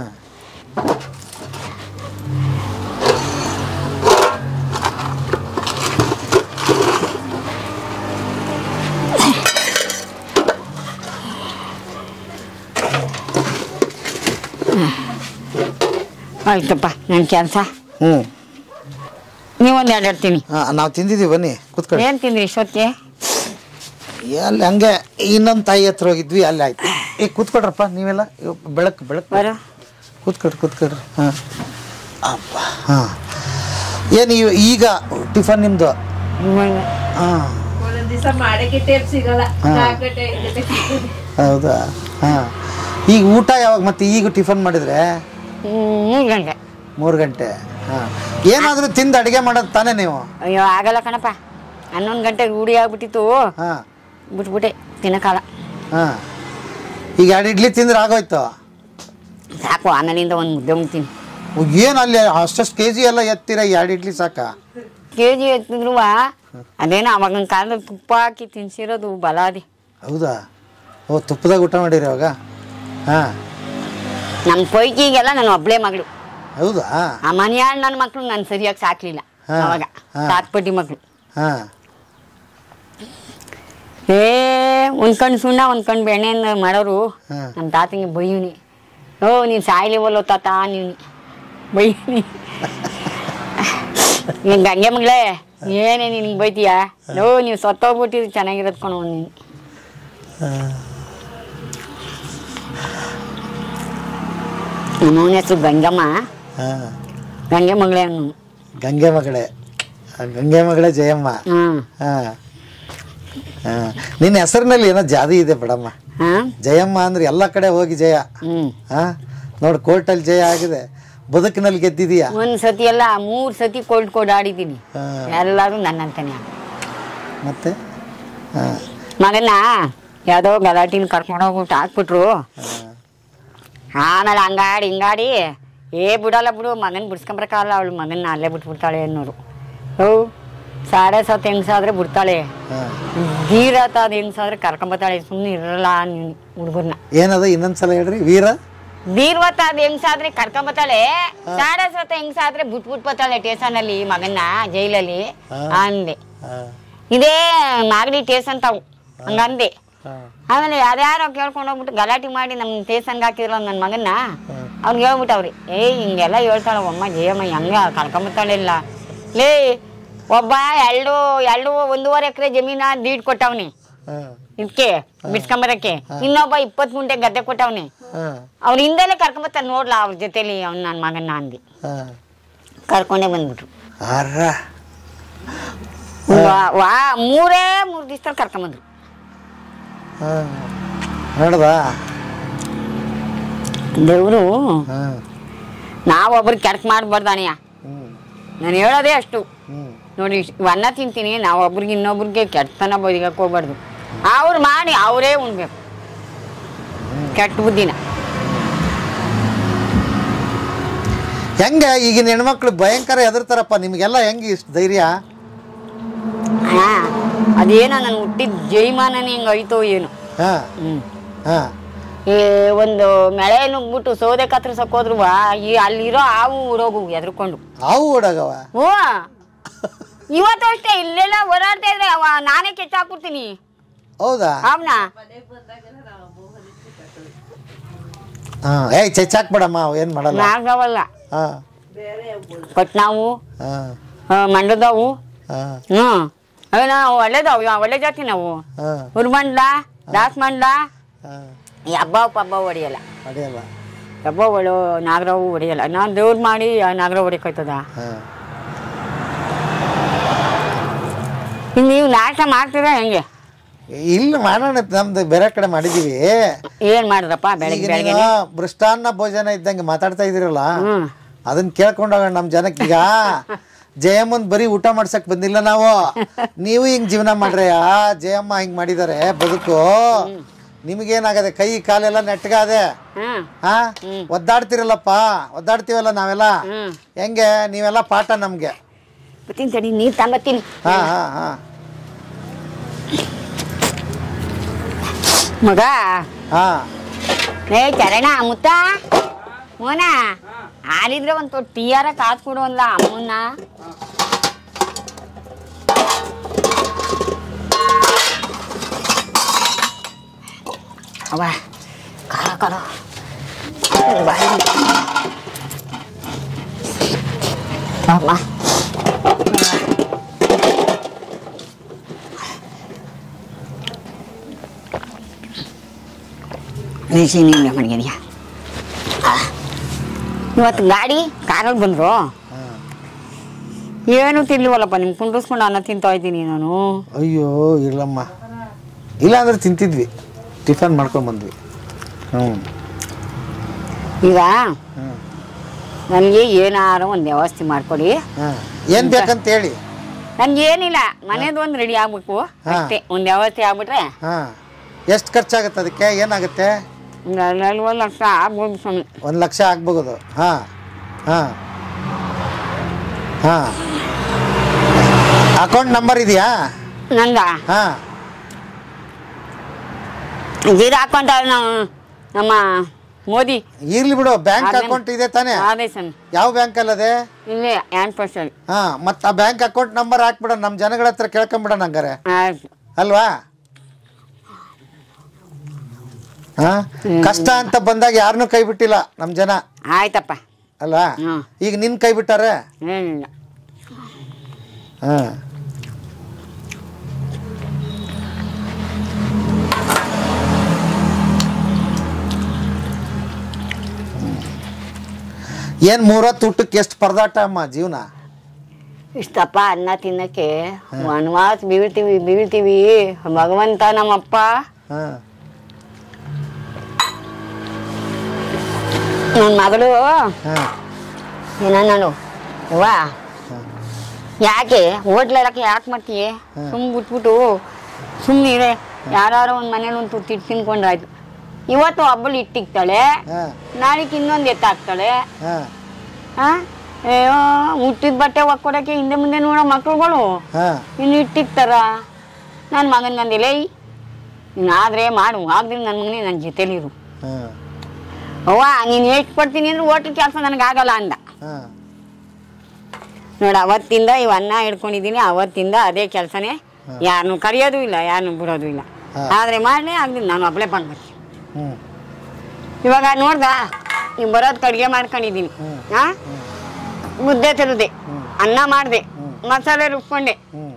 ಆಯ್ತಪ್ಪ ನನ್ನ ಕೆಲಸ ಹ್ಮ್ ನೀವೊಂದು ಎರಡು ಇಡ್ತೀನಿ ಹಾ ನಾವು ತಿಂದಿದ್ದೀವಿ ಬನ್ನಿ ಕೂತ್ಕೊಳ್ಳಿ ಏನು ತಿಂದ್ರಿ ಇಷ್ಟೊತ್ತಿಗೆ ಅಲ್ಲಿ ಹಂಗೆ ಇನ್ನೊಂದು ತಾಯಿ ಹತ್ರ ಹೋಗಿದ್ವಿ ಅಲ್ಲಿ ಆಯ್ತು ಈಗ ಕೂತ್ಕೊಡ್ರಪ್ಪ ನೀವೆಲ್ಲ ಇವ್ ಬೆಳಕು ಬೆಳಕು ಬರೋ ಕೂತ್ಕೊಡ್ರಿ ಕೂತ್ಕೊಡ್ರಿ ಹಾಂ ಅಪ್ಪ ಹಾಂ ಏನು ಇವ್- ಈಗ ಟಿಫನ್ ನಿಮ್ಮದು ಹಾಂ ಒಂದೊಂದ್ ದಿವಸ ಮಾಡಕ್ಕೆ ಟೇಪ್ ಸಿಗಲ್ಲ ಹಾ. ಚಾಕ್ಲೇಟ್ ಜೊತೆ ಸಿಗ್ತದೆ. ಹೌದಾ ಹಾಂ ಈಗ ಊಟ ಯಾವಾಗ ಮತ್ತೆ ಈಗ ಟಿಫನ್ ಮಾಡಿದ್ರೆ ಮೂರು ಗಂಟೆ ಮೂರು ಗಂಟೆ ಹಾಂ ಏನಾದರೂ ತಿಂದು ಅಡುಗೆ ಮಾಡೋದು ತಾನೇ ನೀವು ಅಯ್ಯೋ ಆಗಲ್ಲ ಕಣಪ್ಪ ಹನ್ನೊಂದು ಗಂಟೆ ರೂಢಿ ಆಗ್ಬಿಟ್ಟಿತ್ತು ಹಾಂ ಬಿಟ್ಬಿಟ್ಟೆ ತಿನ್ನಕ್ಕಾಗ ಹಾಂ ಈಗ ಎರಡು ಇಡ್ಲಿ ತಿಂದ್ರೆ ಆಗೋಯ್ತು ಸಾಕು ಆಮೇಲಿಂದ ಒಂದು ಮುದ್ದೆ ಉಣ್ತೀನಿ ಏನು ಅಲ್ಲಿ ಅಷ್ಟಷ್ಟು ಕೆ ಜಿ ಎಲ್ಲ ಎತ್ತೀರ ಎರಡು ಇಡ್ಲಿ ಸಾಕಾ ಕೆ ಜಿ ಎತ್ತಿದ್ರು ಅದೇನೋ ಅವಾಗಿನ ಕಾಲದಲ್ಲಿ ತುಪ್ಪ ಹಾಕಿ ತಿನ್ಸಿರೋದು ಬಲಾದಿ ಹೌದಾ ಓ ತುಪ್ಪದಾಗ ಊಟ ಮಾಡಿರಿ ಅವಾಗ ಹಾಂ ನಮ್ಮ ಪೈಕಿಗೆಲ್ಲ ನಾನು ಒಬ್ಳೆ ಮಗಳು ಹೌದಾ ಆ ಮನೆಯಾಳ ನನ್ನ ಮಕ್ಳು ನಾನು ಸರಿಯಾಗಿ ಸಾಕ್ಲಿಲ್ಲ ಹಾ, ಅವಾಗ ಹಾ. ಸಾಕ್ಪಟ್ಟಿ ಮಕ್ಳು ಹಾಂ ಏ ಒಂದ್ ಕಣ್ ಸುಣ್ಣ ಒಂದ್ ಕಣ್ ಬೆಣ್ಣೆಯಿಂದ ಮಾಡೋರು ಹಾ. ನಮ್ಮ ತಾತಂಗೆ ಬೈಯುನಿ ಓ ನೀನು ಸಾಯ್ಲಿ ಒಲ್ಲೋ ತಾತ ನೀನು ಬೈಯುನಿ ನೀನ್ ಗಂಗೆ ಮಗಳೇ ಏನೇ ನಿನ್ಗೆ ಬೈತೀಯ ಓ ನೀವು ಸತ್ತೋಗ್ಬಿಟ್ಟಿದ್ದು ಚೆನ್ನಾಗಿರೋದ್ ಕಣೋ ನೀನು ನಮ್ಮವನ ಹೆಸರು ಗಂಗಮ್ಮ ಹಾ ಗಂಗೆ ಮಗಳೇ ಅವನು ಗಂಗೆ ಮಗಳೇ ಆ ಗಂಗೆ ಮಗಳೇ ಜಯಮ್ಮ ಹ್ಮ್ ಹಾ ಹಾ ನಿನ್ನ ಹೆಸರಿನಲ್ಲಿ ಏನೋ ಜಾದಿ ಇದೆ ಬಿಡಮ್ಮ ಹಾ ಜಯಮ್ಮ ಅಂದ್ರೆ ಎಲ್ಲ ಕಡೆ ಹೋಗಿ ಜಯ ಹ್ಮ್ ಹಾ ನೋಡು ಕೋರ್ಟಲ್ಲಿ ಜಯ ಆಗಿದೆ ಬದುಕಿನಲ್ಲಿ ಗೆದ್ದಿದೀಯಾ ಒಂದ್ ಸತಿ ಎಲ್ಲ ಮೂರ್ ಸತಿ ಕೊಲ್ಡ್ ಕೊಡ್ ಆಡಿದ್ದೀನಿ ಹಾ ಎಲ್ಲರೂ ನನ್ನಂತಾನೆ ಮತ್ತೆ ಹಾ ಮಗನ ಯಾವುದೋ ಗಲಾಟಿನ ಕರ್ಕೊಂಡೋಗ್ಬಿಟ್ಟು ಹಾಕ್ಬಿಟ್ರು ಆಮೇಲೆ ಹಂಗಾಡಿ ಹಿಂಗಾಡಿ ಏ ಬಿಡಲ್ಲ ಬಿಡು ಮಗನ ಬಿಡ್ಸ್ಕೊಂಬರಕ್ಕಾಗಲ್ಲ ಅವಳು ಮಗನ ಅಲ್ಲೇ ಬಿಟ್ಬಿಡ್ತಾಳೆ ಅನ್ನೋರು ಓ ಸಾಡೆ ಸತ್ತು ಹೆಂಗ್ಸಾದ್ರೆ ಬಿಡ್ತಾಳೆ ಹಾ ಗೀರತ ಅದು ಹೆಂಗ್ಸಾದ್ರೆ ಕರ್ಕೊಂಬರ್ತಾಳೆ ಸುಮ್ಮನೆ ಇರಲ್ಲ ನೀನು ಹುಡುಗರ್ನ ಏನದ ಇನ್ನೊಂದ್ಸಲ ಹೇಳ್ರಿ ವೀರ ಬೀರ್ವತ್ತ ಅದು ಹೆಂಗ್ಸಾದ್ರೆ ಕರ್ಕೊಂಬರ್ತಾಳೆ ಸಾಡೆ ಸತ್ತ ಹೆಂಗ್ಸಾದ್ರೆ ಬಿಟ್ಬಿಟ್ ಬರ್ತಾಳೆ ಟೇಷನಲ್ಲಿ ಮಗನ್ನ ಜೈಲಲ್ಲಿ ಅಂದೆ ಹಾ ಇದೇ ಮಾಗಡಿ ಟೇಷನ್ ತಾವು ಹಂಗಂದೆ ಹಾ ಆಮೇಲೆ ಯಾರ್ಯಾರೋ ಕೇಳ್ಕೊಂಡು ಹೋಗ್ಬಿಟ್ಟು ಗಲಾಟೆ ಮಾಡಿ ನಮ್ಮ ಟೇಷನ್ಗೆ ಹಾಕಿದ್ರು ನನ್ನ ಮಗನ್ನ ಅವ್ನಿಗೆ ಹೇಳ್ಬಿಟ್ಟವ್ರಿ ಏಯ್ ಹಿಂಗೆಲ್ಲ ಹೇಳ್ತಾಳ ಅಮ್ಮ ಜಯಮ್ಮ ಹೆಂಗ ಕಳ್ಕೊಂಬತ್ತಾಳಿಲ್ಲ ಲೇ ಒಬ್ಬ ಎರಡು ಎರಡು ಒಂದೂವರೆ ಎಕರೆ ಜಮೀನ ದೀಡ್ ಕೊಟ್ಟವ್ನಿ ಹಾ ಇದಕ್ಕೆ ಬಿಡ್ಸ್ಕೊಂಬರಕ್ಕೆ ಇನ್ನೊಬ್ಬ ಇಪ್ಪತ್ತು ಗುಂಟೆ ಗದ್ದೆ ಕೊಟ್ಟವ್ನಿ ಹಾ ಅವ್ರ ಹಿಂದೆಲೆ ಕರ್ಕೊಂಬರ್ತಾರೆ ನೋಡ್ಲಾ ಅವ್ರ ಜೊತೆಲಿ ಅವ್ನು ನನ್ನ ಮಗನ್ನ ಅಂದಿ ಹಾ ಕರ್ಕೊಂಡೇ ಬಂದ್ಬಿಟ್ರು ಅರ್ರ ವಾ- ವಾ ಮೂರೇ ಮೂರು ದಿವಸದಲ್ಲಿ ಕರ್ಕೊಂಬಂದ್ರು ಹಾ ನೋಡ್ದಾ ದೇವರು ಹಾ ನಾವೊಬ್ರಿಗೆ ಕೆಡ್ಕ್ ಮಾಡ್ಬಾರ್ದು ಅಣ್ಣಯ್ಯ ಹ್ಮ್ ನಾನು ಹೇಳೋದೇ ಅಷ್ಟು ಹ್ಮ್ ನೋಡಿ ಇಷ್ಟು ಅನ್ನ ತಿಂತೀನಿ ನಾವು ಒಬ್ರಿಗೆ ಇನ್ನೊಬ್ರಿಗೆ ಕೆಟ್ಟತನ ಬದಿಗಕ್ಕೆ ಹೋಗ್ಬಾರ್ದು ಅವ್ರು ಮಾಡಿ ಅವರೇ ಉಣ್ಬೇಕು ಕೆಟ್ಟ ಬುದ್ಧಿನ ಹೆಂಗ ಈಗಿನ ಹೆಣ್ಮಕ್ಳು ಭಯಂಕರ ಹೆದರ್ತಾರಪ್ಪ ನಿಮ್ಗೆಲ್ಲ ಹೆಂಗೆ ಇಷ್ಟು ಧೈರ್ಯ ಹಾ ಅದೇನೋ ನಾನು ಹುಟ್ಟಿದ ಜೈಮಾನನೇ ಹಿಂಗೆ ಐತೋ ಏನು ಹಾ ಹ್ಞೂ ಹಾ ಈ ಒಂದು ಮಳೆ ನುಗ್ಬಿಟ್ಟು ಸೌದೆ ಕತ್ತರಿಸಕ್ ಹೋದ್ರು ಈ ಅಲ್ಲಿರೋ ಹಾವು ಊರೋಗು ಎದ್ರುಕೊಂಡು ಹಾವು ಓಡಾಗವ ಓ ಇವತ್ತು ಅಷ್ಟೇ ಇಲ್ಲೆಲ್ಲ ಓಡಾಡ್ತಾ ಇದ್ರೆ ಅವ ನಾನೇ ಕೆಚ್ಚಾಕ್ಬಿಡ್ತೀನಿ ಹೌದಾ ಅವನ ಹಾ ಏಯ್ ಚೆಚ್ಚಾಕ್ಬೇಡಮ್ಮ ಅವು ಏನು ಮಾಡಲ್ಲ ನಾಗವಲ್ಲ ಹಾ ಕೊಟ್ನಾವು ಹಾ ಮಂಡದವು ಹಾ ಹ್ಞೂ ಅವೆ ನಾವು ಒಳ್ಳೇದವು ಯಾ- ಒಳ್ಳೆ ಜಾತಿ ನಾವು ಹಾ ಹುರ್ಮಂಡ್ಲ ದಾಸ್ ಮಂಡ್ಲ ಹಾ ಈ ಹಬ್ಬ ಪಬ್ಬ ಹೊಡಿಯಲ್ಲ ಅಡಿಯಲ್ಲ ಹಬ್ಬ ಹೊಳು ನಾಗರಾವು ಹೊಡಿಯಲ್ಲ ನಾನು ದೇವ್ರು ಮಾಡಿ ನಾಗರಾವ್ ಹೊಡಿಕೋಯ್ತದ ಹಾ ಇನ್ನು ನೀವು ನಾಟ ಮಾಡ್ತೀರಾ ಹೆಂಗೆ ಇಲ್ಲಿ ಮಾಡೋಣ ನಮ್ದು ಬೇರೆ ಕಡೆ ಮಾಡಿದೀವಿ ಏನ್ ಮಾಡಿದ್ರಪ್ಪ ಈಗ ಬೆಳಗ್ಗೆ ಬೆಳಗ್ಗೆ ನೀವು ಮೃಷ್ಟಾನ್ನ ಭೋಜನ ಇದ್ದಂಗೆ ಮಾತಾಡ್ತಾ ಇದೀರಲ್ಲ ಹ್ಮ್. ಅದನ್ನ ಕೇಳ್ಕೊಂಡೋಗೋಣ ನಮ್ಮ ಜನಕ್ಕೆ ಈಗ ಜಯಮ್ಮನ್ ಬರೀ ಊಟ ಮಾಡ್ಸಕ್ ಬಂದಿಲ್ಲ ನಾವು ನೀವು ಹಿಂಗ್ ಜೀವನ ಮಾಡ್ರಿ ಆ ಜಯಮ್ಮ ಹಿಂಗ್ ಮಾಡಿದಾರೆ ಬದುಕು ನಿಮಗೇನಾಗದೆ ಕೈ ಕಾಲೆಲ್ಲ ನೆಟ್ಟಗಾದೆ ಹ್ಮ್ ಹಾ ಒದ್ದಾಡ್ತಿರಲ್ಲಪ್ಪ ಒದ್ದಾಡ್ತೀವಲ್ಲ ನಾವೆಲ್ಲ ಹ್ಮ್. ಹೆಂಗೆ ನೀವೆಲ್ಲ ಪಾಠ ನಮ್ಗೆ ಬರ್ತೀನಿ ತಡಿ ನೀರು ತಗೊಂಬತ್ತೀನಿ ಹಾ ಹಾ ಹಾ ಮಗ ಹಾ ಏ ಚರಣ ಮುತ್ತ ಮೋನ ಆಡಿದ್ರೆ ಒಂದು ತೊಟ್ಟು ಟೀಯಾರ ಕಾಸು ಕೊಡು ಅಲ್ಲ ಅಮ್ಮನ್ನ ಅವ ಖಾರ ಖಾರ ಬಾಯಿ ಅಮ್ಮ ನೀಸಿನಿಲ್ಲ ಮನೆಗೆ ಇವತ್ತು ಗಾಡಿ ಕಾರಲ್ಲಿ ಬಂದರು ಏನು ತಿನ್ಲಿವಲ್ಲಪ್ಪ ನಿಮ್ಗೆ ಕುಂಡ್ರಿಸ್ಕೊಂಡು ಅನ್ನ ತಿಂತಾ ಇದ್ದೀನಿ ನಾನು ಅಯ್ಯೋ ಇಲ್ಲಮ್ಮ ಇಲ್ಲ ಅಂದ್ರೆ ತಿಂತಿದ್ವಿ ಟಿಫನ್ ಮಾಡ್ಕೊಂಡ್ ಬಂದ್ವಿ ಹ್ಞೂ ಈಗ ನನಗೆ ಏನಾರು ಒಂದು ವ್ಯವಸ್ಥೆ ಮಾಡಿಕೊಡಿ ಹಾಂ ಏನು ಬೇಕಂತ ಹೇಳಿ ನನ್ಗೆ ಏನಿಲ್ಲ ಮನೇದು ಒಂದು ರೆಡಿ ಆಗ್ಬೇಕು ಅಷ್ಟೇ ಒಂದು ವ್ಯವಸ್ಥೆ ಆಗ್ಬಿಟ್ರೆ ಹಾಂ ಎಷ್ಟು ಖರ್ಚಾಗುತ್ತೆ ಅದಕ್ಕೆ ಏನಾಗುತ್ತೆ ಒಂದು ನಲ್ವತ್ತು ಲಕ್ಷ ಆಗ್ಬೋದು ಸ್ವಾಮಿ ಒಂದು ಲಕ್ಷ ಆಗ್ಬೋದು ಹಾಂ ಹಾಂ ಹಾಂ ಅಕೌಂಟ್ ನಂಬರ್ ಇದೆಯಾ ನಂದ ಹಾಂ ಜೀರೋ ಹಾಕೊಂತ ನಾವು ನಮ್ಮ ಮೋದಿ ಇರ್ಲಿ ಬಿಡು ಬ್ಯಾಂಕ್ ಅದೇ- ಅಕೌಂಟ್ ಇದೆ ತಾನೇ ಅದೇ ಸ್ವಾಮಿ ಯಾವ ಬ್ಯಾಂಕಲ್ಲಿ ಅದೇ ಇಲ್ಲೇ ಹ್ಯಾಂಡ್ ಪೋಸ್ಟಲ್ಲಿ ಹಾಂ ಮತ್ತು ಆ ಬ್ಯಾಂಕ್ ಅಕೌಂಟ್ ನಂಬರ್ ಹಾಕ್ಬಿಡ ನಮ್ಮ ಜನಗಳ ಹತ್ರ ಕೇಳ್ಕೊಂಬಿಡೋಣ ಹಂಗಾರೆ ಆಯ್ತು ಅಲ್ವಾ ಹಾ ಕಷ್ಟ ಅಂತ ಬಂದಾಗ ಯಾರನ್ನೂ ಕೈ ಬಿಟ್ಟಿಲ್ಲ ನಮ್ಮ ಜನ ಆಯ್ತಪ್ಪ ಅಲ್ಲ ಹ್ಮ್. ಈಗ ನಿನ್ ಕೈ ಬಿಟ್ಟಾರೆ ಏನಿಲ್ಲ ಹಾ ಏನ್ ಮೂರತ್ತು ಊಟಕ್ಕೆ ಎಷ್ಟು ಪರದಾಟ ಅಮ್ಮ ಜೀವನ ಇಷ್ಟಪ್ಪ ಅನ್ನ ತಿನ್ನಕ್ಕೆ ವನವಾಸ ಬೀಳ್ತೀವಿ ಬೀಳ್ತೀವಿ ಭಗವಂತ ನಮ್ಮಪ್ಪ ಹಾ ನನ್ನ ಮಗಳು ಹಾ ಏನ ನಾನು ಅವ್ವ ಯಾಕೆ ಹೋಟ್ಲಕ್ಕೆ ಯಾಕೆ ಮಾಡ್ತೀಯ ಸುಮ್ ಬಿಟ್ಬಿಟ್ಟು ಸುಮ್ಮನೆ ಯಾರು ಒಂದು ಮನೇಲಿ ಒಂದು ತುತ್ತು ಇಟ್ಟು ತಿನ್ಕೊಂಡ್ರಾಯ್ತು ಇವತ್ತು ಹಬ್ಬಲು ಇಟ್ಟಿಕ್ತಾಳೆ ಹಾ ನಾಳೆಗೆ ಇನ್ನೊಂದು ಎತ್ತಾಕ್ತಾಳೆ ಹಾ ಹಾ ಅಯ್ಯೋ ಹುಟ್ಟಿದ ಬಟ್ಟೆ ಒಕ್ಕೊಡಕ್ಕೆ ಹಿಂದೆ ಮುಂದೆ ನೋಡೋ ಮಕ್ಳುಗಳು ಹಾ ಇನ್ನು ಇಟ್ಟಿರ್ತಾರ ನನ್ನ ಮಗನ ನಂದಿಲ್ಲ ನೀನು ಆದರೆ ಮಾಡು ಆಗ್ದಿಲ್ಲ ನನ್ನ ಮಗನೇ ನನ್ನ ಜೊತೆಲಿರು ಹಾ ಅವ್ವ ನೀನು ಎಷ್ಟು ಕೊಡ್ತೀನಿ ಅಂದ್ರೆ ಹೋಟ್ಲ್ ಕೆಲಸ ನನಗಾಗಲ್ಲ ಅಂದ ಹಾ ನೋಡು ಅವತ್ತಿಂದ ಇವ್ ಅನ್ನ ಹಿಡ್ಕೊಂಡಿದ್ದೀನಿ ಅವತ್ತಿಂದ ಅದೇ ಕೆಲಸನೇ ಯಾರನ್ನು ಕರೆಯೋದು ಇಲ್ಲ ಯಾರನ್ನು ಬಿಡೋದು ಇಲ್ಲ ಹಾ. ಆದರೆ ಮಾಡಲೇ ಆಗ್ದಿಲ್ಲ ನಾನು ಒಬ್ಬಳೇ ಬಂದ್ಬಿಡ್ತೀನಿ ಹ್ಮ್ ಇವಾಗ ನೋಡ್ದ ನೀವು ಬರೋದಕ್ಕೆ ಅಡುಗೆ ಮಾಡ್ಕೊಂಡಿದ್ದೀನಿ ಹಾ ಮುದ್ದೆ ತಿರುದೆ ಅನ್ನ ಮಾಡಿದೆ ಮಸಾಲೆ ರುಬ್ಕೊಂಡೆ ಹ್ಮ್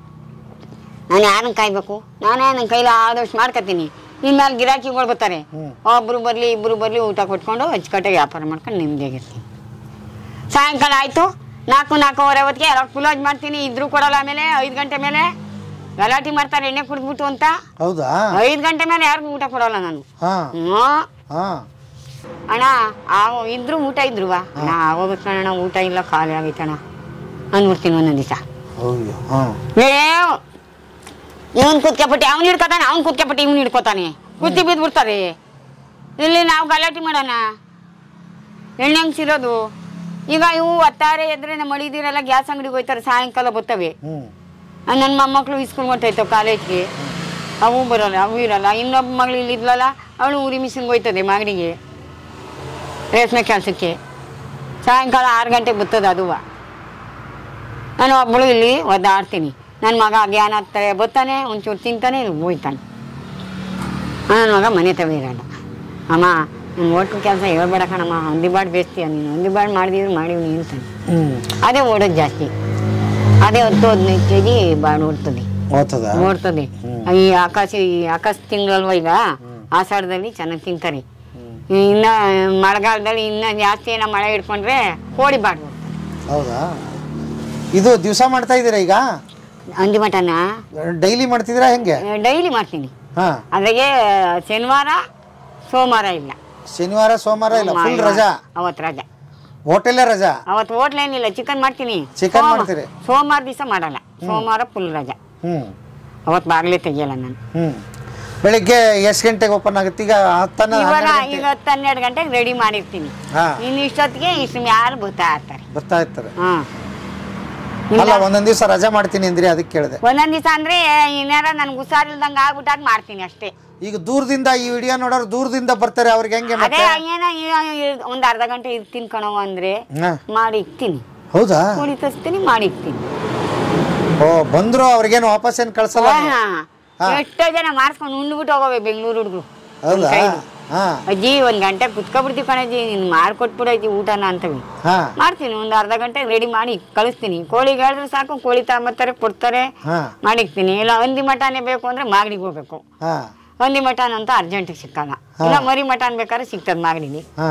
ನಾನು ಯಾರನ್ನ ಕಾಯ್ಬೇಕು ನಾನೇ ನನ್ನ ಕೈಲಿ ಆದಷ್ಟು ಮಾಡ್ಕೊತೀನಿ ಇನ್ಮೇಲೆ ಗಿರಾಕಿಗಳು ಬರ್ತಾರೆ ಒಬ್ರು ಬರಲಿ ಇಬ್ರು ಬರಲಿ ಊಟ ಕೊಟ್ಕೊಂಡು ಅಚ್ಚುಕಟ್ಟಾಗಿ ವ್ಯಾಪಾರ ಮಾಡ್ಕೊಂಡು ನೆಮ್ಮದಿಯಾಗಿರ್ತೀನಿ ಸಾಯಂಕಾಲ ಆಯಿತು ನಾಲ್ಕು ನಾಲ್ಕೂವರೆ ಹೊತ್ತಿಗೆ ಎಲ್ಲ ಕುಲಾಜ್ ಮಾಡ್ತೀನಿ ಇದ್ರು ಕೊಡಲ್ಲ ಆಮೇಲೆ ಐದು ಗಂಟೆ ಮೇಲೆ ಗಲಾಟೆ ಮಾಡ್ತಾರೆ ಎಣ್ಣೆ ಕುಡಿದ್ಬಿಟ್ಟು ಅಂತ ಹೌದಾ ಐದು ಗಂಟೆ ಮೇಲೆ ಯಾರಿಗೂ ಊಟ ಕೊಡಲ್ಲ ನಾನು ಹಾ ಹ್ಞೂ ಹಾ ಅಣ್ಣ ಆ ಇದ್ರು ಊಟ ಇದ್ರುವಾ ಅಣ್ಣ ಆಗೋಗುತ್ತೆ ಅಣ್ಣ ಊಟ ಇಲ್ಲ ಖಾಲಿ ಆಗೈತಣ್ಣ ಅಂದ್ಬಿಡ್ತೀನಿ ಒಂದೊಂದು ದಿವಸ ಹೌದು ಹಾ ಏ ಇವನ್ ಕುತ್ಕೊಬಿಟ್ಟು ಅವ್ನು ಹಿಡ್ಕೊತಾನೆ ಅವ್ನು ಕುತ್ಕೊಬಿಟ್ಟು ಇವ್ನು ಹಿಡ್ಕೊತಾನೆ ಕುತ್ತಿ ಬಿದ್ಬಿಡ್ತಾರೆ ಇಲ್ಲಿ ನಾವು ಗಲಾಟೆ ಮಾಡೋಣ ಎಣ್ಣೆ ಸಿರೋದು ಈಗ ಇವು ಒತ್ತಾರೆ ಎದ್ರೆ ನಮ್ಮ ಮಳಿದಿರೆಲ್ಲ ಗ್ಯಾಸ್ ಅಂಗಡಿಗೆ ಹೋಯ್ತಾರೆ ಸಾಯಂಕಾಲ ಬರ್ತವೆ ಹ್ಮ್ ನನ್ನ ಮೊಮ್ಮಕ್ಳು ಇಸ್ಕೊಂಡು ಹೊಂಟೈತವೆ ಕಾಲೇಜ್ಗೆ ಅವು ಬರೋಲ್ಲ ಅವು ಇರಲ್ಲ ಇನ್ನೊಬ್ಬ ಮಗಳು ಇಲ್ಲಿ ಇದ್ಲಲ್ಲ ಅವಳು ಉರಿ ಮಿಷನ್ಗೆ ಹೋಯ್ತದೆ ಮಾಗಡಿಗೆ ರೇಷ್ಮೆ ಕೆಲಸಕ್ಕೆ ಸಾಯಂಕಾಲ ಆರು ಗಂಟೆಗೆ ಬರ್ತದೆ ಅದುವ ನಾನು ಒಬ್ಬಳು ಇಲ್ಲಿ ಒದ್ದಾಡ್ತೀನಿ ನನ್ನ ಮಗ ಜ್ಞಾನ ಹತ್ತಾರೆ ಬರ್ತಾನೆ ಒಂಚೂರು ತಿಂತಾನೆ ಇಲ್ಲಿ ಹೋಯ್ತಾನೆ ನನ್ನ ಮಗ ಮನೆ ತವೆ ಇರಲ್ಲ ಅಮ್ಮ ನನ್ನ ಒಟ್ಟು ಕೆಲಸ ಹೇಳ್ಬೇಡ ಕಣಮ್ಮ ಹೊಂದಿಬಾಡ್ ಬೇಸ್ತೀಯ ನೀನು ಹೊಂದಿಬಾಡ್ ಮಾಡಿದ್ರು ಮಾಡಿವ್ನಿ ಅಂತಾನೆ ಹ್ಮ್ ಅದೇ ಓಡೋದು ಜಾಸ್ತಿ ಅದೇ ಹತ್ತು ಹದಿನೈದು ಕೆ ಜಿ ಬಾಡ್ ಓಡ್ತದೆ ಓದ್ತದ ಓಡ್ತದೆ ಈ ಆಕಾಶ ಈ ಆಕಾಶ ತಿಂಗಳಲ್ವ ಈಗ ಆಷಾಢದಲ್ಲಿ ಚೆನ್ನಾಗಿ ತಿಂತಾರೆ ಇನ್ನ ಮಳೆಗಾಲದಲ್ಲಿ ಇನ್ನ ಜಾಸ್ತಿ ಏನೋ ಮಳೆ ಹಿಡ್ಕೊಂಡ್ರೆ ಕೋಳಿ ಬಾಡು ಹೌದಾ ಇದು ದಿವಸ ಮಾಡ್ತಾ ಇದ್ದೀರಾ ಈಗ ಅಂಜು ಮಟನ ಡೈಲಿ ಮಾಡ್ತಿದ್ದೀರಾ ಹೆಂಗೆ ಡೈಲಿ ಮಾಡ್ತೀನಿ ಹಾ ಅದ್ರಾಗೆ ಶನಿವಾರ ಸೋಮವಾರ ಇಲ್ಲ ಶನಿವಾರ ಸೋಮವಾರ ಇಲ್ಲ ಫುಲ್ ರಜಾ ಅವತ್ತು ರಜಾ ಹೋಟೆಲ್ಲೇ ರಜಾ ಅವತ್ತು ಹೋಟ್ಲೇನಿಲ್ಲ ಚಿಕನ್ ಮಾಡ್ತೀನಿ Chicken ಸೋಮ- ಮಾಡ್ತೀರಿ? ಸೋಮವಾರ ದಿವಸ ಮಾಡಲ್ಲ ಸೋಮವಾರ ಫುಲ್ ರಜಾ ಹ್ಮ್ ಅವತ್ತು ಬಾಗ್ಲೇ ತೆಗಿಯಲ್ಲ ನಾನು ಹ್ಮ್ ಬೆಳಿಗ್ಗೆ ಎಷ್ಟು ಗಂಟೆಗೆ ಓಪನ್ ಆಗುತ್ತೆ ಈಗ ಹತ್ತನ ಇವಾಗ ಈಗ ಹತ್ತು ಹನ್ನೆರಡು ಗಂಟೆಗೆ ರೆಡಿ ಮಾಡಿರ್ತೀನಿ ಹಾ ಇನ್ನು ಇಷ್ಟೊತ್ತಿಗೆ ಇಷ್ಟು ಯಾರು ಬರ್ತಾ ಇರ್ತಾರೆ ಬರ್ತಾ ಇರ್ತಾರೆ ಹಾ ಅಲ್ಲ ಒಂದೊಂದ್ ದಿವಸ ರಜಾ ಮಾಡ್ತೀನಿ ಅಂದ್ರಿ ಅದಕ್ಕೆ ಕೇಳಿದೆ ಒಂದೊಂದ್ ದಿವಸ ಅಂದ್ರೆ ಇನ್ನಾರ ನನ್ಗೆ ಹುಷಾರಿಲ್ದಂಗ ಆಗ್ಬಿಟ್ಟಾಗ ಮಾಡ್ತೀನಿ ಅಷ್ಟೇ ಈಗ ದೂರದಿಂದ ಈ ವಿಡಿಯೋ ನೋಡೋರು ದೂರದಿಂದ ಬರ್ತಾರೆ ಅವ್ರಿಗೆ ಹೆಂಗೆ ಅದೇ ಮತ್ತೆ ಏನೋ ಈ- ಒಂದ್ ಅರ್ಧ ಗಂಟೆ ಇರ್ತೀನಿ ಕಣವ ಅಂದ್ರೆ ಹಾ. ಮಾಡಿ ಇಕ್ತೀನಿ ಹೌದಾ ಕೋಳಿ ತರಿಸ್ತೀನಿ ಮಾಡಿ ಇಕ್ತೀನಿ ಓ ಬಂದ್ರು ಅವ್ರಿಗೇನು ವಾಪಸ್ ಏನ್ ಕಳ್ಸಲ್ಲ ನೀವು? ಹಾ. ಎಷ್ಟೋ ಜನ ಮಾರ್ಸ್ಕೊಂಡು ಉಂಡ್ಬಿಟ್ಟು ಹೋಗವೆ ಬೆಂಗಳೂರು ಹುಡುಗರು ಹೌದಾ ಹಾ ಅಜ್ಜಿ ಒಂದ್ ಗಂಟೆ ಕುತ್ಕೊಬಿಡ್ತೀವಿ ಕಣಜ್ಜಿ ನೀನ್ ಮಾಡ್ಕೊಟ್ಬಿಡಜ್ಜಿ ಊಟನ ಅಂತವಿ ಹಾ ಮಾಡ್ತೀನಿ ಒಂದು ಅರ್ಧ ಗಂಟೆ ರೆಡಿ ಮಾಡಿ ಕಳಿಸ್ತೀನಿ ಕೋಳಿಗೆ ಹೇಳಿದ್ರೆ ಸಾಕು ಕೋಳಿ ತಗೊಂಬರ್ತಾರೆ ಕೊಡ್ತಾರೆ ಹಾ ಮಾಡಿಕ್ತೀನಿ ಇಲ್ಲ ಹಂದಿ ಮಟನೇ ಬೇಕು ಅಂದ್ರೆ ಮಾಗಡಿಗೆ ಹೋಗ್ಬೇಕು ಹಾ ಹಂದಿ ಮಟನ್ ಅಂತ ಅರ್ಜೆಂಟಿಗೆ ಸಿಕ್ಕಲ್ಲ ಇಲ್ಲ ಮರಿ ಮಟನ್ ಬೇಕಾದ್ರೆ ಸಿಗ್ತದೆ ಮಾಗಡಿಲಿ ಹಾ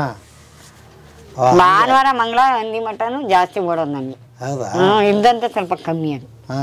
ಆ, ಭಾನುವಾರ ಮಂಗಳ ಹಂದಿ ಮಟನು ಜಾಸ್ತಿ ಓಡೋದು ನನಗೆ ಹೌದಾ ಹ್ಮ್ ಇಲ್ದಂತೆ ಸ್ವಲ್ಪ ಕಮ್ಮಿ ಅದು ಹಾ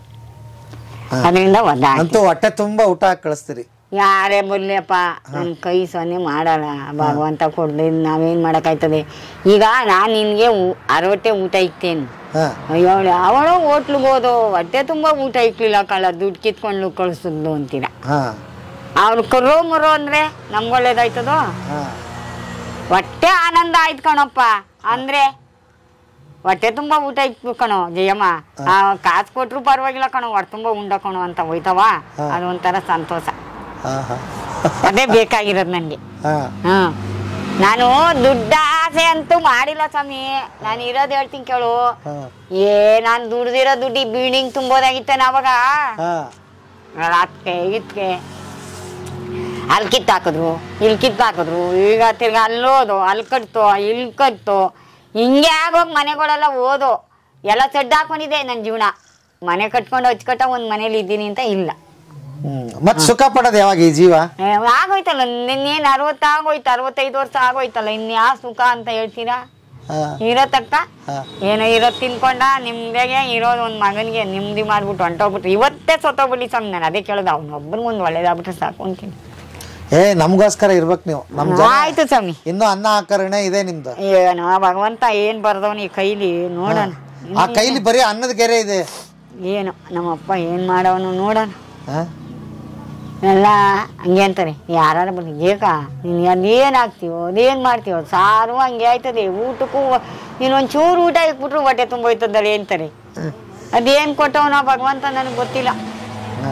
ಅದರಿಂದ ಒದ್ದ ಅಂತೂ ಹೊಟ್ಟೆ ತುಂಬಾ ಊಟ ಹಾಕಿ ಕಳಿಸ್ತೀರಿ ಯಾರೇ ಬರ್ಲಿಯಪ್ಪ ನನ್ನ ಕೈ ಸೊನ್ನೆ ಮಾಡಲ್ಲ ಭಗವಂತ ಕೊಡ್ಲಿ ನಾವೇನ್ ಮಾಡಕ್ಕಾಯ್ತದೆ ಈಗ ನಾನು ನಿನ್ಗೆ ಊ- ಅರವಟ್ಟೆ ಊಟ ಇಕ್ತೇನೆ ಹಾ ಅಯ್ಯೋ ಅವಳು ಹೋಟ್ಲಿಗೆ ಹೋದು ಹೊಟ್ಟೆ ತುಂಬ ಊಟ ಇಕ್ಲಿಲ್ಲ ಕಳ್ಳ ದುಡ್ಡು ಕಿತ್ಕೊಂಡು ಕಳಿಸಿದ್ಲು ಅಂತೀರ ಹಾ ಅವ್ರು ಕರೋ ಮರೋ ಅಂದ್ರೆ ನಮ್ಗೆ ಒಳ್ಳೇದಾಯ್ತದೋ ಹಾ ಹೊಟ್ಟೆ ಆನಂದ ಆಯ್ತು ಕಣಪ್ಪ ಅಂದ್ರೆ ಹೊಟ್ಟೆ ತುಂಬಾ ಊಟ ಇತ್ತು ಕಣೋ ಜಯಮ್ಮ ಆ, ಕಾಸು ಕೊಟ್ರು ಪರವಾಗಿಲ್ಲ ಕಣೋ ಹೊಟ್ಟೆ ತುಂಬಾ ಉಂಡ ಕಣೋ ಅಂತ ಹೋಯ್ತವ ಅದು ಒಂಥರ ಸಂತೋಷ ಹಾ ಹಾ ಅದೇ ಬೇಕಾಗಿರೋದು ನನಗೆ ಹಾ ಹ್ಮ್ ನಾನು ದುಡ್ಡ ಆಸೆ ಅಂತೂ ಮಾಡಿಲ್ಲ ಸ್ವಾಮಿ ನಾನು ಇರೋದು ಹೇಳ್ತೀನಿ ಕೇಳು ಹಾ ಏ ನಾನು ದುಡ್ದಿರೋ ದುಡ್ಡಿ ಬಿಲ್ಡಿಂಗ್ ತುಂಬೋದಾಗಿತ್ತೇನೆ ಅವಾಗ ಹಾ ರಾತ್ಗೆ ಇತ್ಗೆ ಅಲ್ಲಿ ಕಿತ್ತಾಕಿದ್ರು ಇಲ್ಲಿ ಕಿತ್ತಾಕಿದ್ರು ಈಗ ತಿರ್ಗಾ ಅಲ್ಲೋದು ಅಲ್ಲಿ ಕಟ್ತು ಇಲ್ಲಿ ಕಟ್ತು ಹಿಂಗೆ ಆಗೋಗಿ ಮನೆಗಳೆಲ್ಲ ಓದು ಎಲ್ಲ ಸಡ್ಡು ಹಾಕೊಂಡಿದೆ ನನ್ನ ಜೀವನ ಮನೆ ಕಟ್ಕೊಂಡು ಹಚ್ಕಟ್ಟ ಒಂದು ಮನೇಲಿ ಇದ್ದೀನಿ ಅಂತ ಇಲ್ಲ ಹ್ಮ್ ಮತ್ ಸುಖ ಪಡೋದು ಯಾವಾಗ ಈ ಜೀವ ಏ, ಆಗೋಯ್ತಲ್ಲ ನಿನ್ನೇನು ಅರವತ್ತು ಆಗೋಯ್ತು ಅರವತ್ತೈದು ವರ್ಷ ಆಗೋಯ್ತಲ್ಲ ಇನ್ಯಾ ಸುಖ ಅಂತ ಹೇಳ್ತೀರಾ ಹಾ, ಇರೋ ತಕ್ಕ ಹಾ. ಏನೋ ಇರೋದು ತಿನ್ಕೊಂಡ ನಿಮ್ದಾಗೆ ಇರೋದು ಒಂದು ಮಗನಿಗೆ ನೆಮ್ಮದಿ ಮಾಡ್ಬಿಟ್ಟು ಹೊಂಟೋಗ್ಬಿಟ್ರು ಇವತ್ತೇ ಸತ್ತೋಗ್ಬಿಟ್ಟು ಸ್ವಾಮಿ ನಾನು ಅದೇ ಕೇಳೋದು ಅವ್ನೊಬ್ಬನಿಗೆ ಒಂದು ಒಳ್ಳೇದಾಗ್ಬಿಟ್ರೆ ಸಾಕು ಅಂತೀನಿ ಏ ನಮ್ಗೋಸ್ಕರ ಇರ್ಬೇಕು ನೀವು ನಮ್ ಜನ ಆಯ್ತು ಸ್ವಾಮಿ ಇನ್ನೂ ಅನ್ನ ಆಕರಣೆ ಇದೆ ನಿಮ್ದು ಏನೋ ಭಗವಂತ ಏನ್ ಬರ್ದವನ್ ಈ ಕೈಲಿ ನೋಡೋಣ ಆ ಕೈಲಿ ಬರೀ ಅನ್ನದ ಗೆರೆ ಇದೆ ಏನು ನಮ್ಮಪ್ಪ ಏನ್ ಮಾಡವನು ನೋಡೋಣ ಹಾ? ಎಲ್ಲ ಹಂಗೆ ಅಂತಾರೆ ಯಾರು ಬನ್ನಿ ಏಕ ನೀನು ಅದೇನು ಹಾಕ್ತೀವೋ ಅದೇನು ಮಾಡ್ತೀವೋ ಸಾರು ಹಂಗೆ ಆಯ್ತದೆ ಊಟಕ್ಕೂ ನೀನೊಂದು ಚೂರು ಊಟ ಇಕ್ಬಿಟ್ರು ಹೊಟ್ಟೆ ತುಂಬೋಯ್ತದಲ್ಲ ಅಂತಾರೆ ಅದೇನು ಕೊಟ್ಟವನ ಭಗವಂತ ನನಗೆ ಗೊತ್ತಿಲ್ಲ ಹಾ.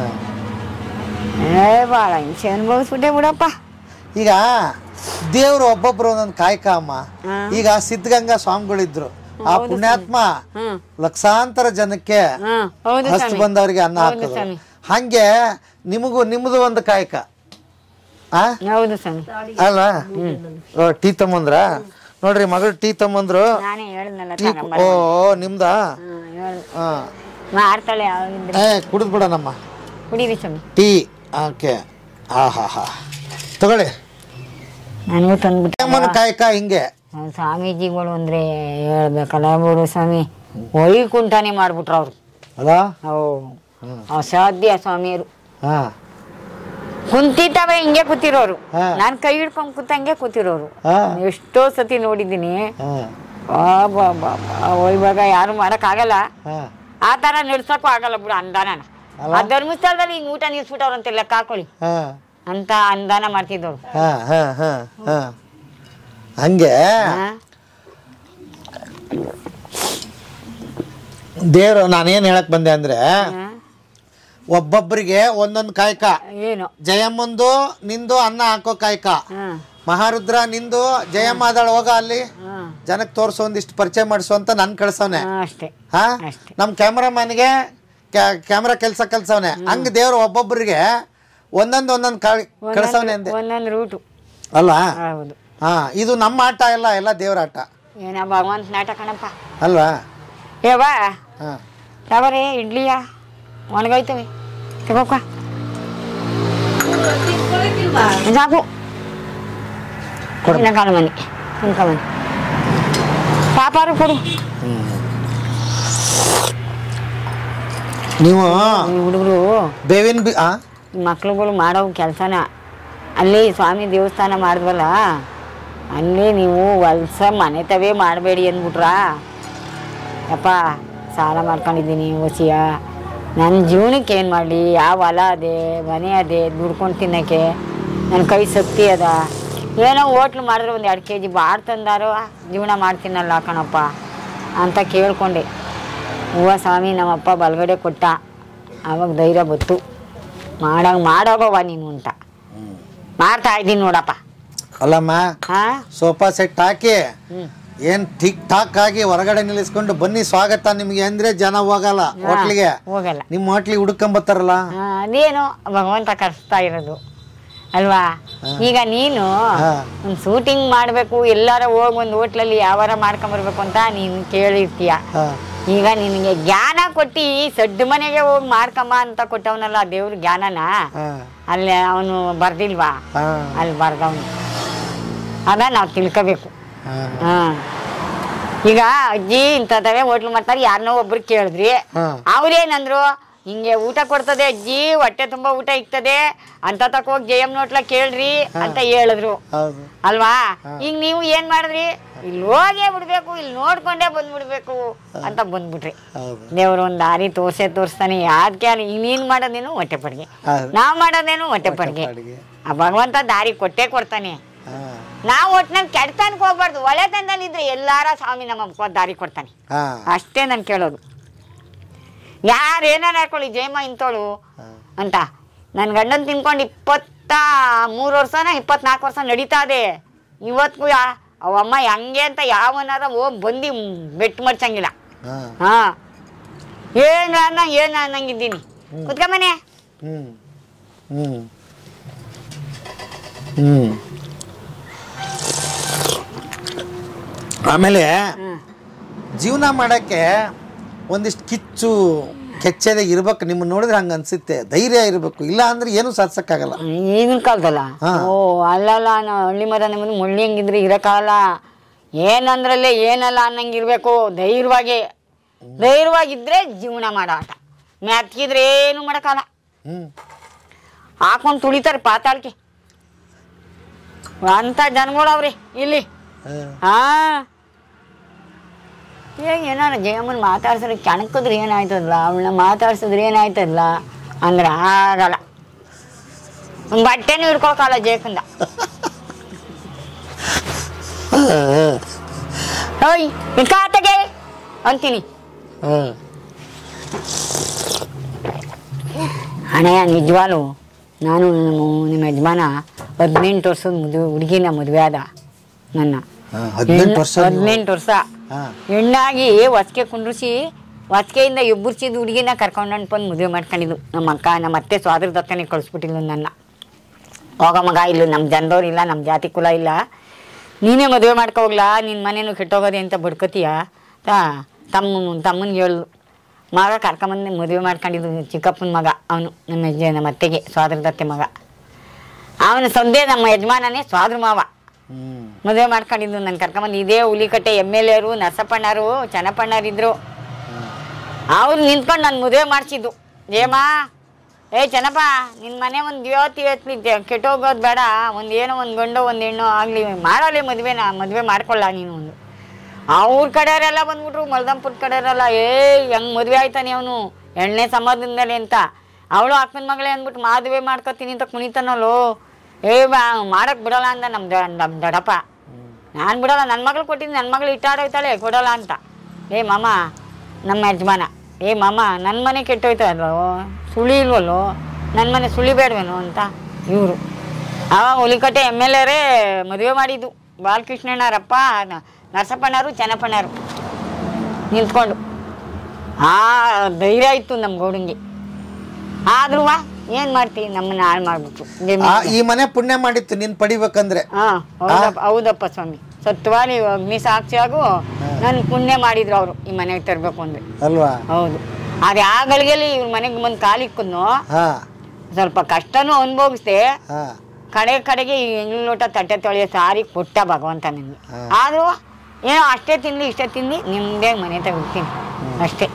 ಏ ಭಾಳ ಹಿಂಸೆ ಅನುಭವಿಸ್ಬಿಟ್ಟೆ ಬಿಡಪ್ಪ ಈಗ ದೇವ್ರು ಒಬ್ಬೊಬ್ರು ಒಂದೊಂದು ಕಾಯಕ ಅಮ್ಮ ಹಾ. ಈಗ ಸಿದ್ಧಗಂಗಾ ಸ್ವಾಮಿಗಳಿದ್ರು ಆ ಪುಣ್ಯಾತ್ಮ ಹ್ಮ್ ಲಕ್ಷಾಂತರ ಜನಕ್ಕೆ ಹ್ಮ್ ಹೌದು ಹಸ್ತು ಸ್ವಾಮಿ ಬಂದವರಿಗೆ ಅನ್ನ ಹೌದು ಹಾಕೋದು ಸ್ವಾಮಿ ಹಂಗೆ ನಿಮಗೂ ನಿಮ್ದು ಒಂದು ಕಾಯಕ ಆ ಹೌದು ಸ್ವಾಮಿ ಅಲ್ಲ ಓ ಟೀ ತಮ್ಮಂದ್ರ ನೋಡ್ರಿ ಮಗಳು ಟೀ ತಮ್ಮಂದ್ರು ನಾನೇ ಹೇಳಿದ್ನಲ್ಲ ಟೀ ತಗೊಂಬ ಓ ನಿಮ್ದಾ ಹ್ಮ್ ಹೇಳ್- ಹಾ ಮಾಡ್ತಾಳೆ ಯಾವಾಗಿಂದ್ರೆ ಏ ಕುಡಿದ್ ಬಿಡೋಣಮ್ಮ ಕುಡೀರಿ ಸ್ವಾಮಿ ಟೀ ಓಕೆ ಹಾ ಹಾ ಹಾ ತಗೊಳ್ಳಿ ನನಗೂ ತಂದ್ಬಿಟ್ಟೆ ಅಮ್ಮನ ಕಾಯಕ ಹಿಂಗೆ ಅವ್ರು ಸ್ವಾಮೀಜಿಗಳು ಅಂದ್ರೆ ಹೇಳ್ಬೇಕಲ್ಲ ಬಿಡು ಸ್ವಾಮಿ ವೈಕುಂಠನೇ ಮಾಡ್ಬಿಟ್ರು ಅವ್ರು ಅಲ್ಲ ಓ ಅಸಾಧ್ಯ ಸ್ವಾಮಿಯರು ಹಾ ಕುಂತಿದ್ದಾವೆ ಹಿಂಗೆ ಕೂತಿರೋರು ಹಾ. ನಾನ್ ಕೈ ಹಿಡ್ಕೊಂಡ್ ಕೂತಂಗೆ ಕೂತಿರೋರು ಹಾ ಎಷ್ಟೋ ಸತಿ ನೋಡಿದ್ದೀನಿ ಹಾ ಬಾ ಬಾ ಇವಾಗ ಯಾರು ಮಾಡಕ್ ಆಗಲ್ಲ ಹಾ ಆ ತರ ನಡ್ಸಕ್ಕೂ ಆಗಲ್ಲ ಬಿಡು ಅಂದಾನ ಆ ಧರ್ಮಸ್ಥಳದಲ್ಲಿ ಹಿಂಗ್ ಊಟ ನಿಲ್ಸ್ಬಿಟ್ಟವ್ರು ಅಂತ ಲೆಕ್ಕ ಹಾಕೊಳ್ಳಿ ಹಾ ಅಂತ ಅಂದಾನ ಮಾಡ್ತಿದ್ದವ್ರು ಹಾ ಹಾ ಹಾ ಹಾ ಹಂಗೆ ಹಾ? ದೇವ್ರು ನಾನೇನ್ ಹೇಳಕ್ ಬಂದೆ ಅಂದ್ರೆ ಹಾ? ಒಬ್ಬೊಬ್ಬರಿಗೆ ಒಂದೊಂದು ಕಾಯಕ ಏನು ಜಯಮ್ಮಂದು ನಿಂದು ಅನ್ನ ಹಾಕೋ ಕಾಯಕ ಹಾ ಮಹಾರುದ್ರ ನಿಂದು ಜಯಮ್ಮ ಅದಾಳ ಹೋಗ ಅಲ್ಲಿ ಹಾ ಜನಕ್ಕೆ ತೋರ್ಸು ಒಂದಿಷ್ಟು ಪರಿಚಯ ಮಾಡಿಸು ಅಂತ ನನ್ ಕಳ್ಸವ್ನೆ ಹಾ, ಅಷ್ಟೇ ಹಾ ಅಷ್ಟೇ. ನಮ್ ಕ್ಯಾಮ್ರಾಮನ್ಗೆ ಕ್ಯಾಮ್ರಾ ಕೆಲ್ಸ ಕಲ್ಸವ್ನೆ ಹಂಗ ದೇವ್ರು ಒಬ್ಬೊಬ್ಬರಿಗೆ ಒಂದೊಂದ್ ಒಂದೊಂದ್ ಕಳ್ಸವ್ನೆ ಅಂದೆ ಒಂದೊಂದು ರೂಟು ಅಲ್ಲ ಹೌದು ಹಾ ಇದು ನಮ್ಮ ಆಟ ಎಲ್ಲ ಎಲ್ಲ ದೇವ್ರ ಆಟ ಏನ ಭಗವಂತ ನಾಟ ಕಣಪ್ಪ ಅಲ್ವಾ ಏವಾ ಹಾ ಯಾವರೇ ಇಡ್ಲಿಯ ಒಣಗೋಯ್ತವೆ ತಗೋಕ ತಿನ್ಕೊಳಕ್ಕಿಲ್ವಾ ಸಾಕು ಇನ್ನ ಕಾಲು ಮನೆ ಇನ್ಕ ಮನೆ ಪಾಪಾರು ಕೊಡು ನೀವು ಈ ಹುಡುಗರು ಬೇವಿನ ಬಿ ಆ ಮಕ್ಳುಗಳು ಮಾಡೋ ಕೆಲಸನ ಅಲ್ಲಿ ಸ್ವಾಮಿ ದೇವಸ್ಥಾನ ಮಾಡಿದ್ವಲ್ಲ ಅಲ್ಲಿ ನೀವು ವಲ್ಸ ಮನೆ ತವೇ ಮಾಡಬೇಡಿ ಅಂದ್ಬಿಟ್ರಾ ಯಪ್ಪ ಸಾಲ ಮಾಡ್ಕೊಂಡಿದ್ದೀನಿ ಒಸಿಯ ನನ್ನ ಜೀವನಕ್ಕೆ ಏನು ಮಾಡಲಿ ಯಾವ ಹೊಲ ಅದೇ ಮನೆ ಅದೇ ದುಡ್ಕೊಂಡು ತಿನ್ನೋಕ್ಕೆ ನನ್ನ ಕೈ ಶಕ್ತಿ ಅದ ಏನೋ ಹೋಟ್ಲು ಮಾಡಿದ್ರೆ ಒಂದು ಎರಡು ಕೆ ಜಿ ಬಾರ್ ತಂದಾರೋ ಜೀವನ ಮಾಡ್ತೀನಲ್ಲ ಕಣಪ್ಪ ಅಂತ ಕೇಳ್ಕೊಂಡೆ ಹೂವ ಸ್ವಾಮಿ ನಮ್ಮಪ್ಪ ಬಲಗಡೆ ಕೊಟ್ಟ ಆವಾಗ ಧೈರ್ಯ ಬತ್ತು ಮಾಡಂಗೆ ಮಾಡೋಗವ ನೀನು ಅಂತ ಮಾಡ್ತಾ ಇದ್ದೀನಿ ನೋಡಪ್ಪ ಅಲ್ಲಮ್ಮ ಹಾಂ ಸೋಫಾ ಸೆಟ್ ಹಾಕಿ ಹ್ಞೂ ಏನ್ ಠಿಕ್ ಠಾಕ್ ಆಗಿ ಹೊರಗಡೆ ನಿಲ್ಲಿಸ್ಕೊಂಡು ಬನ್ನಿ ಸ್ವಾಗತ ನಿಮ್ಗೆ ಅಂದ್ರೆ ಜನ ಹೋಗಲ್ಲ ಹೋಟ್ಲಿಗೆ ಹೋಗಲ್ಲ ನಿಮ್ಮ ಹೋಟ್ಲಿಗೆ ಹುಡುಕೊಂಬತ್ತಾರಲ್ಲ ಹಾ, ಅದೇನು ಭಗವಂತ ಕರೆಸ್ತಾ ಇರೋದು ಅಲ್ವಾ ಈಗ ನೀನು ಹಾ. ಒಂದು ಶೂಟಿಂಗ್ ಮಾಡಬೇಕು ಎಲ್ಲಾರ ಹೋಗಿ ಒಂದು ಹೋಟ್ಲಲ್ಲಿ ಯಾವಾರ ಮಾಡ್ಕೊಂಬರ್ಬೇಕು ಅಂತ ನೀನು ಕೇಳಿರ್ತೀಯ ಹಾ ಈಗ ನಿನಗೆ ಜ್ಞಾನ ಕೊಟ್ಟು ಸಡ್ಡು ಮನೆಗೆ ಹೋಗಿ ಮಾಡ್ಕೊಂಬ ಅಂತ ಕೊಟ್ಟವನಲ್ಲ ದೇವ್ರ ಜ್ಞಾನನ ಹಾ ಅಲ್ಲಿ ಅವನು ಬರ್ದಿಲ್ವಾ ಹಾ ಅಲ್ಲಿ ಬರ್ದವನು ಅದ ನಾವು ತಿಳ್ಕೋಬೇಕು ಹಾ ಹಾ ಈಗ ಅಜ್ಜಿ ಇಂಥದವೇ ಹೋಟ್ಲು ಮಾಡ್ತಾರೆ ಯಾರನ್ನೋ ಒಬ್ರು ಕೇಳಿದ್ರಿ ಹಾ. ಅವ್ರೇನಂದ್ರು ಹಿಂಗೆ ಊಟ ಕೊಡ್ತದೆ ಅಜ್ಜಿ ಹೊಟ್ಟೆ ತುಂಬಾ ಊಟ ಇಕ್ತದೆ ಅಂತ ತಕ ಹೋಗಿ ಜಯಮ್ ನೋಟ್ಲ ಕೇಳ್ರಿ ಅಂತ ಹೇಳಿದ್ರು ಹೌದು ಅಲ್ವಾ ಈಗ ನೀವು ಏನ್ ಮಾಡಿದ್ರಿ ಇಲ್ಲಿ ಹೋಗೇ ಬಿಡ್ಬೇಕು ಇಲ್ಲಿ ನೋಡ್ಕೊಂಡೇ ಬಂದ್ಬಿಡ್ಬೇಕು ಅಂತ ಬಂದ್ಬಿಟ್ರಿ ಹೌದು ದೇವ್ರು ಒಂದ್ ದಾರಿ ತೋರ್ಸೇ ತೋರಿಸ್ತಾನೆ ಯಾಕೆ ಈಗ ನೀನ್ ಮಾಡೋದೇನು ಹೊಟ್ಟೆ ಪಡ್ಗೆ ಹೌದು. ನಾವ್ ಮಾಡೋದೇನು ಹೊಟ್ಟೆ ಪಡ್ಗೆ ಅಡಿಗೆ ಆ ಭಗವಂತ ದಾರಿ ಕೊಟ್ಟೇ ಕೊಡ್ತಾನೆ ಹಾ ನಾವು ಒಟ್ನಲ್ಲಿ ಕೆಡ್ತನಕ ಹೋಗ್ಬಾರ್ದು ಒಳ್ಳೆತನದಲ್ಲಿ ಇದ್ರೆ ಎಲ್ಲಾರ ಸ್ವಾಮಿ ನಮ್ಮ ದಾರಿ ಕೊಡ್ತಾನೆ ಹಾ ಅಷ್ಟೇ ನಾನು ಕೇಳೋದು ಯಾರು ಏನಾರು ಹಾಕೊಳ್ಳಿ ಜಯಮ್ಮ ಇಂತೋಳು ಅಂತ ನನ್ನ ಗಂಡನ್ ತಿನ್ಕೊಂಡು ಇಪ್ಪತ್ತ ಮೂರು ವರ್ಷನ ಇಪ್ಪತ್ನಾಲ್ಕು ವರ್ಷ ನಡೀತಾ ಇದೆ ಇವತ್ತಿಗೂ ಯಾ ಅವಮ್ಮ ಹೆಂಗೆ ಅಂತ ಯಾವನಾರ ಹೋಗಿ ಬಂದು ಬೆಟ್ಟು ಮರ್ಚಂಗಿಲ್ಲ ಹಾ ಹಾ ಏನು ಅನ್ನ ಏನು ಅನ್ನಂಗಿದ್ದೀನಿ ಕುತ್ಕೊಂಬನೆ ಹ್ಮ್ ಹ್ಮ್ ಹ್ಞೂ ಆಮೇಲೆ ಜೀವನ ಮಾಡೋಕ್ಕೆ ಒಂದಿಷ್ಟು ಕಿಚ್ಚು ಕೆಚ್ಚದೆ ಇರ್ಬೇಕು ನಿಮ್ಮನ್ನ ನೋಡಿದ್ರೆ ಹಂಗೆ ಅನ್ಸುತ್ತೆ ಧೈರ್ಯ ಇರಬೇಕು ಇಲ್ಲ ಅಂದ್ರೆ ಏನು ಸಾಧಿಸೋಕ್ಕಾಗಲ್ಲ ಈಗಿನ ಕಾಲದಲ್ಲ ಹಾ. ಓ ಅಲ್ಲಲ್ಲ ನಾ ಹಳ್ಳಿ ಮರ ನಿಮ್ಮದು ಮುಳ್ಳಿ ಹಂಗಿದ್ರೆ ಇರಕ್ಕಾಗಲ್ಲ ಏನಂದ್ರಲ್ಲೇ ಏನಲ್ಲ ಅನ್ನಂಗಿರ್ಬೇಕು ಧೈರ್ಯವಾಗಿ ಧೈರ್ಯವಾಗಿದ್ರೆ ಜೀವನ ಮಾಡೋ ಆಟ ಮೆತ್ಕಿದ್ರೆ ಏನು ಮಾಡೋಕ್ಕಾಗಲ್ಲ ಹ್ಞೂ ಹಾಕೊಂಡು ತುಳಿತಾರೆ ಪಾತಾಳಕ್ಕೆ ಅಂತ ಜನಗಳವ್ರಿ ಇಲ್ಲಿ ಹಾ ಏ ಏನಾರ ಜಯಮ್ಮನ್ ಮಾತಾಡ್ಸಿದ್ರೆ ಕೆಣಕಿದ್ರೆ ಏನಾಯ್ತದಲ್ಲ ಅವಳನ್ನ ಮಾತಾಡ್ಸಿದ್ರೆ ಏನಾಯ್ತದಲ್ಲ ಅಂದ್ರೆ ಆಗಲ್ಲ ಒಂದು ಬಟ್ಟೆನೂ ಹಿಡ್ಕೊಳಕಲ್ಲ ಜಯಕಂದ ಓಯ್ ಕಾತಗೆ ಅಂತೀನಿ ಹಾಂ ಹಣೆಯ ನಿಜವಾಲು ನಾನು ನಮ್ಮ ನಿಮ್ಮ ಯಜಮಾನ ಹದಿನೆಂಟು ವರ್ಷದ ಮದುವೆ ಹುಡುಗಿನ ಮದುವೆ ಆದ ನನ್ನ ಹಾಂ ಹದಿನೆಂಟು ವರ್ಷ ನೀವು- ಹದಿನೆಂಟು ವರ್ಷ ಹಾಂ ಹೆಣ್ಣಾಗಿ ಹೊಸ್ಕೆ ಕುಂಡ್ರಿಸಿ ಹೊಸ್ಕೆಯಿಂದ ಎಬ್ಬುರ್ಸಿದ ಹುಡುಗಿನ ಕರ್ಕೊಂಡು ಬಂದು ಮದುವೆ ಮಾಡ್ಕೊಂಡಿದ್ದು ನಮ್ಮ ಅಕ್ಕ ನಮ್ಮ ಅತ್ತೆ ಸ್ವಾದ್ರ ದತ್ತನೇ ಕಳಿಸ್ಬಿಟ್ಟಿಲ್ಲ ನನ್ನ ಹೋಗ ಮಗ ಇಲ್ಲ ನಮ್ಮ ಜನದವ್ರು ಇಲ್ಲ ನಮ್ಮ ಜಾತಿ ಕುಲ ಇಲ್ಲ ನೀನೇ ಮದುವೆ ಮಾಡ್ಕೊ ಹೋಗ್ಲಾ ನಿನ್ನ ಮನೇನು ಕೆಟ್ಟೋಗೋದೆ ಅಂತ ಬಡ್ಕೋತೀಯ ತಾ ತಮ್ಮ ತಮ್ಮನಿಗೆ ಹೇಳು ಮಗ ಕರ್ಕೊಂಬಂದು ಮದುವೆ ಮಾಡ್ಕೊಂಡಿದ್ದು ಚಿಕ್ಕಪ್ಪನ ಮಗ ಅವನು ನಮ್ಮ ಯಜ ನಮ್ಮ ಅತ್ತೆಗೆ ಸ್ವಾದ್ರ ದತ್ತೆ ಮಗ ಅವನು ಸದ್ಯ ನಮ್ಮ ಯಜಮಾನನೇ ಸ್ವಾದ್ರ ಮಾವ ಹ್ಞೂ ಮದುವೆ ಮಾಡ್ಕೊಂಡಿದ್ದು ನಾನು ಕರ್ಕೊಂಬಂದು ಇದೇ ಹುಲಿಕಟ್ಟೆ ಎಮ್ ಎಲ್ ಎರು ನರಸಪ್ಪಣ್ಣರು ಚೆನ್ನಪ್ಪಣ್ಣರಿದ್ರು ಅವ್ರು ನಿಂತ್ಕೊಂಡು ನಾನು ಮದುವೆ ಮಾಡಿಸಿದ್ದು ಏಮಾ ಏ ಚೆನ್ನಪ್ಪ ನಿನ್ನ ಮನೆ ಒಂದು ಇವತ್ತು ಇವತ್ತು ಕೆಟ್ಟೋಗೋದು ಬೇಡ ಒಂದು ಏನೋ ಒಂದು ಗಂಡು ಒಂದು ಹೆಣ್ಣು ಆಗಲಿ ಮಾಡಲಿ ಮದುವೆನ ಮದುವೆ ಮಾಡ್ಕೊಳ್ಳ ನೀನು ಒಂದು ಅವ್ರ ಕಡೆಯವರೆಲ್ಲ ಬಂದ್ಬಿಟ್ರು ಮಲ್ದಂಪುರ ಕಡೆಯವರೆಲ್ಲ ಏ ಹೆಂಗ್ ಮದುವೆ ಆಯ್ತಾನೆ ಅವನು ಎಣ್ಣೆ ಸಂಬಂಧದಿಂದಲೇ ಅಂತ ಅವಳು ಅಕ್ಕನ ಮಗಳೇ ಅಂದ್ಬಿಟ್ಟು ಮದುವೆ ಮಾಡ್ಕೊತೀನಿ ಅಂತ ಕುಣಿತಾನಲ್ಲೋ ಏ ಬಾ ಮಾಡಕ್ಕೆ ಬಿಡಲ್ಲ ಅಂದ ನಮ್ಮ ದ ನಮ್ಮ ದಡಪ್ಪ ನಾನು ಬಿಡಲ್ಲ ನನ್ನ ಮಗಳು ಕೊಟ್ಟಿದ್ದು ನನ್ನ ಮಗಳು ಇಟ್ಟಾಡೋಯ್ತಾಳೆ ಕೊಡಲ್ಲ ಅಂತ ಏ ಮಾಮ ನಮ್ಮ ಯಜಮಾನ ಏ ಮಾಮ ನನ್ನ ಮನೆ ಕೆಟ್ಟೋಯ್ತಲ್ವೋ ಸುಳಿ ಇಲ್ವಲ್ಲೋ ನನ್ನ ಮನೆ ಸುಳಿ ಬೇಡವೇನೋ ಅಂತ ಇವರು ಆವಾಗ ಹುಲಿಕಟ್ಟೆ ಎಮ್ ಎಲ್ ಎರೇ ಮದುವೆ ಮಾಡಿದ್ದು ಬಾಲಕೃಷ್ಣಣ್ಣರಪ್ಪ ನ- ನರಸಪ್ಪಣ್ಣರು ಚೆನ್ನಪ್ಪಣ್ಣರು ನಿಂತ್ಕೊಂಡು ಆ ಧೈರ್ಯ ಇತ್ತು ನಮ್ಮ ಗೌಡಂಗೆ ಆದ್ರೂ ಏನು ಮಾಡ್ತೀವಿ ನಮ್ಮನ್ನ ಹಾಳು ಮಾಡ್ಬಿಟ್ರು ಆ, ಈ ಮನೆ ಪುಣ್ಯ ಮಾಡಿತ್ತು ನೀನು ಪಡಿಬೇಕಂದ್ರೆ ಹಾ ಹೌದಪ್ಪ ಹೌದಪ್ಪ ಸ್ವಾಮಿ ಸತ್ವಾಲಿ ಅಗ್ನಿ ಸಾಕ್ಷಿಯಾಗು ನನ್ ಪುಣ್ಯ ಮಾಡಿದ್ರು ಅವರು ಈ ಮನೆಗೆ ತರಬೇಕು ಅಂದ್ರೆ ಅಲ್ವಾ ಹೌದು ಅದೇ ಆ ಗಳಿಗೆಲಿ ಇವ್ರ ಮನೆಗೆ ಬಂದು ಕಾಲಿಕ್ಕನ್ನು ಹಾಂ ಸ್ವಲ್ಪ ಕಷ್ಟನೂ ಅನುಭವಿಸ್ದೆ ಹಾಂ ಕಡೆ ಕಡೆಗೆ ಈ ಎಂಗ್ಳು ಲೋಟ ತಟ್ಟೆ ತೊಳೆಯೋ ಸಾರಿ ಕೊಟ್ಟ ಭಗವಂತ ನನಗೆ ಆದ್ರೂ ಏನೋ ಅಷ್ಟೇ ತಿನ್ಲಿ ಇಷ್ಟೇ ತಿನ್ಲಿ ನಿಮ್ದೇ ಮನೆ ತೆಗಿತೀನಿ ಅಷ್ಟೇ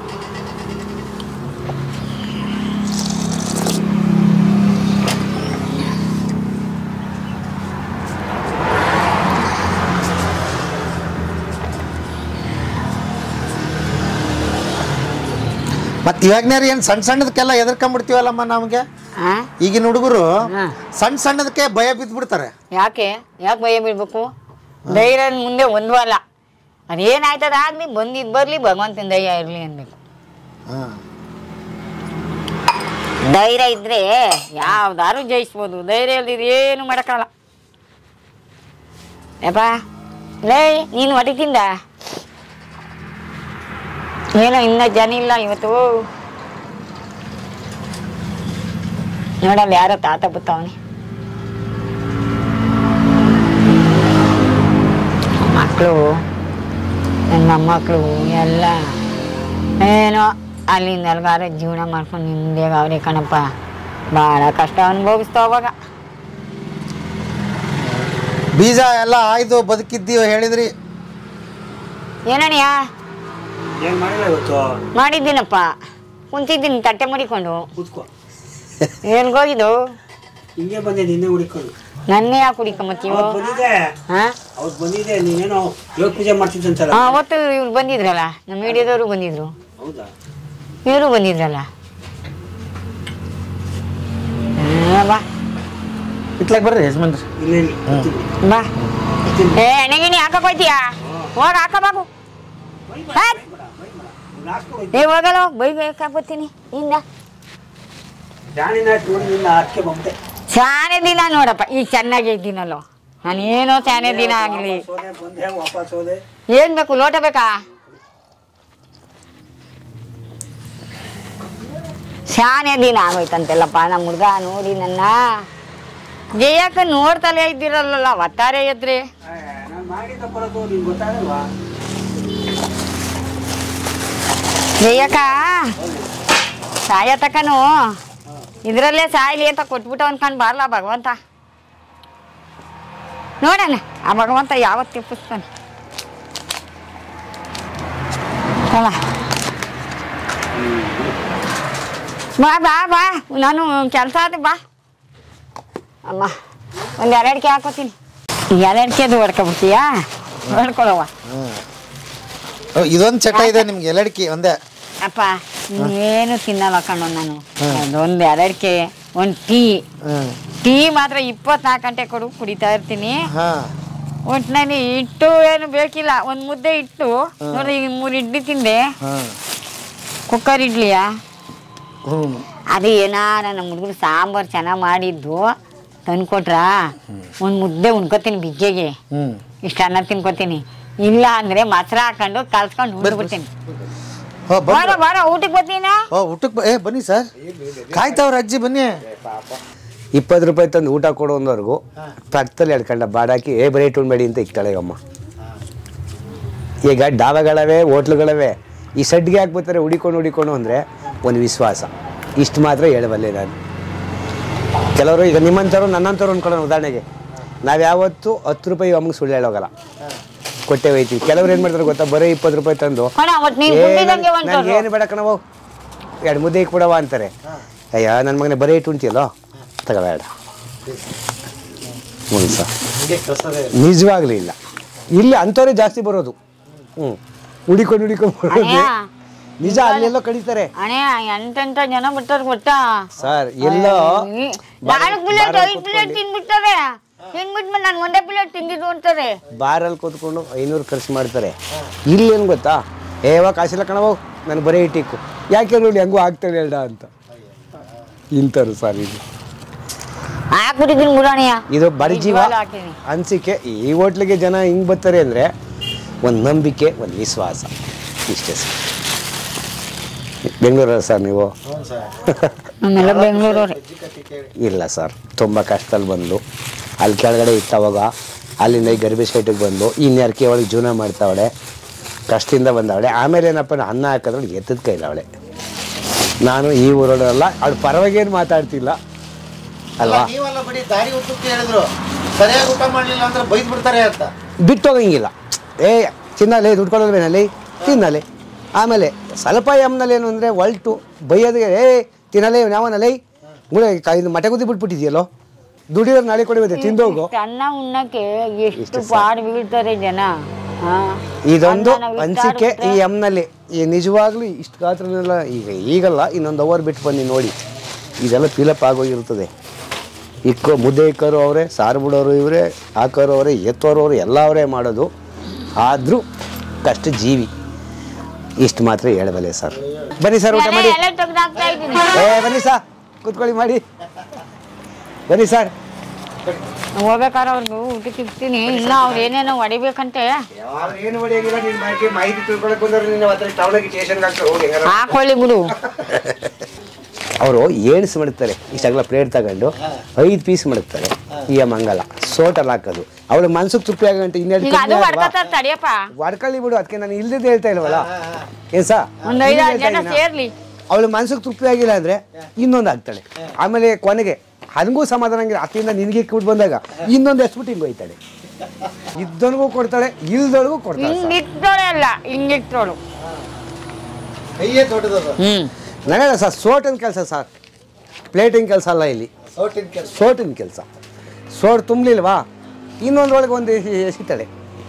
ಮತ್ತೆ ಇವಾಗ್ನಾರ ಏನು ಸಣ್ಣ ಸಣ್ಣದಕ್ಕೆಲ್ಲ ಎದುರ್ಕೊಂಡ್ಬಿಡ್ತೀವಲ್ಲಮ್ಮ ನಮಗೆ ಆ ಈಗಿನ ಹುಡುಗರು ಹಾ. ಸಣ್ಣ ಸಣ್ಣದಕ್ಕೆ ಭಯ ಬಿದ್ದುಬಿಡ್ತಾರೆ ಯಾಕೆ ಯಾಕೆ ಭಯ ಬೀಳ್ಬೇಕು ಧೈರ್ಯ ಮುಂದೆ ಒಂದೂ ಅಲ್ಲ ಅದೇನಾಯ್ತದ ಆಗ್ಲಿ ಬಂದಿದ್ದು ಬರಲಿ ಭಗವಂತನ ದಯ ಇರಲಿ ಅನ್ಬೇಕು ಹಾಂ ಧೈರ್ಯ ಇದ್ರೆ ಯಾವ್ದಾರು ಜಯಿಸ್ಬೋದು ಧೈರ್ಯ ಇಲ್ದಿದ್ರೆ ಏನು ಮಾಡೋಕ್ಕಲ್ಲ ಯಪ್ಪ ಲೇ ನೀನು ಹೊಟ್ಟೆ ತಿಂದ ಏನೋ ಇನ್ನ ಜನ ಇಲ್ಲ ಇವತ್ತು ನೋಡಲ್ಲ ಯಾರೋ ತಾತ ಬತ್ತವನೆ ಮಕ್ಕಳು ನನ್ನ ಮೊಮ್ಮಕ್ಕಳು ಎಲ್ಲ ಏನೋ ಅಲ್ಲಿಂದ ಅಲ್ಗಾರ ಜೀವನ ಮಾಡ್ಕೊಂಡು ನಿಮ್ದೇಗ ಅವ್ರೆ ಕಣಪ್ಪ ಭಾಳ ಕಷ್ಟ ಅನುಭವಿಸ್ತಾ ಅವಾಗ ಬೀಜ ಎಲ್ಲ ಆಯ್ದು ಬದುಕಿದ್ದೀವಿ ಹೇಳಿದ್ರಿ ಏನಣ್ಣ ಏನ್ ಮಾಡಿಲ್ಲ ಇವತ್ತು ಮಾಡಿದ್ದೀನಪ್ಪ ಕುಂತಿದ್ದೀನಿ ತಟ್ಟೆ ಮಡಿಕೊಂಡು ಕೂತ್ಕೋ ಎಲ್ಗೋಗಿದ್ದು ಹಿಂಗೆ ಬಂದೆ ನಿನ್ನೆ ಹುಡುಕೊಂಡು ನನ್ನೇ ಯಾಕೆ ಕುಡಿಕೊಂಬತ್ತೀವೋ ಅವತ್ತು ಬಂದಿದ್ದೆ ಹಾ ಅವತ್ತು ಬಂದಿದ್ದೆ ನೀನೇನೋ ಯೋಗ ಪೂಜೆ ಮಾಡ್ತಿದ್ದಂತಲ್ಲ ಹಾ ಅವತ್ತು ಇವ್ರು ಬಂದಿದ್ರಲ್ಲ ನಮ್ಮ ಮೀಡಿಯಾದವರು ಬಂದಿದ್ರು ಹೌದಾ ಇವರು ಬಂದಿದ್ರಲ್ಲ ಹ್ಮ್, ಬಾ ಇಟ್ಲಾಗ ಬರ್ರಿ ಯಜಮಾನ್ರಿ ಇಲ್ಲ ಇಲ್ಲ ಬರ್ತೀನಿ. ಬಾ ಏ ಎಣ್ಣೆಗಿನಿ ಹಾಕಕ್ ಹೋಯ್ತೀಯಾ ಹೋಗ ಹಾಕಬೇಕು ಇವ್ನು ಹಾಕ್ಕೊಡು. ಏ ಹೋಗಲ್ಲ ಬೈಬೇಕಾ ಬರ್ತೀನಿ ಇಂದ ಜಾಣಿನ ನೋಡಿ ನಿನ್ನ ಅದಕ್ಕೆ ಬಂದೆ ಶಾನೆ ದಿನ ನೋಡಪ್ಪ ಈಗ ಚೆನ್ನಾಗಿ ಇದ್ದೀನಲ್ಲೋ ನಾನು ಏನೋ ಶಾನೆ ದಿನ ಆಗಲಿ ವಾಪಸ್ ಹೋದೆ ಬಂದೆ ವಾಪಸ್ ಹೋದೆ ಏನ್ ಬೇಕು ಲೋಟ ಬೇಕಾ ಶಾನೆ ದಿನ ಆಗೋಯ್ತಂತೆಲ್ಲಪ್ಪ ನಮ್ಮ ಹುಡುಗ ನೋಡಿ ನನ್ನ ಜಯಕ್ಕ ನೋಡ್ತಲೇ ಇದ್ದಿರಲ್ಲ ಒತ್ತಾರೆ ಎದ್ರಿ ನಾನು ಮಾಡಿದ ಕೊಡೋದು ನಿಂಗೆ ಗೊತ್ತಾಗಲ್ವಾ ಜಯಕ್ಕ ಸಾಯ ತಕನು ಇದ್ರಲ್ಲೇ ಸಾಯ್ಲಿ ಅಂತ ಕೊಟ್ಬಿಟ್ಟು ಅನ್ಕೊಂಡು ಬಾರ್ಲ ಭಗವಂತ ನೋಡಣ ಆ ಭಗವಂತ ಯಾವತ್ತು ತಿಪ್ಪಿಸ್ತಾನೆ ಅಲ್ಲ ಬಾ ಬಾ ಬಾ ನಾನು ಕೆಲಸ ಆದ ಬಾ ಅಮ್ಮ ಒಂದು ಎರಡಿಕೆ ಹಾಕೋತೀನಿ ಎರಡಿಕೆದು ಹೊಡ್ಕೊಬಿಡ್ತೀಯಾ ಹೊಡ್ಕೊಳವ ಇದೊಂದು ಚಟ ಇದೆ ನಿಮ್ಗೆ ಎಲ್ಲಡಿಕೆ ಒಂದೇ ಅಪ್ಪ ಏನು ತಿನ್ನಲ್ಲ ಕಣೋ ನಾನು ಅದೊಂದು ಎರಡಿಕೆ ಒಂದು ಟೀ ಹ್ಮ್ ಟೀ ಮಾತ್ರ ಇಪ್ಪತ್ನಾಲ್ಕು ಗಂಟೆ ಕೊಡು ಕುಡಿತಾ ಇರ್ತೀನಿ ಹಾ ಒಟ್ಟಿನಲ್ಲಿ ಇಟ್ಟು ಏನು ಬೇಕಿಲ್ಲ ಒಂದು ಮುದ್ದೆ ಇಟ್ಟು ನೋಡಿ ಈಗ ಮೂರು ಇಡ್ಲಿ ತಿಂದೆ ಹಾ ಕುಕ್ಕರ್ ಇಡ್ಲಿಯಾ ಹ್ಮ್ ಅದು ಏನಾರ ನಮ್ಮ ಹುಡುಗರು ಸಾಂಬಾರು ಚೆನ್ನಾಗಿ ಮಾಡಿದ್ದು ತಂದ್ಕೊಟ್ರಾ ಒಂದು ಮುದ್ದೆ ಉಣ್ಕೋತೀನಿ ಬಿಗ್ಗೆಗೆ ಹ್ಮ್ ಇಷ್ಟು ಅನ್ನ ತಿನ್ಕೋತೀನಿ ಇಲ್ಲ ಅಂದ್ರೆ ಮೊಸರು ಹಾಕೊಂಡು ಕಲ್ಸ್ಕೊಂಡು ಉಂಡ್ಬಿಡ್ತೀನಿ ಓ ಬಾರ ಬಂದ್ರ ಬಾರ ಊಟಕ್ಕೆ ಬರ್ತೀನಾ ಓ ಊಟಕ್ಕೆ ಬ- ಏ ಬನ್ನಿ ಸರ್ ಕಾಯ್ತಾವ್ರ ಅಜ್ಜಿ ಬನ್ನಿ ಇಪ್ಪತ್ತು ರೂಪಾಯಿ ತಂದು ಊಟ ಕೊಡೋಂದವ್ರಿಗೂ ಪಕ್ಕದಲ್ಲಿ ಎಡ್ಕೊಂಡ ಬಾಡಾಕಿ ಏ ಬರೀ ಇಟ್ಕೊಂಡ್ಬೇಡಿ ಅಂತ ಇಕ್ತಾಳೆ ಅಮ್ಮ ಈಗ ಡಾಬಾಗಳವೆ ಹೋಟ್ಲುಗಳವೆ ಈ ಸಡ್ಗೆ ಹಾಕ್ಬಿಡ್ತಾರೆ ಹುಡಿಕೊಂಡು ಹುಡಿಕೊಂಡು ಅಂದರೆ ಒಂದು ವಿಶ್ವಾಸ ಇಷ್ಟು ಮಾತ್ರ ಹೇಳಬಲ್ಲೆ ನಾನು ಕೆಲವರು ಈಗ ನಿಮ್ಮಂಥವ್ರು ನನ್ನಂಥವ್ರು ಅಂದ್ಕೊಳ್ಳೋಣ ಉದಾಹರಣೆಗೆ ನಾವು ಯಾವತ್ತೂ ಹತ್ತು ರೂಪಾಯಿ ಅಮ್ಮಗೆ ಸುಳ್ಳು ಹೇಳೋಗಲ್ಲ ಕೊಟ್ಟೆ ಹೋಯ್ತೀವಿ ಕೆಲವ್ರು ಏನು ಮಾಡ್ತಾರೆ ಗೊತ್ತಾ ಬರೀ ಇಪ್ಪತ್ತು ರೂಪಾಯಿ ತಂದು ಅಣ್ಣ ಅವತ್ತು ನೀನು ಏ, ಗುಡ್ಡಿದಂಗೆ ನನ್- ಹೊಂಟೋದ್ರು. ನನ್ಗೇನು ಬೇಡ ಕಣವು ಎರಡು ಮುದ್ದೆ ಇಕ್ಬಿಡವ ಅಂತಾರೆ ಅಯ್ಯ ನನ್ನ ಮಗನೇ ಬರೀ ಇಟ್ಟು ಉಂಟಿಯಲ್ಲೋ ತಗೋಬೇಡ ಮುಗಿಸ ನಿಜವಾಗ್ಲೂ ಇಲ್ಲ ಇಲ್ಲಿ ಅಂಥವ್ರೆ ಜಾಸ್ತಿ ಬರೋದು ಹ್ಞೂ ಹುಡಿಕೊಂಡು ಹುಡಿಕೊಂಡು ಬರೋದು ಅಣ್ಣ ನಿಜ ಅಲ್ಲೆಲ್ಲೋ ಕಡಿತಾರೆ ಅಣ್ಣ ಎಂತೆಂತ ಜನ ಬಿಟ್ಟಾರ ಗೊತ್ತಾ ಸರ್ ಎಲ್ಲೋ ನಾಲ್ಕು ಪ್ಲೇಟ್ ಬಾರಲ್ಲಿ ಐದು ಪ್ಲೇಟ್ ತಿನ್ಬಿಡ್ತಾರೆ ತಿನ್ಬಿಟ್ಮೇಲೆ ನಾನು ಒಂದೇ ಪ್ಲೇಟ್ ತಿಂದಿದ್ದು ಅಂತಾರೆ ಬಾರಲ್ಲಿ ಕೂತ್ಕೊಂಡು ಐನೂರು ಖರ್ಚು ಮಾಡ್ತಾರೆ ಇಲ್ಲಿ ಏನು ಗೊತ್ತಾ ಏವ ಕಾಸಿಲ್ಲ ಕಣವು ನಾನು ಬರೀ ಇಟ್ಟಿಕ್ಕು ಯಾಕೆ ನೋಡಿ ಹೆಂಗೂ ಆಗ್ತಾಳೆ ಹೇಳ್ದ ಅಂತ ಇಂಥರು ಸರ್ ಇದು ಹಾಕ್ಬಿಟ್ಟಿದ್ದೀನಿ ಮುರಾಣಿಯ ಇದು ಬಡ ಜೀವ ಇವಾಗ್ಲೂ ಹಾಕಿದ್ದೀನಿ. ಅನಿಸಿಕೆ ಈ ಹೋಟ್ಲಿಗೆ ಜನ ಹಿಂಗೆ ಬರ್ತಾರೆ ಅಂದರೆ ಒಂದು ನಂಬಿಕೆ ಒಂದು ವಿಶ್ವಾಸ ಇಷ್ಟೇ ಸರ್ ಬೆಂಗಳೂರಲ್ಲಿ ಸರ್ ನೀವು ನಮ್ಮೆಲ್ಲ ಬೆಂಗಳೂರವ್ರೆ ಇಲ್ಲ ಸರ್ ತುಂಬ ಕಷ್ಟದಲ್ಲಿ ಬಂದು ಅಲ್ಲಿ ಕೆಳಗಡೆ ಇತ್ತವಾಗ ಅಲ್ಲಿಂದ ಈ ಗರ್ಭಿ ಸೈಟಿಗೆ ಬಂದು ಇನ್ನು ಅರ್ಕೆ ಒಳಗೆ ಜೀವನ ಮಾಡ್ತಾವಳೆ ಕಷ್ಟದಿಂದ ಬಂದವಳೆ ಆಮೇಲೆ ಏನಪ್ಪ ಅಂದ್ರೆ ಅನ್ನ ಹಾಕಿದ್ರೆ ಎತ್ತದ ಕೈಲ ಅವಳೆ ನಾನು ಈ ಊರೊಳಲ್ಲ ಅವಳು ಪರವಾಗೇನು ಮಾತಾಡ್ತಿಲ್ಲ ಅಲ್ವಾ ನೀವಲ್ಲ ಬಿಡಿ ದಾರಿ ಉದ್ದಕ್ಕೆ ಹೇಳಿದ್ರು ಸರಿಯಾಗಿ ಊಟ ಮಾಡ್ಲಿಲ್ಲ ಅಂದ್ರೆ ಬೈದ್ ಬಿಡ್ತಾರೆ ಅಂತ ಬಿಟ್ಟು ಹೋಗಂಗಿಲ್ಲ ಏ ತಿನ್ನಲೆ ದುಡ್ಡು ಕೊಡೋಲ್ವೇನಲ್ಲಿ ತಿನ್ನಲೆ ಆಮೇಲೆ ಸ್ವಲ್ಪ ಎಮ್ನಲ್ಲಿ ಏನು ಅಂದರೆ ಒಲ್ಟು ಬೈಯೋದಿಗೆ ಏ ತಿನ್ನಲೆ ಯಾವನಲ್ಲಿ ಮುಳೆ ಇದು ಮಟೆ ಕುದಿ ಬಿಟ್ಬಿಟ್ಟಿದ್ಯಲ್ಲೋ ದುಡಿಯೋರು ನಾಳೆ ಕೊಡಿಬೋದೆ ತಿಂದೋಗು ಇಷ್ಟು ಅನ್ನ ಉಣ್ಣಕ್ಕೆ ಎಷ್ಟು ಪಾಡು ಬೀಳ್ತಾರೆ ಜನ ಹಾ ಇದೊಂದು ಅನ್ನ ನಾವು ಅನಿಸಿಕೆ ಈ ಇಷ್ಟಾಡ್ಬಿಟ್ರೆ- ಎಮ್ನಲ್ಲಿ ಈ ನಿಜವಾಗ್ಲೂ ಇಷ್ಟು ಗಾತ್ರನೆಲ್ಲ ಈಗ ಈಗಲ್ಲ ಇನ್ನೊಂದು ಅವರ್ ಬಿಟ್ಟು ಬನ್ನಿ ನೋಡಿ ಇದೆಲ್ಲ ಫಿಲಪ್ ಆಗೋಗಿರ್ತದೆ ಇಕ್ಕೋ ಮುದ್ದೆ ಇಕ್ಕೋರು ಅವರೇ ಸಾರು ಬಿಡೋರು ಇವರೇ ಹಾಕೋರು ಅವರೇ ಎತ್ತೋರು ಅವರೇ ಎಲ್ಲ ಅವರೇ ಮಾಡೋದು ಆದರೂ ಕಷ್ಟ ಜೀವಿ ಇಷ್ಟು ಮಾತ್ರ ಹೇಳಬಲ್ಲೆ ಸರ್ ಬನ್ನಿ ಸರ್ ಊಟ ಎಲೆ- ಮಾಡಿ ಎಲೆ ತೆಗ್ದು ಹಾಕ್ತಾ ಇದ್ದೀನಿ ಏ ಬನ್ನಿ ಸರ್ ಕೂತ್ಕೊಳ್ಳಿ ಮಾಡಿ ಬನ್ನಿ ಸರ್ ಹೋಗ್ಬೇಕಾದ್ರೆ ಅವ್ರಿಗೂ ಊಟಕ್ಕೆ ಇರ್ತೀನಿ ಇಲ್ಲ ಅವ್ರು ಏನೇನೋ ಹೊಡಿಬೇಕಂತೆ ಏನು ಹೊಡೆಯಂಗಿಲ್ಲ ನಿನ್ನ ಮಾಹಿತಿ ಮಾಹಿತಿ ತಿಳ್ಕೊಳಕ್ ಬಂದವ್ರು ನಿನ್ನ ಹತ್ರ ಟೌನಿಗೆ ಸ್ಟೇಷನ್ಗೆ ಹಾಕ್ತಾರೆ ಹೋಗಿ ಹೆಂಗಾರ ಹಾಕೊಳ್ಳಿ ಬಿಡು ಅವರು ಏಣ್ಸ್ ಮಾಡ್ತಾರೆ ಇಷ್ಟಾಗಲ ಪ್ಲೇಟ್ ತಗೊಂಡು ಐದು ಪೀಸ್ ಮಾಡ್ತಾರೆ ಈ ಮಂಗಲ ಸೋಟಲ್ಲಿ ಹಾಕೋದು ಅವಳು ಮನ್ಸಿಗೆ ತುಪ್ಪಿ ಆಗಂಟ ಇನ್ನೆರಡು ಈಗ ಅದು ಹೊಡ್ಕತ್ತಾರ ತಡಿಯಪ್ಪ ಹೊಡ್ಕೊಳ್ಳಿ ಬಿಡು ಅದಕ್ಕೆ ನಾನು ಇಲ್ದಿದ್ದು ಹೇಳ್ತಾ ಇಲ್ವಲ್ಲ ಏನ್ ಸಾ ಒಂದ್ ಐದಾರು ಜನ ಸೇರ್ಲಿ ಅವಳು ಮನ್ಸಿಗೆ ತೃಪ್ತಿ ಆಗಿಲ್ಲ ಅಂದ್ರೆ ಇನ್ನೊಂದು ಆಗ್ತಾಳೆ ಆಮೇಲೆ ಕೊನೆಗೆ ಹಂಗೂ ಸಮಾಧಾನ ಆಗಿಲ್ಲ ಅತ್ತಿಂದ ನಿನಗೆ ಬಿಟ್ಟು ಬಂದಾಗ ಇನ್ನೊಂದು ಎಸ್ಬಿಟ್ಟು ಹಿಂಗೆ ಹೋಯ್ತಾಳೆ ಇದ್ದವನಿಗೂ ಕೊಡ್ತಾಳೆ ಇಲ್ದವಳಿಗೂ ಕೊಡ್ತಾಳೆ ಸರ್. ಹಿಂಗಿಟ್ಟೋಳೆ ಅಲ್ಲ ಹಿಂಗಿಟ್ಟೋಳು ಕೈಯೇ ದೊಡ್ಡದದು ಹ್ಮ್ ನನಗೆ ಸರ್ ಸೋಟಿನ ಕೆಲಸ ಸರ್ ಪ್ಲೇಟಿನ ಕೆಲಸ ಅಲ್ಲ ಇಲ್ಲಿ ಸೌಟಿನ ಕೆಲಸ ಸೋಟಿನ ಕೆಲಸ ಸೋಟ್ ತುಂಬಲಿಲ್ವಾ ಇನ್ನೊಂದ್ರೊಳಗೆ ಒಂದು ಎಸಿತಾಳೆ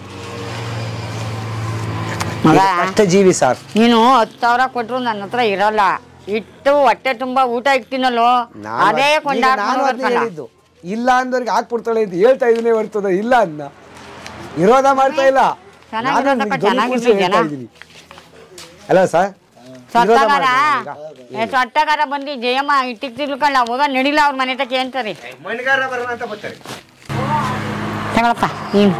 ಮಗ ಕಷ್ಟ ಜೀವಿ ಸರ್ ನೀನು ಹತ್ತು ಸಾವಿರ ಕೊಟ್ರು ನನ್ನ ಹತ್ರ ಇರಲ್ಲ ಇಟ್ಟು ಹೊಟ್ಟೆ ತುಂಬಾ ಊಟ ಇಕ್ತೀನಲ್ಲೋ ನಾನು ಅದೇ ಈಗ ಕೊಂಡಾಡ್ಕೊಂಡು ನಾನು ಅದ್ನೇ ಬರ್ತಾನ ಹೇಳಿದ್ದು ಇಲ್ಲ ಅಂದವ್ರಿಗೆ ಹಾಕ್ಬಿಡ್ತಾಳೆ ಅಂತ ಹೇಳ್ತಾ ಇದೀನಿ ಬರ್ತದ ಇಲ್ಲ ಅನ್ನ ವಿರೋಧ ಮಾಡ್ತಾ ಇಲ್ಲ ಚೆನ್ನಾಗಿರೋದಕ್ಕ ನಾನು ನಿಮ್ಗೆ ಧ್ವನಿ ಚೆನ್ನಾಗಿರ್ಲಿ ಕೂರ್ಸಿ ಹೇಳ್ತಾ ಜನ. ಇದ್ದೀನಿ. ಅಲ್ಲ ಸರ್ ವಿರೋಧ ಸೊಟ್ಟಗಾರ ಮಾಡ್ತಾ ಇಲ್ಲ ಏ ಸೊಟ್ಟಗಾರ ಬಂದು ಜಯಮ್ಮ ಇಟ್ಟಿಗೆ ತಿಳ್ಕೊಳ್ಳ ಹೋಗ ನಡಿಲ್ಲ ಅವ್ರ ಮನೆ ತಕ್ಕೆ ಅಂತಾರೆ ಈಗ. ಮಣಿಗಾರ ಬರೋಣ ಅಂತ ಬರ್ತಾರೆ ತಗೊಳಪ್ಪ ನೀನು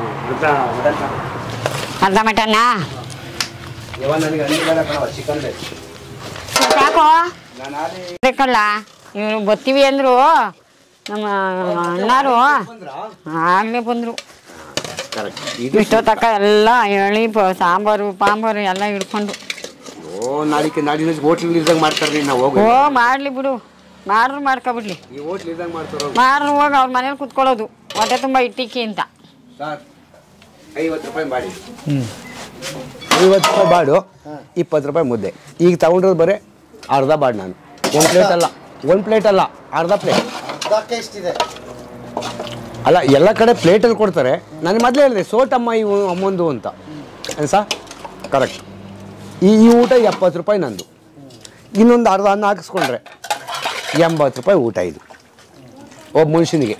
ಅರ್ಧ ಮಟನ್ನ ಯಾವ ನನಗೆ ಹಣ್ಣು ಬೇಡ ಕಣವ, ಚಿಕನ್ ಬೇಕು ಸಾಕು ಬೇಕಲ್ಲ ಇವ್ರು ಬರ್ತೀವಿ ಅಂದ್ರು ನಮ್ಮ ಅಣ್ಣಾರು ಆಗಲೇ ಬಂದರು ಕರೆಕ್ಟ್ ಇಷ್ಟೋ ತಕ್ಕ ಎಲ್ಲ ಎಳಿ ಪ- ಸಾಂಬಾರು ಪಾಂಬಾರು ಎಲ್ಲ ಹಿಡ್ಕೊಂಡು ಓ ನಾಳಿಕೆ ನಾಡಿನ ಹೋಟ್ಲ್ ಇದ್ದಂಗೆ ಮಾಡ್ತಾರೆ ನಾವು ಹೋಗು ಓ ಮಾಡಲಿ ಬಿಡು ಮಾಡ್ರು ಮಾಡ್ಕೊಬಿಡ್ಲಿ ಈ ಹೋಟ್ಲ್ ಇದ್ದಂಗೆ ಮಾಡ್ತಾರೋ ಮಾಡ್ರು ಹೋಗಿ ಅವ್ರ ಮನೇಲಿ ಕುತ್ಕೊಳ್ಳೋದು ಹೊಟ್ಟೆ ತುಂಬ ಇಟ್ಟಿಕ್ಕಿ ಅಂತ ಸರ್ ಐವತ್ತು ರೂಪಾಯಿ ಮಾಡಿ ಹ್ಞೂ ಐವತ್ತು ರೂಪಾಯಿ ಬಾಡು ಇಪ್ಪತ್ತು ರೂಪಾಯಿ ಮುದ್ದೆ ಈಗ ತಗೊಂಡಿರೋದು ಬರೀ ಅರ್ಧ ಬಾಡು ನಾನು ಒಂದು ಪ್ಲೇಟ್ ಅಲ್ಲ ಒಂದು ಪ್ಲೇಟ್ ಅಲ್ಲ ಅರ್ಧ ಪ್ಲೇಟ್ ಅರ್ಧಕ್ಕೆ ಎಷ್ಟಿದೆ ಅಲ್ಲ ಎಲ್ಲ ಕಡೆ ಪ್ಲೇಟಲ್ಲಿ ಕೊಡ್ತಾರೆ ನಾನು ಮೊದಲೇ ಹೇಳಿದೆ ಸೋಟಮ್ಮ ಇವು ಅಮ್ಮಂದು ಅಂತ ಸಾ ಕರೆಕ್ಟ್ ಈ ಈ ಊಟ ಎಪ್ಪತ್ತು ರೂಪಾಯಿ ನಂದು ಇನ್ನೊಂದು ಅರ್ಧ ಅನ್ನ ಹಾಕಿಸ್ಕೊಂಡ್ರೆ ಎಂಬತ್ತು ರೂಪಾಯಿ ಊಟ ಇದು ಒಬ್ಬ ಮನುಷ್ಯನಿಗೆ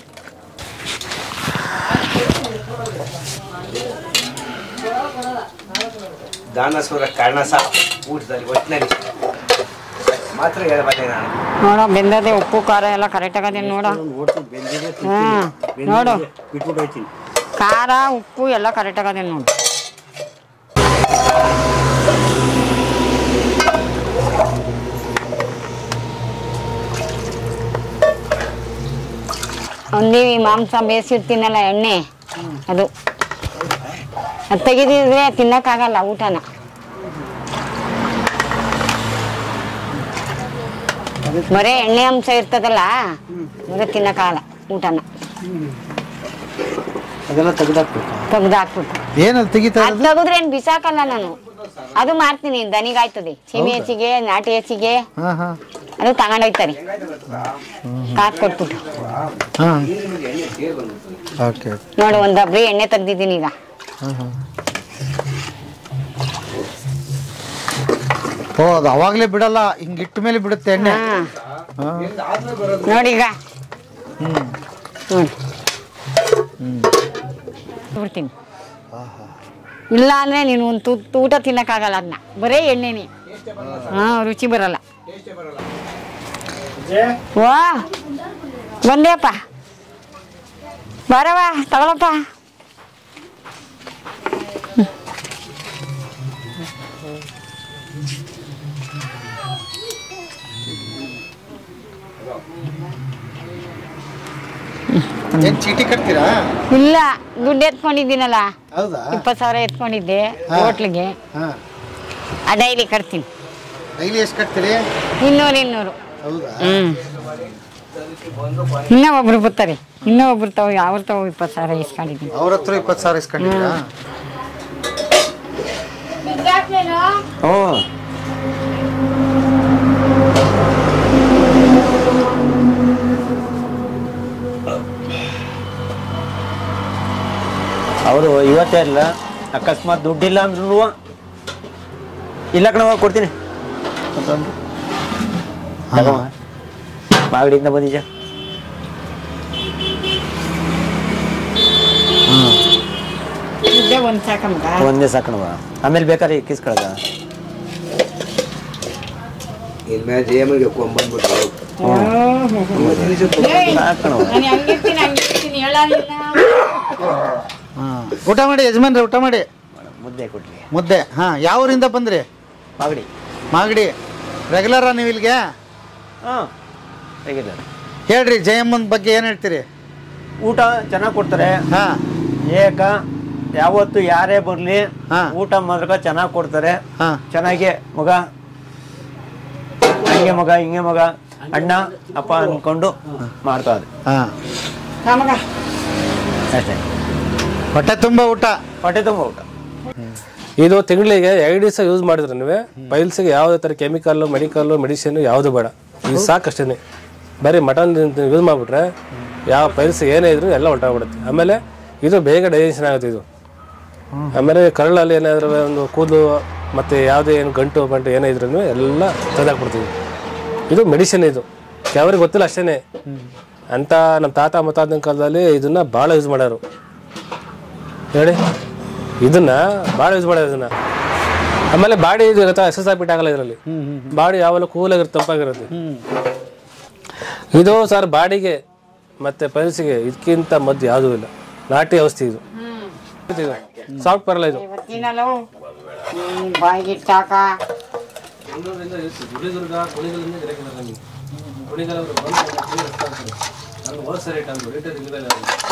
ದಾನಸ್ವರ ಕರ್ಣಸ ಊಟದಲ್ಲಿ ಒಟ್ಟಿನಲ್ಲಿ ಮಾತ್ರ ಹೇಳಬಲ್ಲೆ ನಾನು ನೋಡೋ ಬೆಂದದೆ ಉಪ್ಪು ಖಾರ ಎಲ್ಲ ಕರೆಕ್ಟ್ ಆಗದೆ ನೋಡೋ ಹಾಂ ನೋಡು ಬಿಟ್ಬಿಟ್ಟು ಹೋಯ್ತೀನಿ ಖಾರ ಉಪ್ಪು ಎಲ್ಲ ಕರೆಕ್ಟ್ ಆಗದೆ ನೋಡು ಒಂದೇ ಈ ಮಾಂಸ ಬೇಯಿಸಿರ್ತೀನಲ್ಲ ಎಣ್ಣೆ ಅದು ಅದು ತೆಗೆದಿದ್ರೆ ತಿನ್ನಕ್ಕಾಗಲ್ಲ ಊಟನ ಬರೇ ಎಣ್ಣೆ ಅಂಶ ಇರ್ತದಲ್ಲ ಬರೀ ತಿನ್ನಕ್ಕಾಗಲ್ಲ ಊಟನ ಅದೆಲ್ಲ ತೆಗೆದಾಕ್ಬೇಕು ತೆಗ್ದು ಹಾಕ್ಬಿಟ್ಟು ಏನದು ತೆಗಿತಾ ಅದ್ ತೆಗೆದ್ರೆ ಏನ್ ಬಿಸಾಕಲ್ಲ ನಾನು ಅದು ಮಾಡ್ತೀನಿ ದನಿಗಾಯ್ತದೆ ಸೀಮೆ ಹೆಚ್ಚಿಗೆ ನಾಟಿ ಹೆಚ್ಚಿಗೆ ಹಾಂ ಹಾಂ ಅದು ತಗೊಂಡೋಗ್ತಾರೆ ಕಾಕ್ ಕೊಟ್ಬಿಟ್ಟು ಹಾಂ ಓಕೆ ನೋಡು ಒಂದ್ ಡಬ್ರಿ ಎಣ್ಣೆ ತೆಗ್ದಿದ್ದೀನಿ ಈಗ ಹಾಂ ಹಾಂ ಓ ಅದು ಅವಾಗಲೇ ಬಿಡಲ್ಲ ಹಿಂಗೆ ಇಟ್ಟ ಮೇಲೆ ಬಿಡುತ್ತೆ ಎಣ್ಣೆ ಹಾ ಹಾಂ ನೋಡಿ ಈಗ ಹ್ಞೂ ನೋಡಿ ಬಿಡ್ತೀನಿ ಇಲ್ಲ ಅಂದ್ರೆ ನೀನು ಒಂದು ತುತ್ತು ಊಟ ತಿನ್ನಕ್ಕಾಗಲ್ಲ ಅದನ್ನ ಬರೇ ಎಣ್ಣೆನೆ ಹಾ ರುಚಿ ಬರಲ್ಲ ವಾ ಬಂದೇಪ್ಪ ಬರವ ತಗೊಳಪ್ಪ ಏನು ಚೀಟಿ ಕಟ್ತೀರಾ ಇಲ್ಲ ದುಡ್ಡು ಎತ್ಕೊಂಡಿದ್ದೀನಲ್ಲ ಹೌದಾ ಇಪ್ಪತ್ತು ಸಾವಿರ ಎತ್ಕೊಂಡಿದ್ದೆ ಹೋಟ್ಲಿಗೆ ಹಾಂ ಆ ಡೈಲಿ ಕಟ್ತೀನಿ ಡೈಲಿ ಎಷ್ಟು ಕಟ್ತೀರಿ ಇನ್ನೂರು ಇನ್ನೂರು ಹೌದಾ ಹ್ಮ್ ಇನ್ನೂ ಒಬ್ರು ಬರ್ತಾರೆ ಇನ್ನೂ ಒಬ್ರು ತಾವು ಯಾವ ತಾವು ಇಪ್ಪತ್ತು ಸಾವಿರ ಇಸ್ಕೊಂಡಿದ್ದೀನಿ ಅವ್ರ ಹತ್ರ ಇಪ್ಪತ್ತು ಸಾವಿರ ಇಸ್ಕೊಂಡಿದ್ದೀರಾ ಹ್ಞೂ ಅವರು ಇವತ್ತೇ ಇಲ್ಲ ಅಕಸ್ಮಾತ್ ದುಡ್ಡಿಲ್ಲ ಅಂದ್ರೂ ಇಲ್ಲ ಕಣವ ಕೊಡ್ತೀನಿ ತಗೊಮ್ಮ. ಮಾಗಡಿಯಿಂದ ಬಂದಿದ್ದ ಇದ್ದೇ ಒಂದು ಸಾಕಮ್ಗ ಒಂದೇ ಸಾಕಣವ ಆಮೇಲೆ ಬೇಕಾದ್ರೆ ಕಿಸ್ಕೊಳಗ ಇನ್ಮೇಲೆ ಜೇಮಿಗೆ ಕೊಂಬಂದ್ಬಿಟ್ಟು ಸಾಕಣವ ನಾನು ಹಂಗಿರ್ತೀನಿ ಹಂಗಿರ್ತೀನಿ ಹೇಳಲಿಲ್ಲ ಹಾಂ ಊಟ ಮಾಡಿ ಯಜಮಾನ್ರೆ ಊಟ ಮಾಡಿ ಮುದ್ದೆ ಕೊಡ್ಲಿ ಮುದ್ದೆ ಹಾಂ ಯಾವ ಊರಿಂದ ಬಂದ್ರಿ ಮಾಗಡಿ ಮಾಗಡಿ ರೆಗ್ಯುಲರಾ ನೀವು ಇಲ್ಲಿಗೆ ಹಾಂ ಹೇಗಿಲ್ಲ ಹೇಳ್ರಿ ಜಯಮ್ಮನ ಬಗ್ಗೆ ಏನು ಹೇಳ್ತೀರಿ ಊಟ ಚೆನ್ನಾಗಿ ಕೊಡ್ತಾರೆ ಹಾಂ ಏಕ ಯಾವತ್ತು ಯಾರೇ ಬರಲಿ ಹಾ. ಊಟ ಮಾತ್ರ ಚೆನ್ನಾಗಿ ಕೊಡ್ತಾರೆ ಹಾಂ ಚೆನ್ನಾಗಿ ಮಗ ಹಂಗೆ ಮಗ ಹಿಂಗೆ ಮಗ ಅಣ್ಣ ಅಪ್ಪ ಅನ್ಕೊಂಡು ಮಾಡ್ತಾರೆ ಹಾಂ ಮಗ ಅಷ್ಟೇ ಹೊಟ್ಟೆ ತುಂಬ ಊಟ ಹೊಟ್ಟೆ ತುಂಬ ಊಟ ಇದು ತಿಂಗಳಿಗೆ ಎರಡು ದಿವಸ ಯೂಸ್ ಮಾಡಿದ್ರೆ ನೀವು ಪೈಲ್ಸ್ಗೆ ಯಾವುದೇ ಥರ ಕೆಮಿಕಲ್ಲು ಮೆಡಿಕಲ್ಲು ಮೆಡಿಸಿನ್ ಯಾವುದು ಬೇಡ ಇದು ಸಾಕಷ್ಟೇ ಬರೀ ಮಟನ್ ಯೂಸ್ ಮಾಡಿಬಿಟ್ರೆ ಯಾವ ಪೈಲ್ಸ್ ಏನೇ ಇದ್ರು ಎಲ್ಲ ಹೊಂಟಾಗ್ಬಿಡುತ್ತೆ ಆಮೇಲೆ ಇದು ಬೇಗ ಡೈಜೆಷನ್ ಆಗುತ್ತೆ ಇದು ಆಮೇಲೆ ಕರಳಲ್ಲಿ ಏನಾದರೂ ಒಂದು ಕೂದಲು ಮತ್ತು ಯಾವುದೇ ಏನು ಗಂಟು ಬಂಟು ಏನೇ ಇದ್ರೂ ಎಲ್ಲ ತೆಗೆದಾಕ್ಬಿಡ್ತೀವಿ ಇದು ಮೆಡಿಸಿನ್ ಇದು ಕೆಲವ್ರಿಗೆ ಗೊತ್ತಿಲ್ಲ ಅಷ್ಟೇ ಅಂತ ನಮ್ಮ ತಾತ ಮುತ್ತಾತನ ಕಾಲದಲ್ಲಿ ಇದನ್ನ ಭಾಳ ಯೂಸ್ ಮಾಡ್ಯಾರು ಹೇಳಿ ಇದನ್ನ ಭಾಳ ಯೂಸ್ ಮಾಡೋದು ಇದನ್ನ ಆಮೇಲೆ ಬಾಡಿ ಇದು ಗೊತ್ತಾ ಎಕ್ಸಸ್ ಆಗ್ಬಿಟ್ಟು ಆಗಲ್ಲ ಇದರಲ್ಲಿ ಬಾಡಿ ಯಾವಾಗಲೂ ಕೂಲಾಗಿರುತ್ತೆ ತಂಪಾಗಿರುತ್ತೆ ಇದು ಸರ್ ಬಾಡಿಗೆ ಮತ್ತೆ ಪಲ್ಸಿಗೆ ಇದಕ್ಕಿಂತ ಮದ್ದು ಯಾವುದೂ ಇಲ್ಲ ನಾಟಿ ಔಷಧಿ ಇದು ಸಾಫ್ಟ್ ಬರಲ್ಲ ಇದು ಇವತ್ತಿನಲ್ಲೂ ಬಾಯಿಗೆ ಚಾಕ ಅದು ಹೋಲ್ಸೇಲ್ ರೇಟ್ ಅಂದ್ರು ರೇಟ್ ಇರಲಿಲ್ಲ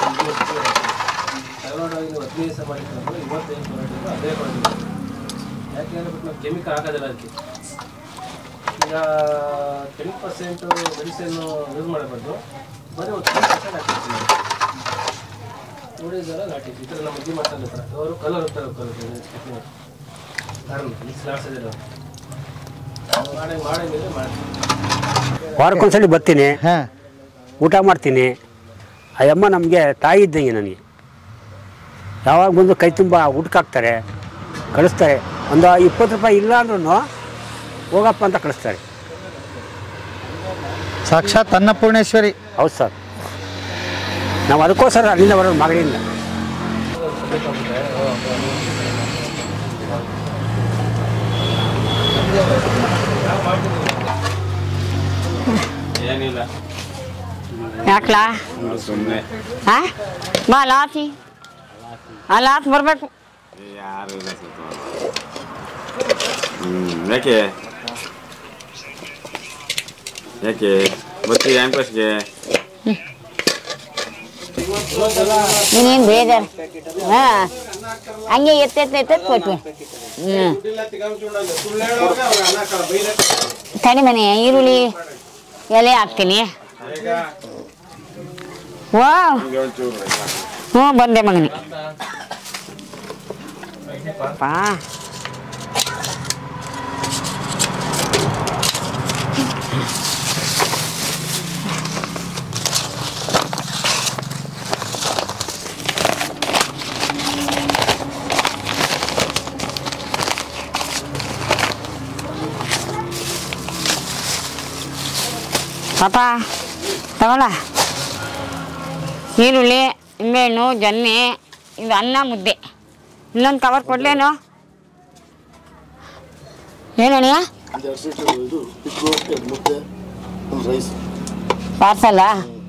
ತಗೊಂಡೋಗಿ ನೀವು ಹದಿನೈದು ದಿವಸ ಮಾಡಿದ್ರೆ ಇವತ್ತೇನು ಕ್ವಾಲಿಟಿ ಅದೇ ಕ್ವಾಲಿಟಿ ಯಾಕೆಂದ್ರೆ ನಾವು ಕೆಮಿಕಲ್ ಹಾಕೋದಿಲ್ಲ ಅದಕ್ಕೆ ಈಗ ಟೆನ್ ಪರ್ಸೆಂಟ್ ಮೆಡಿಸಿನ್ ಯೂಸ್ ಮಾಡಬಾರ್ದು ಬರೀ ಒಂದು ಟೆನ್ ಪರ್ಸೆಂಟ್ ಹಾಕಿರ್ತೀವಿ ನೋಡಿ ಸರ ಘಾಟಿ ಈ ಥರ ನಮ್ಮ ಅಜ್ಜಿ ಮಾಡ್ತಾರೆ ಈ ಥರ ಅವರು ಕಲರ್ ಇರ್ತಾರೆ ಕಲರ್ ಕಾರಣ ಮಿಕ್ಸ್ ಆಡ್ಸೋದಿಲ್ಲ ಮಾಡಿ ಮಾಡಂಗಿದ್ರೆ ಮಾಡಿ ವಾರಕ್ಕೊಂದ್ಸಲಿ ಬರ್ತೀನಿ ಹಾಂ ಊಟ ಮಾಡ್ತೀನಿ ಆ ಅಮ್ಮ ನಮಗೆ ತಾಯಿ ಇದ್ದಂಗೆ ನನಗೆ ಯಾವಾಗ ಬಂದು ಕೈ ತುಂಬ ಊಟಕ್ಕೆ ಹಾಕ್ತಾರೆ ಕಳಿಸ್ತಾರೆ ಒಂದು ಇಪ್ಪತ್ತು ರೂಪಾಯಿ ಇಲ್ಲ ಅಂದ್ರೂ ಹೋಗಪ್ಪ ಅಂತ ಕಳಿಸ್ತಾರೆ ಸಾಕ್ಷಾತ್ ಅನ್ನಪೂರ್ಣೇಶ್ವರಿ ಹೌದು ಸರ್ ನಾವು ಅದಕ್ಕೋಸ್ಕರ ಅಲ್ಲಿಂದ ಬರೋದು ಮಗಳಿಂದ ಏನಿಲ್ಲ ಯಾಕ್ಲಾ ಸುಮ್ಮನೆ ಹಾ ಬಾ ಲಾಸಿ ಆ ಲಾಸ್ ಬರಬೇಕು ಯಾರು ಇಲ್ಲ ಸ್ವಲ್ಪ ಹ್ಮ್ ಯಾಕೆ ಯಾಕೆ ಬರ್ತೀವಿ ಟೈಮ್ ಪಾಸ್ಗೆ ನೀನೇನು ಬೇಜಾರು ಹಾಂ ಹಂಗೆ ಎತ್ತೆತ್ತ ಎತ್ತೆತ್ ಕೊಟ್ವಿ ಹ್ಞೂ ತಡಿ ಮನೆ ಈರುಳ್ಳಿ ಎಲೆ ಹಾಕ್ತೀನಿ ವಾ ಹ್ಞೂ ಬಂದೆ ಮಗನೇ ಪಾ ಪಾಪ ತಗೊಳ ಈರುಳ್ಳಿ ನಿಂಬೆಹಣ್ಣು ಜನ್ನಿ ಇದು ಅನ್ನ ಮುದ್ದೆ ಇನ್ನೊಂದು ಕವರ್ ಕೊಡ್ಲೇನು ಏನಣ್ಣ ಪಾರ್ಸಲ್ಲ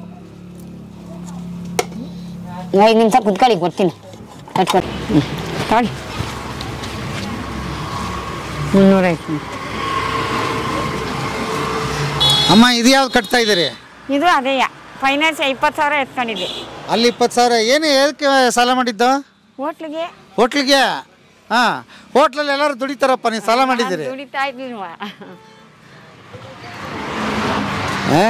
ಐದು ನಿಮಿಷ ಕುತ್ಕೊಳ್ಳಿ ಕೊಡ್ತೀನಿ ಕಟ್ಕೊಡಿ ಹ್ಞೂ ತಗೊಳ್ಳಿ ಮುನ್ನೂರೈದು ಅಮ್ಮ ಇದು ಯಾವ್ದು ಕಟ್ತಾ ಇದ್ದೀರಿ ಇದು ಅದೇ ಫೈನಾನ್ಸ್ ಇಪ್ಪತ್ತು ಸಾವಿರ ಎತ್ಕೊಂಡಿದ್ದೆ ಅಲ್ಲಿ ಇಪ್ಪತ್ತು ಸಾವಿರ ಏನು ಏನಕ್ಕೆ ಸಾಲ ಮಾಡಿದ್ದು ಹೋಟ್ಲಿಗೆ ಹೋಟ್ಲಿಗೆ ಹಾಂ ಹೋಟ್ಲಲ್ಲಿ ಎಲ್ಲರೂ ದುಡಿತಾರಪ್ಪ ನೀವು ಸಾಲ ಮಾಡಿದ್ದೀರಿ ದುಡಿತಾ ಇದ್ದೀನಿವ ಆ?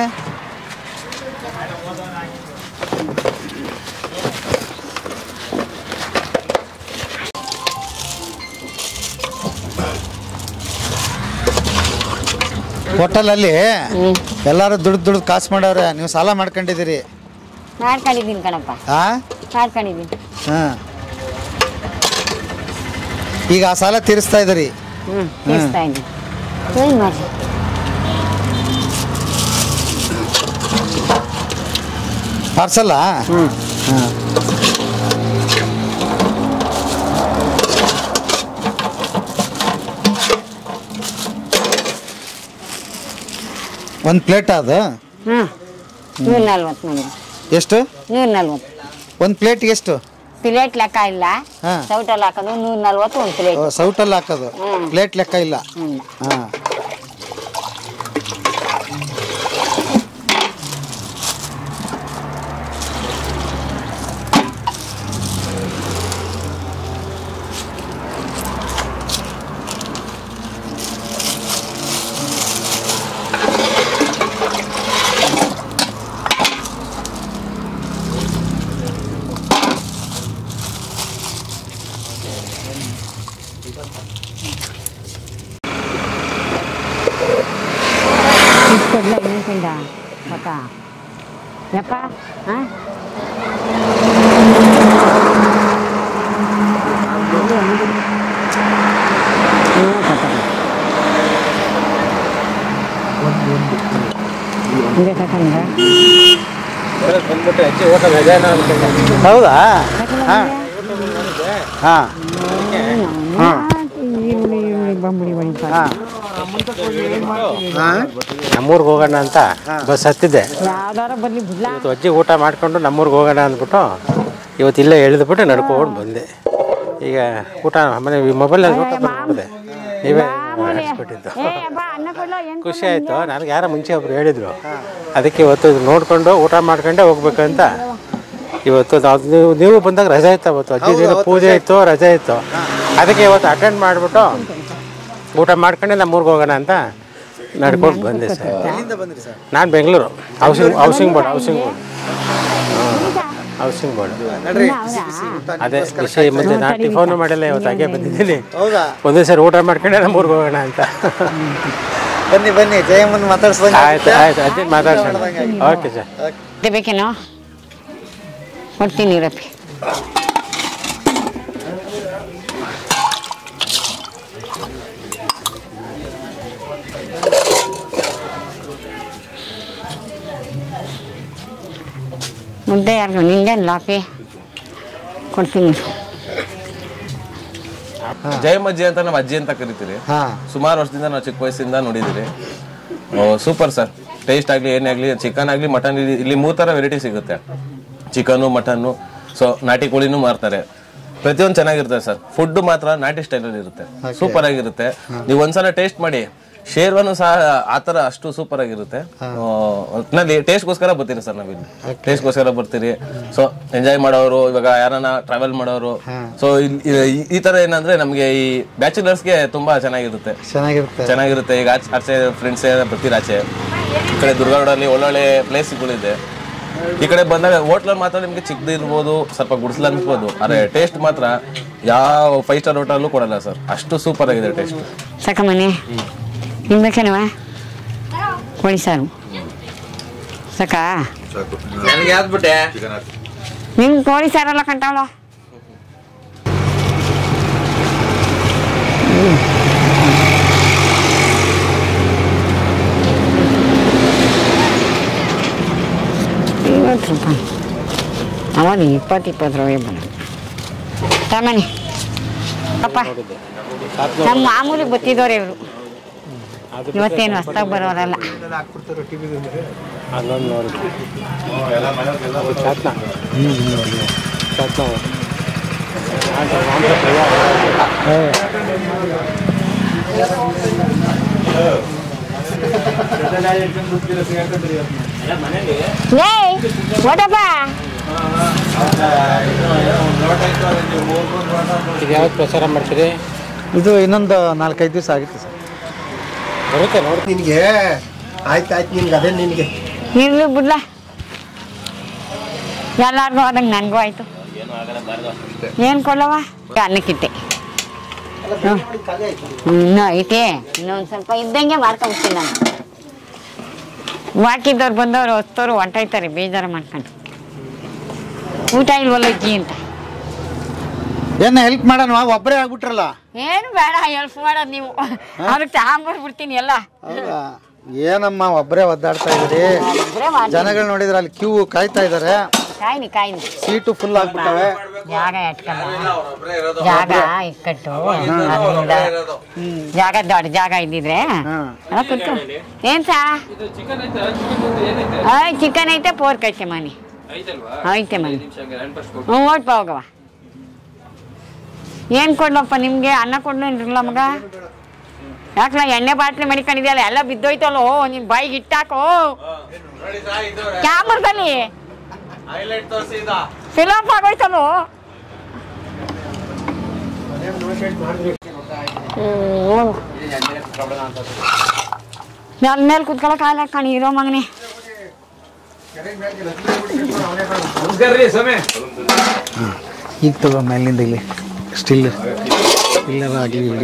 ಹೋಟೆಲಲ್ಲಿ ಎಲ್ಲರೂ ದುಡ್ದು ದುಡ್ದು ಕಾಸು ಮಾಡವ್ರೆ ನೀವು ಸಾಲ ಮಾಡ್ಕೊಂಡಿದ್ದೀರಿ ಮಾಡ್ಕೊಂಡಿದ್ದೀನಿ ಕಣಪ್ಪ ಆ ಮಾಡ್ಕೊಂಡಿದ್ದೀನಿ ಹಾಂ ಈಗ ಆ ಸಾಲ ತೀರಿಸ್ತಾ ಇದ್ದೀರಿ ಹ್ಞೂ ತಿಳಿಸ್ತಾ ಇದ್ದೀನಿ ಏನು ಮಾಡಿ ಪಾರ್ಸಲ್ಲಾ ಹಾಂ ಒಂದು ಪ್ಲೇಟ್ ಅದು ಹ್ಞೂ ನೂರ ನಲ್ವತ್ತು ನನಗೆ ಎಷ್ಟು ನೂರ ನಲ್ವತ್ತು ಒಂದು ಪ್ಲೇಟ್ ಎಷ್ಟು ಪ್ಲೇಟ್ ಲೆಕ್ಕ ಇಲ್ಲ ಹಾ. ಸೌಟಲ್ಲಿ ಹಾಕೋದು ನೂರ ನಲ್ವತ್ತು ಒಂದು ಪ್ಲೇಟ್ ಓ, ಸೌಟಲ್ಲಿ ಹಾಕೋದು ಹ್ಮ್. ಪ್ಲೇಟ್ ಲೆಕ್ಕ ಇಲ್ಲ ಹ್ಞೂ ಹಾಂ ಕೊಡ್ಲ ಇನ್ನೊಂದ ಮತ್ತ ಯಪ್ಪ ಹಾಂ ಹಿಂಗೆ ತಕೊಂಡ ಬಂದ್ಬಿಟ್ಟು ಅಜ್ಜಿ ಊಟ ಬೇಜಾನ ಅನ್ಕೊಂಡೆ. ಹೌದಾ ಹಾಂ ಹಾಂ ಈರುಳ್ಳಿ ಈರುಳ್ಳಿ ಬಂಬುಳಿ ಬಳಿ ಹಾಂ ಹಾಂ ನಮ್ಮೂರ್ಗೆ ಹೋಗೋಣ ಅಂತ ಬಸ್ ಹತ್ತಿದ್ದೆ ಯಾವ್ದಾರ ಬರ್ಲಿ ಬಿಡ್ಲ ಇವತ್ತು ಅಜ್ಜಿ ಊಟ ಮಾಡ್ಕೊಂಡು ನಮ್ಮೂರ್ಗೆ ಹೋಗೋಣ ಅಂದ್ಬಿಟ್ಟು ಇವತ್ತು ಇಲ್ಲೇ ಇಳಿದ್ಬಿಟ್ಟು ನಡ್ಕೊಂಡು ಬಂದೆ ಈಗ ಊಟ ಆಮೇಲೆ ಮೊಬೈಲಲ್ಲಿ ಊಟ ಮಾಡಿದೆ ನೀವೇ ಮಾಮೂಲಿ. ಹಾಕ್ಸ್ಬಿಟ್ಟಿದ್ದು ಏ ಅಬ್ಬಾ ಅನ್ನ ಕೊಡ್ಲೋ ಏನ್ ಖುಷಿ ಆಯಿತು ನನಗೆ ಯಾರೋ ಮುಂಚೆ ಒಬ್ರು ಹೇಳಿದರು ಅದಕ್ಕೆ ಇವತ್ತು ಇದು ನೋಡ್ಕೊಂಡು ಊಟ ಮಾಡ್ಕೊಂಡೆ ಹೋಗ್ಬೇಕಂತ ಇವತ್ತು ನಾವು ನೀವು ನೀವು ಬಂದಾಗ ರಜೆ ಇತ್ತು ಅವತ್ತು ಅಜ್ಜಿ ದಿನ ಪೂಜೆ ಇತ್ತು ರಜೆ ಇತ್ತು ಅದಕ್ಕೆ ಇವತ್ತು ಅಟೆಂಡ್ ಮಾಡಿಬಿಟ್ಟು ಊಟ ಮಾಡ್ಕೊಂಡೆ ನಮ್ಮ ಊರಿಗೆ ಹೋಗೋಣ ಅಂತ ನಡ್ಕೊಂಡು ಬಂದೆ ಸರ್ ಎಲ್ಲಿಂದ ಬಂದ್ರಿ ಸರ್ ನಾನು Bengaluru housing housing board housing board housing board ನಡ್ರಿ ಬಿಸಿ ಬಿಸಿ ಊಟ ಅದೇ ವಿಷಯ ಮುಂದೆ ನಾನು ಟಿಫೋನು ಮಾಡಿಲ್ಲ ಇವತ್ತು ಹಾಗೆ ಬಂದಿದ್ದೀನಿ ಹೌದಾ ಒಂದೇ ಸರಿ ಊಟ ಮಾಡ್ಕೊಂಡೆ ನಮ್ಮ ಊರಿಗೆ ಹೋಗೋಣ ಅಂತ ಬನ್ನಿ ಬನ್ನಿ ಜಯಮ್ಮನ್ ಮಾತಾಡ್ಸ್ದಂಗ ಆಯ್ತು ಆಯ್ತು ಅಜ್ಜಿ ಮಾತಾಡ್ಸೋಣ ಓಕೆ ಸರ್ ಮುದ್ದೆ ಬೇಕೇನೋ ಕೊಡ್ತೀನಿ ರಪ್ಪಿ ಮುದ್ದೆ ಯಾರಿಗೂ ನಿಂಗೆ ಲಾಪಿ ಕೊಡ್ತೀನಿ ಜಯಮಜ್ಜಿ ಅಂತ ನಾವು ಅಜ್ಜಿ ಅಂತ ಕರಿತೀರಿ ಹಾ ಸುಮಾರು ವರ್ಷದಿಂದ ನಾವು ಚಿಕ್ಕ ವಯಸ್ಸಿಂದ ನೋಡಿದ್ದೀರಿ ಸೂಪರ್ ಸರ್ ಟೇಸ್ಟ್ ಆಗಲಿ ಏನೇ ಆಗಲಿ ಚಿಕನ್ ಆಗಲಿ ಮಟನ್ ಇಲ್ಲಿ ಮೂರು ಥರ ವೆರೈಟಿ ಸಿಗುತ್ತೆ ಚಿಕನು ಮಟನ್ನು ಸೊ ನಾಟಿ ಕೋಳಿನೂ ಮಾರ್ತಾರೆ ಪ್ರತಿಯೊಂದು ಚೆನ್ನಾಗಿರುತ್ತೆ ಸರ್ ಫುಡ್ ಮಾತ್ರ ನಾಟಿ ಸ್ಟೈಲಲ್ಲಿ ಇರುತ್ತೆ ಸೂಪರ್ ಆಗಿರುತ್ತೆ ನೀವು ಒಂದ್ಸಲ ಟೇಸ್ಟ್ ಮಾಡಿ ಶೇರ್ವನು ಸಹ ಆ ಥರ ಅಷ್ಟು ಸೂಪರ್ ಆಗಿರುತ್ತೆ ಒಟ್ಟಿನಲ್ಲಿ ಟೇಸ್ಟ್ಗೋಸ್ಕರ ಬರ್ತೀರಿ ಸರ್ ನಾವಿಲ್ಲಿ ಟೇಸ್ಟ್ಗೋಸ್ಕರ ಬರ್ತೀರಿ ಸೊ ಎಂಜಾಯ್ ಮಾಡೋರು ಇವಾಗ ಯಾರನ್ನ ಟ್ರಾವೆಲ್ ಮಾಡೋರು ಸೊ ಈ ತರ ಏನಂದ್ರೆ ನಮಗೆ ಈ ಬ್ಯಾಚುಲರ್ಸ್ಗೆ ತುಂಬಾ ಚೆನ್ನಾಗಿರುತ್ತೆ ಚೆನ್ನಾಗಿರುತ್ತೆ ಚೆನ್ನಾಗಿರುತ್ತೆ ಈಗ ಆಚೆ ಆಚೆ ಫ್ರೆಂಡ್ಸ್ ಬರ್ತೀರ ಆಚೆ ಈ ಕಡೆ ದುರ್ಗಾಡಲ್ಲಿ ಒಳ್ಳೊಳ್ಳೆ ಪ್ಲೇಸ್ಗಳಿದೆ ಈ ಕಡೆ ಬಂದಾಗ ಹೋಟ್ಲಲ್ಲಿ ಮಾತ್ರ ನಿಮ್ಗೆ ಚಿಕ್ಕದು ಇರ್ಬೋದು ಸ್ವಲ್ಪ ಗುಡಿಸ್ಲ ಅನ್ಸ್ಬೋದು ಆದ್ರೆ ಟೇಸ್ಟ್ ಮಾತ್ರ ಯಾವ ಫೈವ್ ಸ್ಟಾರ್ ಹೋಟೆಲ್ಲೂ ಕೊಡಲ್ಲ ಸರ್ ಅಷ್ಟು ಸೂಪರ್ ಆಗಿದೆ ಟೇಸ್ಟ್ ಸಾಕ ಮನೆ ನಿಮ್ಗೆ ಬೇಕೇನವ ಕೋಳಿ ಸಾರು ಸಾಕಾ ನನಗೆ ಯಾವ್ದ್ಬಿಟ್ಟೆ ನಿಮ್ಗೆ ಕೋಳಿ ಸಾರಲ್ಲ ಕಂಟಾವಳ ಐವತ್ತು ರೂಪಾಯಿ ಅವನು ಇಪ್ಪತ್ತು ಇಪ್ಪತ್ತು ರೂಪಾಯಿ ಬರ ಸಾಮಾನ್ಯ ಅಪ್ಪ ನಮ್ಮ ಮಾಮೂಲಿ ಗೊತ್ತಿದ್ದವ್ರೆ ಇವರು ಇವತ್ತೇನು ಹೊಸ್ದಾಗಿ ಬರೋರಲ್ಲ ಅಲ್ಲೊಂದು ನೋಡಿ ಚಾತ್ನ ಚಾತ್ನ ಏಯ್ ಓಟಪ್ಪ ಈಗ ಯಾವತ್ತು ಪ್ರಚಾರ ಮಾಡ್ತೀರಿ ಇದು ಇನ್ನೊಂದು ನಾಲ್ಕೈದು ದಿವಸ ಆಗಿತ್ತು ಸರ್ ಬರುತ್ತೆ ನೋಡಿ ನಿನಗೆ ಆಯ್ತು ಆಯ್ತು ನಿನ್ಗೆ ಅದೇ ನಿನಗೆ ಇರ್ಲಿ ಬಿಡ್ಲ ಎಲ್ಲಾರ್ಗೂ ಆದಂಗೆ ನನಗೂ ಆಯ್ತು ಏನು ಕೊಡವ ಅನ್ನಕ್ಕಿಟ್ಟೆ ಹ್ಞೂ ಇನ್ನೂ ಐತೆ ಇನ್ನೊಂದು ಸ್ವಲ್ಪ ಇದ್ದಂಗೆ ಮಾಡ್ಕೊಂಬಿಡ್ತೀನಿ ನಾನು ಬಾಕಿದ್ದವ್ರು ಬಂದವರು ಹೊತ್ತವ್ರು ಹೊಂಟೋಯ್ತಾರೆ ಬೇಜಾರು ಮಾಡ್ಕೊಂಡು ಊಟ ಇಲ್ವಲ್ಲ ಅಜ್ಜಿ ಅಂತ ಏನ ಹೆಲ್ಪ್ ಮಾಡೋಣ ಒಬ್ಬರೇ ಆಗ್ಬಿಟ್ರಲ್ಲ ಏನು ಬೇಡ ಹೆಲ್ಪ್ ಮಾಡೋದು ನೀವು ಅವ್ರಿಗೆ ತಗೊಂಬರ್ಬಿಡ್ತೀನಿ ಎಲ್ಲ ಹೌದಾ ಏನಮ್ಮ ಒಬ್ಬರೇ ಒದ್ದಾಡ್ತಾ ಇದ್ರಿ ಒಬ್ರೇ ಮಾಡ್ತೀನಿ. ಜನಗಳು ನೋಡಿದ್ರೆ ಅಲ್ಲಿ ಕ್ಯೂ ಕಾಯ್ತಾ ಇದಾರೆ ಕಾಯ್ನಿ ಕಾಯ್ನಿ ಸೀಟು ಫುಲ್ ಆಗ್ಬಿಟ್ಟವೆ ಜಾಗ ಇಟ್ಕಲ್ಲ ಜಾಗ ಇಕ್ಕಟ್ಟು ಅದ್ರಿಂದ ಜಾಗ ದೊಡ್ಡ ಜಾಗ ಇದ್ದಿದ್ರೆ ಅಲ್ಲ ಕೂತ್ಕೊ ಏನ್ ಸಾ ಆಯ್ ಚಿಕನ್ ಐತೆ ಪೋರ್ಕ್ ಐತೆ ಮನೆ ಐತೆ ಮನೆ ಹ್ಞೂ ಓಟ್ಪ ಹೋಗವ ಏನ್ ಕೊಡ್ಲಪ್ಪ ನಿಮ್ಗೆ ಅನ್ನ ಕೊಡ್ಲೇನ್ರಲ್ಲ ಮಗ ಯಾಕಲ್ಲ ಎಣ್ಣೆ ಬಾಟ್ಲಿ ಮಡಿಕೊಂಡಿದ್ಯಲ್ಲ ಎಲ್ಲ ಬಿದ್ದೋಯ್ತಲ್ಲೋ ನಿನ್ ಬಾಯಿಗೆ ಇಟ್ಟಾಕೋ ಕ್ಯಾಮ್ರದಲ್ಲಿ ಫಿಲಪ್ ಆಗೋಯ್ತಲ್ಲೋ ಮ್ಯಾಲ ಮೇಲೆ ಕುತ್ಕೊಳಕ್ ಆಗಲ್ಲ ಕಣಿ ಇರೋ ಮಗನೇ ಈಗ ತಗೋ ಮೇಲಿಂದ ಇಲ್ಲಿ ಸ್ಟಿಲ್ ಇಲ್ಲರ ಆಗಲಿ ಇಡೀ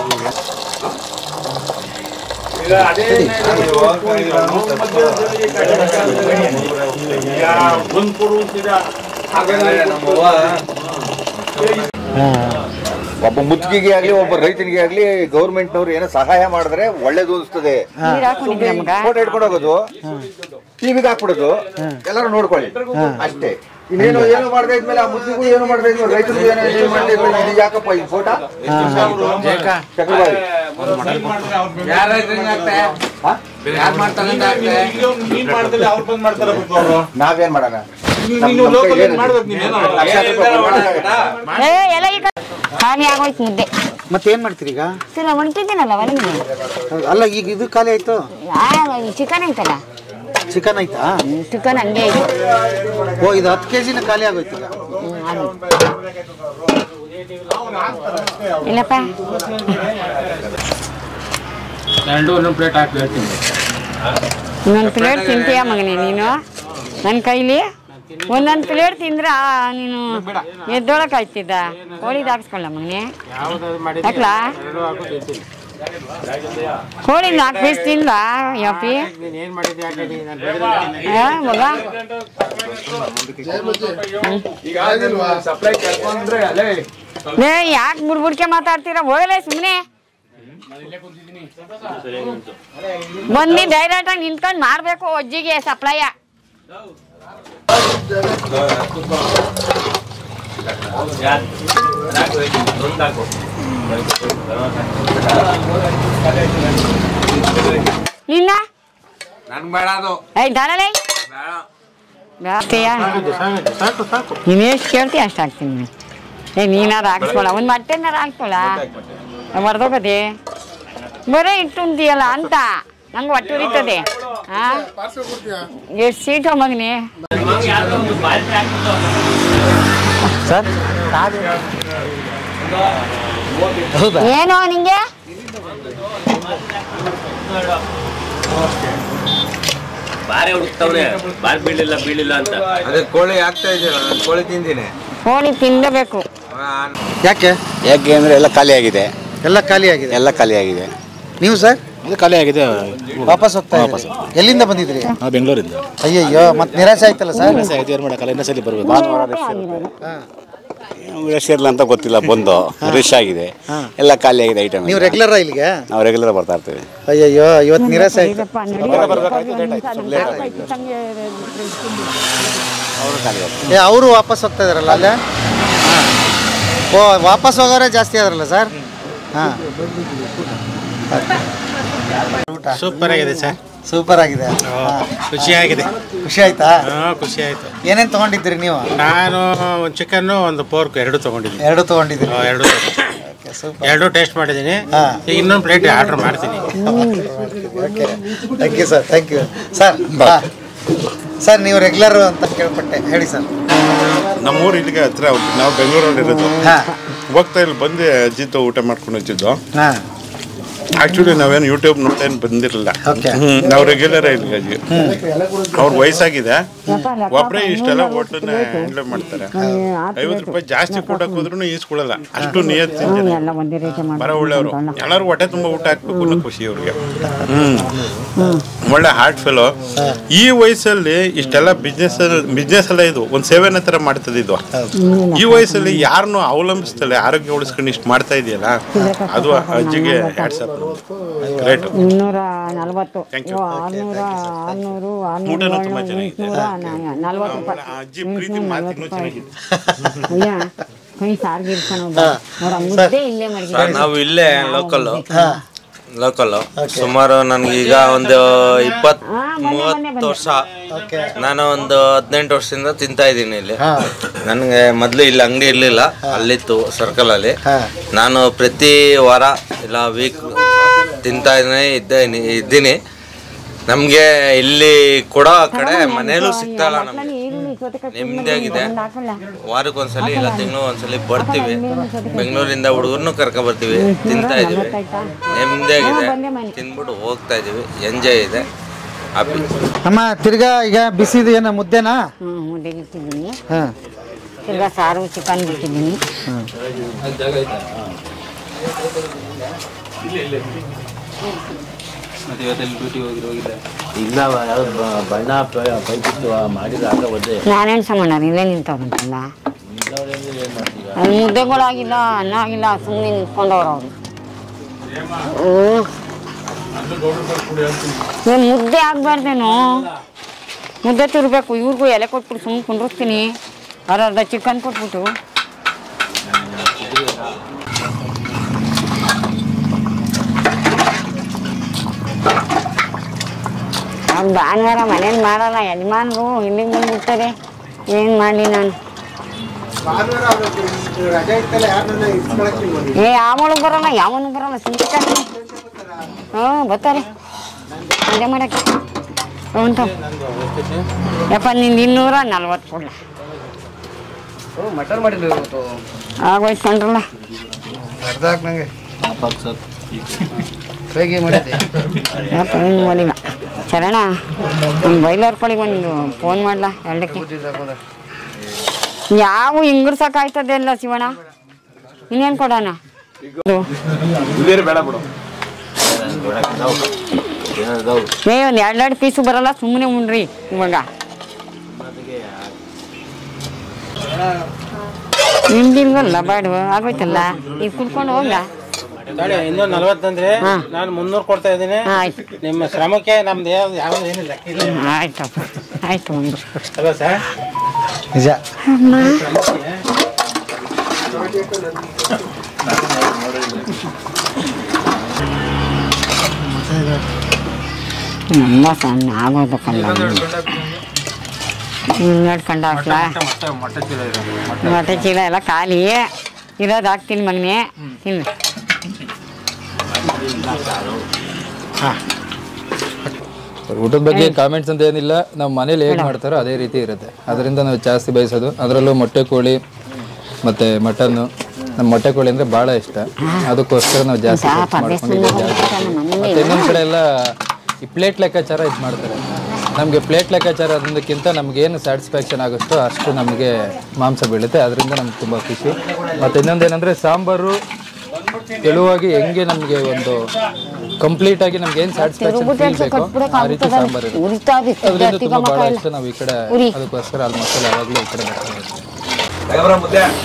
ಒಬ್ಬ ಮುತ್ತಿಗೆ ಆಗ್ಲಿ ಒಬ್ಬ ರೈತನಿಗೆ ಆಗ್ಲಿ ಗೌರ್ಮೆಂಟ್ನವ್ರು ಏನೋ ಸಹಾಯ ಮಾಡಿದ್ರೆ ಒಳ್ಳೇದು ಅನಿಸ್ತದೆ ನೀರ್ ಹಾಕೊಂಡಿದ್ದೀರಾ ಮಗ? ಫೋಟೋ ಇಟ್ಕೊಂಡು ಹೋಗೋದು ಟಿವಿಗೆ ಹಾಕ್ಬಿಡೋದು ಎಲ್ಲರೂ ನೋಡ್ಕೊಳ್ಳಿ ಅಷ್ಟೇ ಇನ್ನೇನು ಏನು ಮಾಡದೆ ಇದ್ಮೇಲೆ ಆ ಮುತ್ತಿಗೂ ಏನು ಮಾಡದೆ ಇದ್ಮೇಲೆ ರೈತರಿಗೂ ಏನೋ ಇದು ಮಾಡದೆ ಇದ್ಮೇಲೆ ಇದು ಯಾಕಪ್ಪ ಈ ಫೋಟೋ ಚಕ್ರಬಾಯಿ ನಾವೇನ್ ಮಾಡೋಣ ಏ ಎಲ್ಲ ಈಗ ಖಾಲಿ ಆಗೋಯ್ತು ಮುದ್ದೆ ಮತ್ತೇನ್ ಮಾಡ್ತೀರಿ ಈಗ ಸರ್ ಹೊಂಟಿದ್ದೀನಲ್ಲ ಹೊರಗೆ ಹೌದು. ಅಲ್ಲ ಈಗ ಇದು ಖಾಲಿ ಆಯ್ತು ಚಿಕನ್ ಐತಲ್ಲ ಚಿಕನ್ ಆಯ್ತಾ ಚಿಕನ್ ಹಂಗೆ ಐತೆ ಓ ಇದು ಹತ್ತು ಕೆ ಜಿನ ಖಾಲಿ ಆಗೋಯ್ತು ಈಗ ಇಲ್ಲಪ್ಪ ಎರಡು ಒಂದೊಂದು ಪ್ಲೇಟ್ ಹಾಕಿ ಹೇಳ್ತೀನಿ ಇನ್ನೊಂದು ಪ್ಲೇಟ್ ತಿಂತೀಯ ಮಗನೇ ನೀನು ನನ್ನ ಕೈಲಿ ಒಂದೊಂದು ಪ್ಲೇಟ್ ತಿಂದ್ರ ನೀನು ಎದ್ದೊಳಕ್ ಆಯ್ತಿದ್ದ ಕೋಳಿದ್ ಹಾಕ್ಸ್ಕೊಳ್ಳ ಮಗನೇ ಹಾಕ್ಲಾ ಕೋಳಿ ನಾಲ್ಕು ಪೀಸ್ ತಿನ್ಲ ಯಪ್ಪಿ ಏನ್ ಮಾಡಿದ್ದೆ ಯಾಕೆ ಆ, ಮಗ ಲೇ ಯಾಕೆ ಬುಡ್ಬುಡ್ಕೆ ಮಾತಾಡ್ತೀರಾ ಹೋಗಲೇ ಸುಮ್ಮನೆ ಬಂದು ಡೈರೆಕ್ಟ್ ಆಗಿ ನಿಂತ್ಕೊಂಡು ಮಾಡ್ಬೇಕು ಅಜ್ಜಿಗೆ ಸಪ್ಲೈಯ ನಿನ್ನ ನನ್ ಬೇಡ ಅದು ಏಯ್ ದಾನಲೇ ನೀನು ಎಷ್ಟು ಕೇಳ್ತೀಯ ಅಷ್ಟು ಹಾಕ್ತೀನಿ ನಾನು ಏ ನೀನಾರು ಹಾಕ್ಸ್ಕೊಳ ಒಂದು ಮೊಟ್ಟೆನಾರು ಹಾಕ್ಸ್ಕೊಳ ಹೊಡೆದೋಗದೆ ಬರೀ ಇಟ್ಟುಂತೀಯಲ್ಲ ಅಂತ ನಂಗೆ ಹೊಟ್ಟೆ ಉರಿತದೆ ಹಾ ಎಷ್ಟು ಸೀಟು ಮಗನೇ ಸರ್ ಹೌದಾ ಏನೋ ನಿಂಗೆ ಬಾರಿ ಹುಡುಕ್ತವ್ರೆ ಬಾರಿ ಬೀಳಿಲ್ಲ ಬೀಳಿಲ್ಲ ಅಂತ ಅದೇ ಕೋಳಿ ಆಗ್ತಾ ಇದೆಯಲ್ಲ ನಾನು ಕೋಳಿ ತಿಂತೀನಿ ಕೋಳಿ ತಿನ್ನಬೇಕು ಯಾಕೆ ಯಾಕೆ ಅಂದರೆ ಎಲ್ಲ ಖಾಲಿ ಆಗಿದೆ ಎಲ್ಲ ಖಾಲಿ ಆಗಿದೆ ಎಲ್ಲ ಖಾಲಿ ಆಗಿದೆ ನೀವು ಸರ್ ಇದು ಖಾಲಿ ಆಗಿದೆ ವಾಪಸ್ ಹೋಗ್ತಾ ಇದ್ದೀರಿ ಎಲ್ಲಿಂದ ಬಂದಿದ್ರಿ ನಾವು ಬೆಂಗಳೂರಿಂದ ಅಯ್ಯಯ್ಯೋ ಮತ್ತೆ ನಿರಾಸೆ ಆಯ್ತಲ್ಲ ಸರ್ ಇದು ಏನು ಮಾಡೋಕ್ಕಲ್ಲ ಇನ್ನೊಂದು ಸಲ ಬರ್ಬೇಕು ಭಾನುವಾರ ರಶ್ ಇರಲ್ಲ ಅಂತ ಗೊತ್ತಿಲ್ಲ ಬಂದು ರಶ್ ಆಗಿದೆ ಎಲ್ಲ ಖಾಲಿ ಆಗಿದೆ ಐಟಮ್ ನೀವು ರೆಗ್ಯುಲರ್ ಇಲ್ಲಿಗೆ ನಾವು ರೆಗ್ಯುಲರ್ ಬರ್ತಾ ಇರ್ತೀವಿ ಅಯ್ಯಯ್ಯೋ ಇವತ್ತು ನಿರಾಸೆ ಆಯ್ತು ಅವರು ಖಾಲಿ ಹೋಗ್ತಾರೆ ಏ ಅವರು ವಾಪಸ್ ಹೋಗ್ತಾ ಇದಾರಲ್ಲ ಅಲ್ಲೇ ಓ ವಾಪಸ್ ಹೋಗೋರೆ ಜಾಸ್ತಿ ಆದ್ರಲ್ಲ ಸರ್ ಹಾಂ ಸೂಪರ್ ಆಗಿದೆ ಸರ್ ಸೂಪರ್ ಆಗಿದೆ ಖುಷಿಯಾಗಿದೆ ಖುಷಿ ಆಯ್ತಾ ಹಾಂ ಖುಷಿ ಆಯ್ತು ಏನೇನು ತಗೊಂಡಿದ್ರಿ ನೀವು ನಾನು ಒಂದು ಚಿಕನ್ನು ಒಂದು ಪೋರ್ಕ್ ಎರಡು ತಗೊಂಡಿದ್ದೀನಿ ಎರಡು ತಗೊಂಡಿದ್ದೀರಿ ಆ, ಎರಡು ಎರಡು ಟೇಸ್ಟ್ ಮಾಡಿದ್ದೀನಿ ಈಗ ಇನ್ನೊಂದು ಪ್ಲೇಟ್ ಆರ್ಡರ್ ಮಾಡ್ತೀನಿ okay thank you sir thank you sir sir ನೀವು ರೆಗ್ಯುಲರ್ ಅಂತ ಕೇಳ್ಪಟ್ಟೆ ಹೇಳಿ ಸರ್ ನಮ್ಮೂರು ಇಲ್ಲಿಗೆ ಹತ್ರ ನಾವು ಬೆಂಗಳೂರಲ್ಲಿ ಇರೋದು ಹೋಗ್ತಾ ಇಲ್ಲಿ ಬಂದು ಅಜ್ಜಿతో ಊಟ ಮಾಡ್ಕೊಂಡು ಹೋಗ್ತಿದ್ದು ಹಾಂ ಆಕ್ಚುಲಿ ನಾವೇನು ಯೂಟ್ಯೂಬ್ ನೋಡೇನು ಬಂದಿರಲಿಲ್ಲ ಹ್ಮ್, ನಾವು ರೆಗ್ಯುಲರ್ ಇಲ್ಲಿ ಅಜ್ಜಿ ಅವ್ರ ವಯಸ್ಸಾಗಿದೆ ಒಬ್ಬರೇ ಇಷ್ಟೆಲ್ಲ ಹೋಟ್ಲನ್ನ ಹ್ಯಾಂಡಲ್ ಮಾಡ್ತಾರೆ ಐವತ್ತು ರೂಪಾಯಿ ಜಾಸ್ತಿ ಕೊಡಕ್ ಹೋದ್ರು ಈಸ್ಕೊಳ್ಳಲ್ಲ ಅಷ್ಟು ನಿಯತ್ ಎಲ್ಲ ಒಂದೇ ರೇಟ್ ಬರ ಒಳ್ಳೆಯವರು ಎಲ್ಲರೂ ಹೊಟ್ಟೆ ತುಂಬ ಊಟ ಹಾಕ್ಬೇಕು ಅನ್ನೋ ಖುಷಿ ಅವ್ರಿಗೆ ಹ್ಮ್ ಒಳ್ಳೆ ಹಾರ್ಟ್ ಫೆಲೋ ಈ ವಯಸ್ಸಲ್ಲಿ ಇಷ್ಟೆಲ್ಲ ಬಿಸ್ನೆಸ್ ಬಿಸ್ನೆಸ್ ಎಲ್ಲ ಇದು ಒಂದು ಸೇವೆನ ತರ ಮಾಡ್ತದೆ ಇದು ಈ ವಯಸ್ಸಲ್ಲಿ ಯಾರನ್ನು ಅವಲಂಬಿಸ್ತಲೆ ಆರೋಗ್ಯ ಉಳಿಸ್ಕೊಂಡು ಇಷ್ಟು ಮಾಡ್ತಾ ಇದೆಯಲ್ಲ ಅದು ಅಜ್ಜಿಗೆ ಹ್ಯಾಟ್ಸಪ್ ಗ್ರೇಟ್ ಇನ್ನೂರ ನಲ್ವತ್ತು Thank you. ಓ, ಆರ್ನೂರ ಆರ್ನೂರು ಊಟನೂ ಆರ್ನೂರು ತುಂಬಾ ಚೆನ್ನಾಗಿದೆ. ಎಂಟ್ನೂರ ನಲ್ವತ್ತು ರೂಪಾಯಿ ಅಜ್ಜಿ ಪ್ರೀತಿ ಮಾತು ಇನ್ನೂ ಚೆನ್ನಾಗಿದೆ ಅಯ್ಯ ಕೈ ಸಾರ್ಗೆ ಇರ್ಕೊಂಡು ನೋಡ ಮುದ್ದೆ ಇಲ್ಲೇ ಸರ್, ನಾವು ಮಡಗಿ ಇಲ್ಲೇ ಲೋಕಲ್ ಲೋಕಲ್ ಸುಮಾರು ನನಗೀಗ ಒಂದು ಇಪ್ಪತ್ ಮೂವತ್ತು ವರ್ಷ ನಾನು ಒಂದು ಹದಿನೆಂಟು ವರ್ಷದಿಂದ ತಿಂತಾ ಇದ್ದೀನಿ ಇಲ್ಲಿ ನನಗೆ ಮೊದಲು ಇಲ್ಲಿ ಅಂಗಡಿ ಇರಲಿಲ್ಲ ಅಲ್ಲಿತ್ತು ಸರ್ಕಲ್ ಅಲ್ಲಿ ನಾನು ಪ್ರತಿ ವಾರ ಇಲ್ಲ ವೀಕ್ ತಿಂತಾ ಇದ್ದೀನಿ ಇದ್ದೀನಿ ಇದ್ದೀನಿ ನಮಗೆ ಇಲ್ಲಿ ಕೊಡೋ ಕಡೆ ಮನೇಲೂ ಸಿಗ್ತಾ ಇಲ್ಲ ನಮಗೆ ನೆಮ್ಮದಿಯಾಗಿದೆ ವಾರಕ್ಕೊಂದ್ಸಲಿ ಇಲ್ಲ ತಿಂಗಳು ಒಂದ್ಸಲಿ ಬರ್ತೀವಿ ಬೆಂಗಳೂರಿಂದ ಹುಡುಗರನ್ನು ಕರ್ಕೊ ಬರ್ತೀವಿ ತಿಂತಾ ಇದೀವಿ ನೆಮ್ಮದಿಯಾಗಿದೆ ತಿಂದ್ಬಿಟ್ಟು ಹೋಗ್ತಾ ಇದೀವಿ ಎಂಜಾಯ್ ಇದೆ ಹ್ಯಾಪಿ ಅಮ್ಮ ತಿರ್ಗಾ ಈಗ ಬಿಸಿದು ಏನು ಮುದ್ದೆನಾ ಹ್ಞೂ ಮುದ್ದೆ ಇಟ್ಟಿದ್ದೀನಿ ಹಾಂ ತಿರ್ಗಾ ಸಾರು ಚಿಕನ್ ಬಿಟ್ಟಿದ್ದೀನಿ ಮತ್ತೆ ಇವತ್ತೆಲ್ಲಿ ಡ್ಯೂಟಿ ಹೋಗಿರೋ ಹೋಗಿದ್ದೆ ಇಲ್ಲ ಯಾವ್ದು ಬಣ್ಣ ಪೈಪ್ ಇತ್ತು ಮಾಡಿದ್ರೆ ಆಗ ಒದ್ದೆ ನಾನೇನು ಸಮಾನ ಇಲ್ಲೇ ನಿಂತವ್ರಂತಲ್ಲ ಅಲ್ಲಿ ಮುದ್ದೆಗಳಾಗಿಲ್ಲ ಅನ್ನ ಆಗಿಲ್ಲ ಸುಮ್ಮನೆ ನಿಂತ್ಕೊಂಡವ್ರು ಅವರು ಏ ಮುದ್ದೆ ಆಗ್ಬಾರ್ದೇನೋ ಮುದ್ದೆ ತಿರ್ಬೇಕು ಇವ್ರಿಗೂ ಎಲೆ ಕೊಟ್ಬಿಟ್ಟು ಸುಮ್ಮನೆ ಕುಂಡ್ರಿಸ್ತೀನಿ ಅರ್ಧ ಅರ್ಧ ಚಿಕನ್ ಕೊಟ್ಬಿಟ್ಟು ನಾನು ಭಾನುವಾರ ಮನೇಲಿ ಮಾಡಲ್ಲ ಯಜಮಾನ್ರು ಇಲ್ಲಿಗೆ ಬಂದ್ಬಿಡ್ತಾರೆ ಏನು ಮಾಡಲಿ ನಾನು ಭಾನುವಾರ ಅವ್ರು ರಜೆ ಇತ್ತಲ್ಲ ಯಾರನ್ನ ಇಸ್ಕೊಳಕ್ಕೆ ನೋಡಿ ಏ ಯಾವನು ಬರಲ್ಲ ಯಾವನು ಬರಲ್ಲ ಸಿಂತ ಹ್ಞೂ ಬರ್ತಾರೆ ಅದೇ ಮಾಡಕ್ಕೆ ಉಂಟು ಯಪ್ಪ ನಿಂದು ಇನ್ನೂರ ನಲ್ವತ್ತು ಕೊಡ್ಲ ಮಟನ್ ಮಾಡಿದ್ರು ಇವತ್ತು ಆಗೋಯ್ತು ಕಂಡ್ರಲ್ಲ ಅರ್ಧ ಹಾಕ್ ನಂಗೆ ಹೇಗೆ ಮಾಡಿದ್ದೆ ಯಪ್ಪ ಏನು ಮಾಡಿಲ್ಲ ಚರಣ ಒಂದು ಬೈಲರ್ ಕೊಳಿಗೆ ಒಂದು ಫೋನ್ ಮಾಡ್ಲಾ ಎರಡಕ್ಕೆ ಯಾವ ಹಿಂಗುರ್ಸಕ್ಕಾಯ್ತದೆ ಅಲ್ಲ ಶಿವಣ್ಣ ಇನ್ನೇನು ಕೊಡೋಣ ಬೇಡ ಬಿಡು ಏ ಒಂದು ಎರಡೆರಡು ಪೀಸು ಬರಲ್ಲ ಸುಮ್ಮನೆ ಉಣ್ರಿ ಇವಾಗ ನಿಮ್ದಿಲ್ವಲ್ಲ ಬಾಡುವ ಆಗೋಯ್ತಲ್ಲ ಈಗ ಕುಡ್ಕೊಂಡು ಹೋಗ ತಡಿ ಇನ್ನೊಂದು ನಲ್ವತ್ತಂದ್ರೆ ನಾನು ಮುನ್ನೂರು ಕೊಡ್ತಾ ಇದ್ದೀನಿ ಆಯ್ತು ನಿಮ್ಮ ಶ್ರಮಕ್ಕೆ ನಮ್ದು ಯಾವ್ದು ಯಾವ್ದು ಏನಿಲ್ಲ ಆಯ್ತಪ್ಪ ಆಯ್ತು ಒಂದು ಅಲ್ವಾ ಸರ್ ನಿಜ ನಮ್ಮ ಸಣ್ಣ ಆಗೋದು ಕಲ್ಲ ನೋಡ್ಕೊಂಡು ಹಾಕ್ಲಾ ಮೊಟ್ಟೆ ಚೀಲ ಎಲ್ಲ ಖಾಲಿ ಇರೋದು ಹಾಕ್ತೀನಿ ಮಗನೇ ತಿನ್ನು ಊಟದ ಬಗ್ಗೆ ಕಾಮೆಂಟ್ಸ್ ಅಂತ ಏನಿಲ್ಲ ನಾವು ಮನೇಲಿ ಹೇಗೆ ಮಾಡ್ತಾರೋ ಅದೇ ರೀತಿ ಇರುತ್ತೆ ಅದರಿಂದ ನಾವು ಜಾಸ್ತಿ ಬಯಸೋದು ಅದರಲ್ಲೂ ಮೊಟ್ಟೆ ಕೋಳಿ ಮತ್ತೆ ಮಟನ್ನು ನಮ್ಮ ಮೊಟ್ಟೆ ಕೋಳಿ ಅಂದ್ರೆ ಬಹಳ ಇಷ್ಟ ಅದಕ್ಕೋಸ್ಕರ ನಾವು ಜಾಸ್ತಿ ಖರ್ಚು ಮಾಡ್ಕೊಂಡಿದ್ದೀವಿ ಜಾಸ್ತಿ ಮತ್ತೆ ಇನ್ನೊಂದ್ ಕಡೆ ಎಲ್ಲ ಈ ಪ್ಲೇಟ್ ಲೆಕ್ಕಾಚಾರ ಇದು ಮಾಡ್ತಾರೆ ನಮಗೆ ಪ್ಲೇಟ್ ಲೆಕ್ಕಾಚಾರ ಅದಕ್ಕಿಂತ ನಮಗೇನು ಸ್ಯಾಟಿಸ್ಫ್ಯಾಕ್ಷನ್ ಆಗುತ್ತೋ ಅಷ್ಟು ನಮಗೆ ಮಾಂಸ ಬೀಳುತ್ತೆ ಅದರಿಂದ ನಮ್ಗೆ ತುಂಬ ಖುಷಿ ಮತ್ತು ಇನ್ನೊಂದೇನೆಂದರೆ ಸಾಂಬಾರು ತೆಳುವಾಗಿ ಹೆಂಗೆ ನಮಗೆ ಒಂದು ಕಂಪ್ಲೀಟ್ ಆಗಿ ನಮ್ಗೆ ಏನು ಸ್ಯಾಟಿಸ್ಫ್ಯಾಕ್ಷನ್ ಫೀಲ್ ಬೇಕೋ ಆ ರೀತಿ ಸಾಂಬಾರು ಇರುತ್ತೆ ಅದರಿಂದ ತುಂಬ ಭಾಳ ಇಷ್ಟ ನಾವು ಈ ಕಡೆ ಅದಕ್ಕೋಸ್ಕರ ಆಲ್ಮೋಸ್ಟ್ ಯಾವಾಗಲೂ ಈ ಕಡೆ ಬರ್ತಾ ಇದ್ದೀವಿ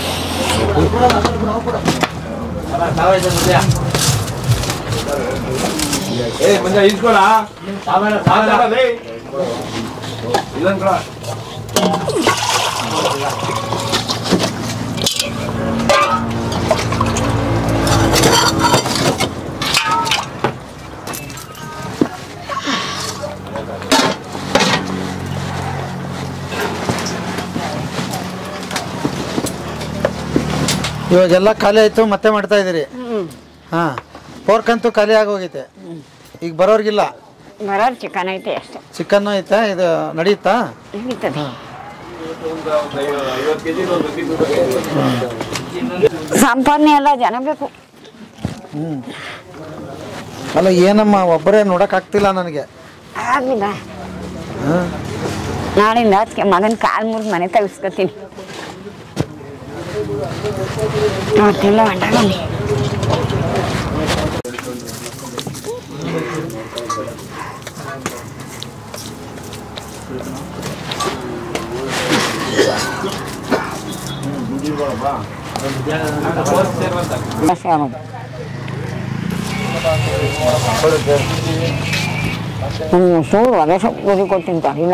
ಇವಾಗೆಲ್ಲ ಖಾಲಿ ಆಯ್ತು ಮತ್ತೆ ಮಾಡ್ತಾ ಇದ್ದೀರಿ ಹಾ ಪೋರ್ಕ್ ಅಂತೂ ಖಾಲಿ ಆಗೋಗೈತೆ ಈಗ ಬರೋರ್ಗಿಲ್ಲ ಬರೋದು ಚಿಕನ್ ಐತೆ ಅಷ್ಟೇ ಚಿಕನ್ನು ಐತೆ ಇದು ನಡೆಯುತ್ತಾ ನಡೀತದೆ ಸಂಪಾದನೆ ಎಲ್ಲ ಜನ ಬೇಕು ಹ್ಮ್ ಅಲ್ಲ ಏನಮ್ಮ ಒಬ್ಬರೇ ನೋಡಕ್ ಆಗ್ತಿಲ್ಲ ನನಗೆ ಆಗಿಲ್ಲ ಹಾ ನಾಳಿಂದ ಅದಕ್ಕೆ ಮಗನ ಕಾಲು ಮುರಿದು ಮನೆ ತೆಗಿಸ್ಕೊತೀನಿ ಅವತ್ತೆಲ್ಲ ಹೊಂಟಾಗಮ್ಮಿ ಹ್ಞೂ ಸೂರು ಅದೇ ಸೊಪ್ಪು ಗುರಿ ಕೊಡ್ತೀನಿ ತರಿಲ್ಲ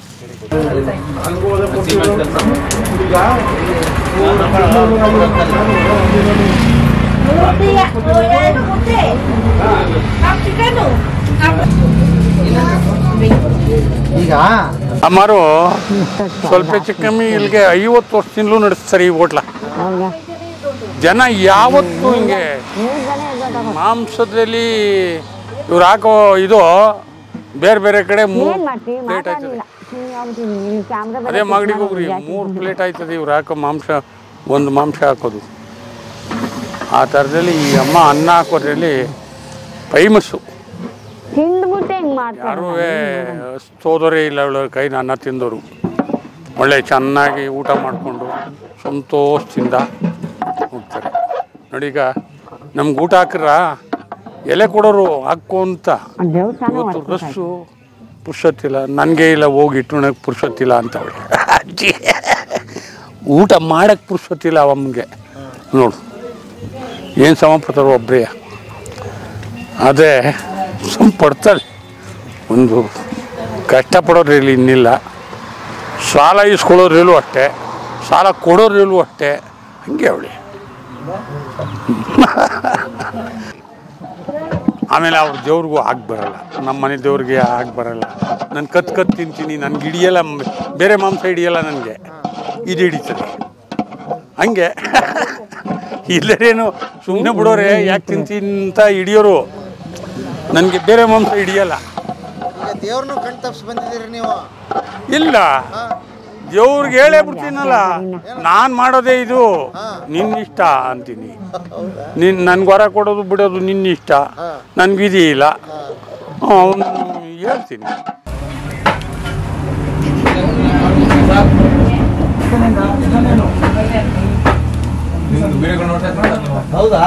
ಈಗ ಅಮ್ಮಾರು ಸ್ವಲ್ಪ ಹೆಚ್ಚು ಕಮ್ಮಿ ಇಲ್ಲಿಗೆ ಐವತ್ತು ವರ್ಷದಿಂದಲೂ ನಡೆಸ್ತಾರೆ ಈ ಹೋಟ್ಲ ಜನ ಯಾವತ್ತೂ ಹಿಂಗೆ ಮಾಂಸದಲ್ಲಿ ಇವ್ರು ಹಾಕೋ ಇದು ಬೇರೆ ಬೇರೆ ಕಡೆ ಮೂರು ಪ್ಲೇಟ್ ಆಯ್ತದೆ ಅದೇ ಮಾಗಡಿಗೆ ಹೋಗ್ರಿ ಮೂರು ಪ್ಲೇಟ್ ಆಯ್ತದೆ ಇವ್ರು ಹಾಕೋ ಮಾಂಸ ಒಂದು ಮಾಂಸ ಹಾಕೋದು ಆ ಥರದಲ್ಲಿ ಈ ಅಮ್ಮ ಅನ್ನ ಹಾಕೋದ್ರಲ್ಲಿ ಫೇಮಸ್ಸು ತಿಂದ್ಬಿಟ್ಟೆ ಹಿಂಗೆ ಮಾಡ್ತಾರೆ ಯಾರೂ ಸೋದರೇ ಇಲ್ಲ ಅವಳ ಕೈನ ಅನ್ನ ತಿಂದವರು ಒಳ್ಳೆ ಚೆನ್ನಾಗಿ ಊಟ ಮಾಡಿಕೊಂಡು ಸಂತೋಷದಿಂದ ಹೋಗ್ತಾರೆ ನೋಡಿ ಈಗ ನಮ್ಗೆ ಊಟ ಹಾಕ್ರ ಎಲೆ ಕೊಡೋರು ಹಾಕು ಅಂತ ಇವತ್ತು ರಸ್ಸು ಪುರ್ಸೊತ್ತಿಲ್ಲ ನನಗೆ ಇಲ್ಲ ಹೋಗಿ ಇಟ್ಟುಣಕ್ಕೆ ಪುರ್ಸೊತ್ತಿಲ್ಲ ಅಂತ ಅವಳು ಅಜ್ಜಿ ಊಟ ಮಾಡಕ್ಕೆ ಪುರ್ಸೊತ್ತಿಲ್ಲ ಅವಮ್ಮಗೆ ನೋಡು ಏನು ಸಮ ಪಡ್ತಾರೋ ಒಬ್ಬರೇ ಅದೇ ಸುಮ್ ಪಡ್ತಾಳೆ ಒಂದು ಕಷ್ಟಪಡೋದ್ರಲ್ಲಿ ಇನ್ನಿಲ್ಲ ಸಾಲ ಇಸ್ಕೊಳ್ಳೋದ್ರಲ್ಲೂ ಅಷ್ಟೇ ಸಾಲ ಕೊಡೋದ್ರಲ್ಲೂ ಅಷ್ಟೇ ಹಂಗೆ ಅವಳಿ ಆಮೇಲೆ ಅವ್ರ ದೇವ್ರಿಗೂ ಆಗಿ ಬರಲ್ಲ ನಮ್ಮ ಮನೆ ದೇವ್ರಿಗೆ ಆಗಿ ಬರಲ್ಲ ನಾನು ಕತ್ ಕತ್ ತಿಂತೀನಿ ನನ್ಗೆ ಹಿಡಿಯಲ್ಲ ಮ್- ಬೇರೆ ಮಾಂಸ ಹಿಡಿಯಲ್ಲ ನನಗೆ ಇದು ಹಿಡಿತದೆ ಹಂಗೆ ಇಲ್ಲರೇನು ಸುಮ್ಮನೆ ಬಿಡೋರೆ ಯಾಕೆ ತಿಂತೀನಿ ಅಂತ ಹಿಡಿಯೋರು ನನಗೆ ಬೇರೆ ಮಾಂಸ ಹಿಡಿಯಲ್ಲ ಈಗ ದೇವ್ರನ್ನು ಕಣ್ ತಪ್ಪಿಸಿ ಬಂದಿದ್ದೀರಿ ನೀವು ಇಲ್ಲ ದೇವ್ರಿಗೆ ಹೇಳೇ ಬಿಡ್ತೀನಲ್ಲ ನಾನು ಮಾಡೋದೇ ಇದು ನಿನ್ನ ಇಷ್ಟ ಅಂತೀನಿ ನಿನ್ ನನ್ಗೆ ಹೊರ ಕೊಡೋದು ಬಿಡೋದು ನಿನ್ನ ಇಷ್ಟ ನನ್ಗೆ ವಿಧಿ ಇಲ್ಲ ಅವನು ಹೇಳ್ತೀನಿ ಹೌದಾ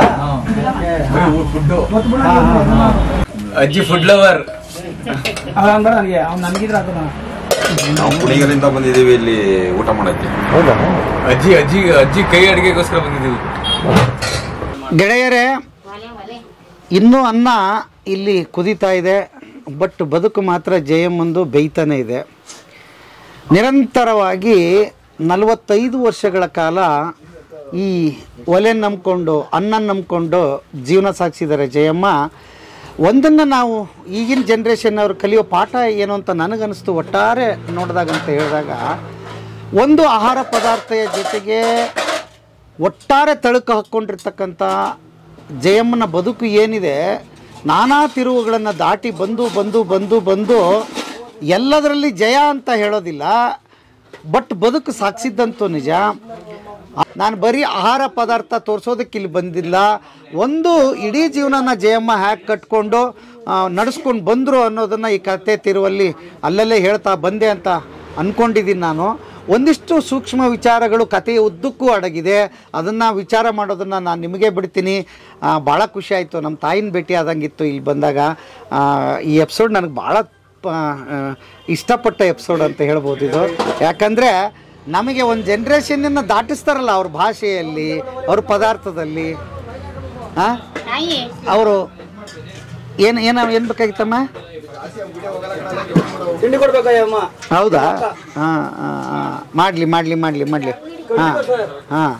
ಅಜ್ಜಿ ಫುಡ್ ಲವರ್ ನನಗೆ ಅವ್ನು ನನಗಿದ್ರೆ ಅದು ನಾವು ಕುಣಿಗಲಿಂದ ಬಂದಿದ್ದೀವಿ ಇಲ್ಲಿ ಊಟ ಮಾಡಕ್ಕೆ ಅಜ್ಜಿ ಅಜ್ಜಿ ಅಜ್ಜಿ ಕೈ ಅಡಿಗೆಗೋಸ್ಕರ ಬಂದಿದ್ದೀವಿ ಗೆಳೆಯರೇ ಇನ್ನೂ ಅನ್ನ ಇಲ್ಲಿ ಕುದೀತಾ ಇದೆ ಬಟ್ ಬದುಕು ಮಾತ್ರ ಜಯಮ್ಮಂದು ಬೇಯ್ತಾನೆ ಇದೆ ನಿರಂತರವಾಗಿ ನಲವತ್ತೈದು ವರ್ಷಗಳ ಕಾಲ ಈ ಒಲೆ ನಂಬ್ಕೊಂಡು ಅನ್ನ ನಂಬ್ಕೊಂಡು ಜೀವನ ಸಾಗಿಸಿದ್ದಾರೆ ಜಯಮ್ಮ ಒಂದನ್ನು ನಾವು ಈಗಿನ ಜನ್ರೇಷನ್ ಅವ್ರು ಕಲಿಯೋ ಪಾಠ ಏನು ಅಂತ ನನಗನ್ನಿಸ್ತು ಒಟ್ಟಾರೆ ನೋಡಿದಾಗ ಅಂತ ಹೇಳಿದಾಗ ಒಂದು ಆಹಾರ ಪದಾರ್ಥದ ಜೊತೆಗೆ ಒಟ್ಟಾರೆ ತಳುಕು ಹಾಕ್ಕೊಂಡಿರ್ತಕ್ಕಂಥ ಜಯಮ್ಮನ ಬದುಕು ಏನಿದೆ ನಾನಾ ತಿರುವುಗಳನ್ನು ದಾಟಿ ಬಂದು ಬಂದು ಬಂದು ಬಂದು ಎಲ್ಲದರಲ್ಲಿ ಜಯ ಅಂತ ಹೇಳೋದಿಲ್ಲ ಬಟ್ ಬದುಕು ಸಾಗಿಸಿದ್ದಂತೂ ನಿಜ ನಾನು ಬರೀ ಆಹಾರ ಪದಾರ್ಥ ತೋರಿಸೋದಕ್ಕೆ ಇಲ್ಲಿ ಬಂದಿಲ್ಲ ಒಂದು ಇಡೀ ಜೀವನನ ಜಯಮ್ಮ ಹ್ಯಾಕ್ ಕಟ್ಕೊಂಡು ನಡೆಸ್ಕೊಂಡು ಬಂದರು ಅನ್ನೋದನ್ನು ಈ ಕತೆ ತಿರುವಲ್ಲಿ ಅಲ್ಲಲ್ಲೇ ಹೇಳ್ತಾ ಬಂದೆ ಅಂತ ಅಂದ್ಕೊಂಡಿದ್ದೀನಿ ನಾನು ಒಂದಿಷ್ಟು ಸೂಕ್ಷ್ಮ ವಿಚಾರಗಳು ಕಥೆಯ ಉದ್ದಕ್ಕೂ ಅಡಗಿದೆ ಅದನ್ನು ವಿಚಾರ ಮಾಡೋದನ್ನು ನಾನು ನಿಮಗೆ ಬಿಡ್ತೀನಿ ಭಾಳ ಖುಷಿ ಆಯಿತು ನಮ್ಮ ತಾಯಿನ ಭೇಟಿ ಆದಂಗಿತ್ತು ಇಲ್ಲಿ ಬಂದಾಗ ಆ, ಈ ಎಪಿಸೋಡ್ ನನಗೆ ಭಾಳ ಪ- ಆ, ಇಷ್ಟಪಟ್ಟ ಎಪಿಸೋಡ್ ಅಂತ ಹೇಳ್ಬೋದು ಇದು ಯಾಕಂದರೆ ನಮಗೆ ಒಂದು ಜನ್ರೇಷನನ್ನು ದಾಟಿಸ್ತಾರಲ್ಲ ಅವ್ರ ಭಾಷೆಯಲ್ಲಿ ಅವ್ರ ಪದಾರ್ಥದಲ್ಲಿ ಅವರು ಏನು ಏನು ಏನು ಬೇಕಾಗಿತ್ತಮ್ಮ ತಿಂಡಿ ಕೊಡ್ಬೇಕಯ್ಯಮ್ಮ ಹೌದಾ ಹಾಂ ಮಾಡಲಿ ಮಾಡಲಿ ಮಾಡಲಿ ಮಾಡಲಿ ಹಾಂ ಹಾಂ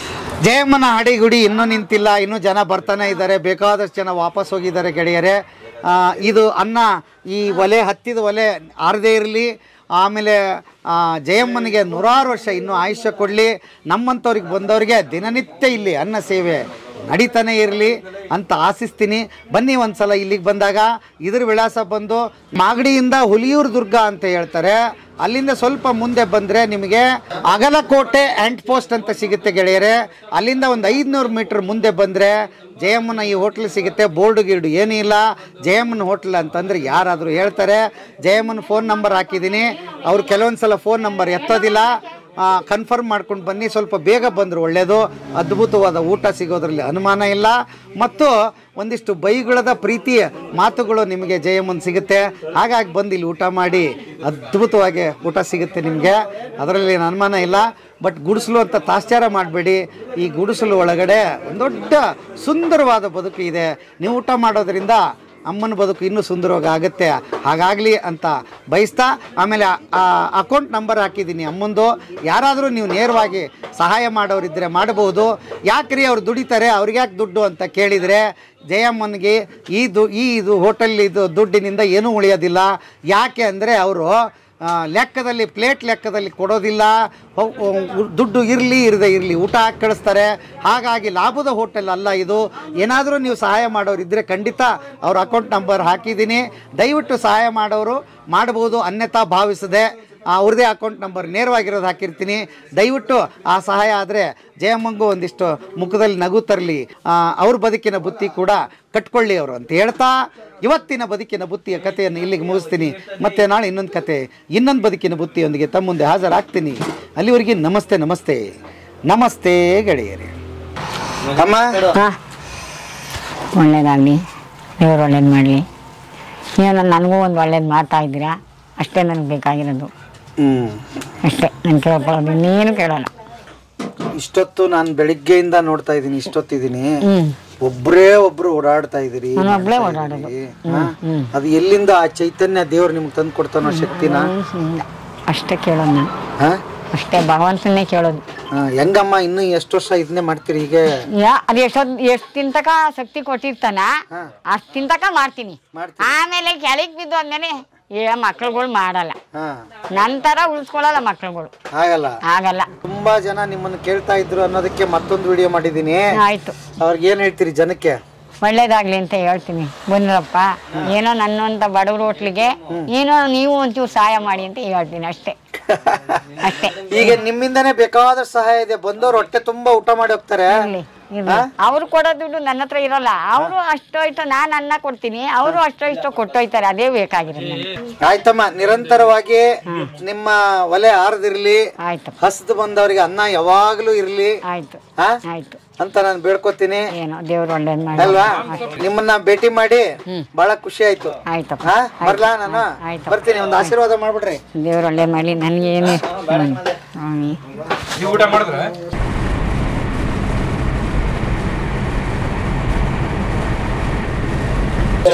ಜಯಮ್ಮನ ಹಡಿಗುಡಿ ಇನ್ನೂ ನಿಂತಿಲ್ಲ ಇನ್ನೂ ಜನ ಬರ್ತಾನೆ ಇದ್ದಾರೆ ಬೇಕಾದಷ್ಟು ಜನ ವಾಪಸ್ ಹೋಗಿದ್ದಾರೆ ಗೆಳೆಯರೇ ಆ, ಇದು ಅನ್ನ ಈ ಒಲೆ ಹತ್ತಿದ ಒಲೆ ಆರದೇ ಇರಲಿ ಆಮೇಲೆ ಆ, ಜಯಮ್ಮನಿಗೆ ನೂರಾರು ವರ್ಷ ಇನ್ನೂ ಆಯುಷ್ಯ ಕೊಡಲಿ ನಮ್ಮಂಥವ್ರಿಗೆ ಬಂದವ್ರಿಗೆ ದಿನನಿತ್ಯ ಇಲ್ಲಿ ಅನ್ನ ಸೇವೆ ನಡೀತಾನೆ ಇರಲಿ ಅಂತ ಆಶಿಸ್ತೀನಿ ಬನ್ನಿ ಒಂದ್ಸಲ ಇಲ್ಲಿಗೆ ಬಂದಾಗ ಇದ್ರ ವಿಳಾಸ ಬಂದು ಮಾಗಡಿಯಿಂದ ಹುಲಿಯೂರು ದುರ್ಗ ಅಂತ ಹೇಳ್ತಾರೆ ಅಲ್ಲಿಂದ ಸ್ವಲ್ಪ ಮುಂದೆ ಬಂದರೆ ನಿಮಗೆ ಅಗಲಕೋಟೆ ಆ್ಯಂಟ್ ಪೋಸ್ಟ್ ಅಂತ ಸಿಗುತ್ತೆ ಗೆಳೆಯರೆ ಅಲ್ಲಿಂದ ಒಂದು ಐದುನೂರು ಮೀಟ್ರ್ ಮುಂದೆ ಬಂದರೆ ಜಯಮ್ಮನ ಈ ಹೋಟ್ಲ್ ಸಿಗುತ್ತೆ ಬೋರ್ಡು ಗೀರ್ಡು ಏನೂ ಇಲ್ಲ ಜಯಮ್ಮನ ಹೋಟ್ಲ್ ಅಂತಂದ್ರೆ ಯಾರಾದರೂ ಹೇಳ್ತಾರೆ ಜಯಮ್ಮನ ಫೋನ್ ನಂಬರ್ ಹಾಕಿದ್ದೀನಿ ಅವ್ರು ಕೆಲವೊಂದು ಸಲ ಫೋನ್ ನಂಬರ್ ಎತ್ತೋದಿಲ್ಲ ಕನ್ಫರ್ಮ್ ಮಾಡ್ಕೊಂಡು ಬನ್ನಿ ಸ್ವಲ್ಪ ಬೇಗ ಬಂದರು ಒಳ್ಳೆಯದು ಅದ್ಭುತವಾದ ಊಟ ಸಿಗೋದ್ರಲ್ಲಿ ಅನುಮಾನ ಇಲ್ಲ ಮತ್ತು ಒಂದಿಷ್ಟು ಬೈಗುಳದ ಪ್ರೀತಿ ಮಾತುಗಳು ನಿಮಗೆ ಜಯಮ್ಮನ್ ಸಿಗುತ್ತೆ ಹಾಗಾಗಿ ಬಂದು ಇಲ್ಲಿ ಊಟ ಮಾಡಿ ಅದ್ಭುತವಾಗಿ ಊಟ ಸಿಗುತ್ತೆ ನಿಮಗೆ ಅದರಲ್ಲಿ ಏನು ಅನುಮಾನ ಇಲ್ಲ ಬಟ್ ಗುಡಿಸಲು ಅಂತ ತಾಶ್ಚಾರ ಮಾಡಬೇಡಿ ಈ ಗುಡಿಸಲು ಒಳಗಡೆ ಒಂದು ದೊಡ್ಡ ಸುಂದರವಾದ ಬದುಕು ಇದೆ ನೀವು ಊಟ ಮಾಡೋದ್ರಿಂದ ಅಮ್ಮನ ಬದುಕು ಇನ್ನೂ ಸುಂದರವಾಗಿ ಆಗುತ್ತೆ ಹಾಗಾಗಲಿ ಅಂತ ಬಯಸ್ತಾ ಆಮೇಲೆ ಅಕೌಂಟ್ ನಂಬರ್ ಹಾಕಿದ್ದೀನಿ ಅಮ್ಮಂದು ಯಾರಾದರೂ ನೀವು ನೇರವಾಗಿ ಸಹಾಯ ಮಾಡೋರಿದ್ದರೆ ಮಾಡಬಹುದು ಯಾಕ್ರಿ ಅವ್ರು ದುಡಿತಾರೆ ಅವ್ರಿಗೆ ಯಾಕೆ ದುಡ್ಡು ಅಂತ ಕೇಳಿದರೆ ಜಯಮ್ಮನಿಗೆ ಈ ದು ಈ ಇದು ಹೋಟೆಲ್ ಇದು ದುಡ್ಡಿನಿಂದ ಏನೂ ಉಳಿಯೋದಿಲ್ಲ ಯಾಕೆ ಅಂದರೆ ಅವರು ಆ, ಲೆಕ್ಕದಲ್ಲಿ ಪ್ಲೇಟ್ ಲೆಕ್ಕದಲ್ಲಿ ಕೊಡೋದಿಲ್ಲ ಹೊ- ಹೊ- ದುಡ್ಡು ಇರಲಿ ಇರದೆ ಇರಲಿ ಊಟ ಹಾಕಿ ಕಳಿಸ್ತಾರೆ ಹಾಗಾಗಿ ಲಾಭದ ಹೋಟೆಲ್ ಅಲ್ಲ ಇದು ಏನಾದರೂ ನೀವು ಸಹಾಯ ಮಾಡೋರು ಇದ್ದರೆ ಖಂಡಿತ ಅವ್ರ ಅಕೌಂಟ್ ನಂಬರ್ ಹಾಕಿದ್ದೀನಿ ದಯವಿಟ್ಟು ಸಹಾಯ ಮಾಡೋರು ಮಾಡ್ಬೋದು ಅನ್ಯತಾ ಭಾವಿಸದೆ ಆ, ಅವ್ರದ್ದೇ ಅಕೌಂಟ್ ನಂಬರ್ ನೇರವಾಗಿರೋದು ಹಾಕಿರ್ತೀನಿ ದಯವಿಟ್ಟು ಆ ಸಹಾಯ ಆದರೆ ಜಯಮ್ಮಂಗೂ ಒಂದಿಷ್ಟು ಮುಖದಲ್ಲಿ ನಗು ತರಲಿ ಅವ್ರ ಬದುಕಿನ ಬುತ್ತಿ ಕೂಡ ಕಟ್ಕೊಳ್ಳಿ ಅವರು ಅಂತ ಹೇಳ್ತಾ ಇವತ್ತಿನ ಬದುಕಿನ ಬುತ್ತಿಯ ಕಥೆಯನ್ನು ಇಲ್ಲಿಗೆ ಮುಗಿಸ್ತೀನಿ ಮತ್ತೆ ನಾಳೆ ಇನ್ನೊಂದು ಕತೆ ಇನ್ನೊಂದು ಬದುಕಿನ ಬುತ್ತಿಯೊಂದಿಗೆ ತಮ್ಮ ಮುಂದೆ ಹಾಜರಾಗ್ತೀನಿ ಅಲ್ಲಿವರೆಗೆ ನಮಸ್ತೆ ನಮಸ್ತೆ ನಮಸ್ತೆ ಗೆಳೆಯರೇ ಅಮ್ಮ ಒಳ್ಳೇದಾಗಲಿ ದೇವ್ರು ಒಳ್ಳೇದು ಮಾಡಲಿ ನೀವು ನನಗೂ ಒಂದು ಒಳ್ಳೇದು ಮಾಡ್ತಾ ಇದ್ದೀರಾ ಅಷ್ಟೇ ನನಗೆ ಬೇಕಾಗಿರೋದು ಹ್ಮ್ ಅಷ್ಟೇ ನಾನು ಕೇಳ್ಕೊಳ್ಳೋದು ಇನ್ನೇನು ಕೇಳೋಲ್ಲ ಇಷ್ಟೊತ್ತು ನಾನು ಬೆಳಿಗ್ಗೆಯಿಂದ ನೋಡ್ತಾ ಇದ್ದೀನಿ ಇಷ್ಟೊತ್ತಿದ್ದೀನಿ ಒಬ್ಬರೇ ಒಬ್ರು ಓಡಾಡ್ತಾ ಇದ್ದೀರಿ ನಾನು ಒಬ್ಳೇ ಮಾಡ್ತಾ ಓಡಾಡೋದು. ಇದ್ದೀರಿ. ಹಾ? ಅದು ಎಲ್ಲಿಂದ ಆ ಚೈತನ್ಯ ದೇವ್ರು ನಿಮ್ಗೆ ತಂದು ಕೊಡ್ತಾನೋ ಶಕ್ತಿನ ಇಲ್ಲ. ಅಷ್ಟೇ ಕೇಳೋದು ನಾನು ಹಾ? ಅಷ್ಟೇ ಭಗವಂತನೇ ಕೇಳೋದು ಹಾ, ಹೆಂಗಮ್ಮ ಇನ್ನು ಎಷ್ಟು ವರ್ಷ ಇದನ್ನೇ ಮಾಡ್ತೀರಿ ಹೀಗೆ ಯಾ ಅದು ಎಷ್ಟೊಂದು ಎಷ್ಟು ತಿಂತಕ ಶಕ್ತಿ ಕೊಟ್ಟಿರ್ತಾನ ಅಷ್ಟು ತಿಂತಕ ಮಾಡ್ತೀನಿ ಆಮೇಲೆ ಕೆಳಗೆ ಬಿದ್ದು ಅಂದ್ಮೇಲೆ ಏ ಮಕ್ಳುಗಳು ಮಾಡಲ್ಲ ಹಾ ನಂತರ ಉಳಿಸ್ಕೊಳ್ಳಲ್ಲ ಮಕ್ಳುಗಳು ಆಗಲ್ಲ ಆಗಲ್ಲ ತುಂಬಾ ಜನ ನಿಮ್ಮನ್ನು ಕೇಳ್ತಾ ಇದ್ರು ಅನ್ನೋದಕ್ಕೆ ಮತ್ತೊಂದು ವಿಡಿಯೋ ಮಾಡಿದ್ದೀನಿ ಆಯ್ತು ಅವ್ರಿಗೆ ಏನ್ ಹೇಳ್ತೀರಿ ಜನಕ್ಕೆ ಒಳ್ಳೇದಾಗ್ಲಿ ಅಂತ ಹೇಳ್ತೀನಿ ಬಂದ್ರಪ್ಪ ಏನೋ ನನ್ನಂತ ಬಡವ್ರ ಹೋಟ್ಲಿಗೆ ಏನೋ ನೀವು ಒಂಚೂರು ಸಹಾಯ ಮಾಡಿ ಅಂತ ಹೇಳ್ತೀನಿ ಅಷ್ಟೇ ಅಷ್ಟೇ ಈಗ ನಿಮ್ಮಿಂದನೇ ಬೇಕಾದ ಸಹಾಯ ಇದೆ ಬಂದವ್ರು ಹೊಟ್ಟೆ ತುಂಬಾ ಊಟ ಮಾಡಿ ಹೋಗ್ತಾರೆ ಅವ್ರು ಕೊಡೋ ದುಡ್ಡು ನನ್ನ ಹತ್ರ ಇರಲ್ಲ ಅವರು ಅಷ್ಟೋ ಇಷ್ಟೋ ನಾನು ಅನ್ನ ಕೊಡ್ತೀನಿ ಅವರು ಅಷ್ಟೋ ಇಷ್ಟೋ ಕೊಟ್ಟೋಯ್ತಾರೆ ಅದೇ ಬೇಕಾಗಿರೋದು ನನಗೆ ಆಯ್ತಮ್ಮ ನಿರಂತರವಾಗಿ ನಿಮ್ಮ ಒಲೆ ಆರದಿರ್ಲಿ ಆಯ್ತು ಹಸ್ದು ಬಂದವರಿಗೆ ಅನ್ನ ಯಾವಾಗ್ಲೂ ಇರ್ಲಿ ಆಯ್ತು ಆ? ಆಯ್ತು ಅಂತ ನಾನು ಬೇಡ್ಕೊತೀನಿ ಏನೋ ದೇವ್ರು ಒಳ್ಳೇದ್ ಮಾಡಿ ಅಲ್ವಾ ನಿಮ್ಮನ್ನ ಭೇಟಿ ಮಾಡಿ ಬಹಳ ಖುಷಿ ಆಯ್ತು ಆಯ್ತಪ್ಪ ಹಾ ಬರ್ಲಾ ನಾನು ಬರ್ತೀನಿ ಒಂದು ಆಶೀರ್ವಾದ ಮಾಡ್ಬಿಡ್ರಿ ದೇವ್ರು ಒಳ್ಳೇದ್ ಮಾಡಿ ನನಗೆ ಏನು ಊಟ ಮಾಡಿದ್ರೆ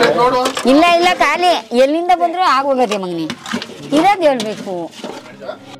ಇಲ್ಲ ಇಲ್ಲ ಖಾಲಿ ಎಲ್ಲಿಂದ ಬಂದ್ರು ಆಗೋಗದೆ ಮಗನಿ ಇರೋದು ಹೇಳ್ಬೇಕು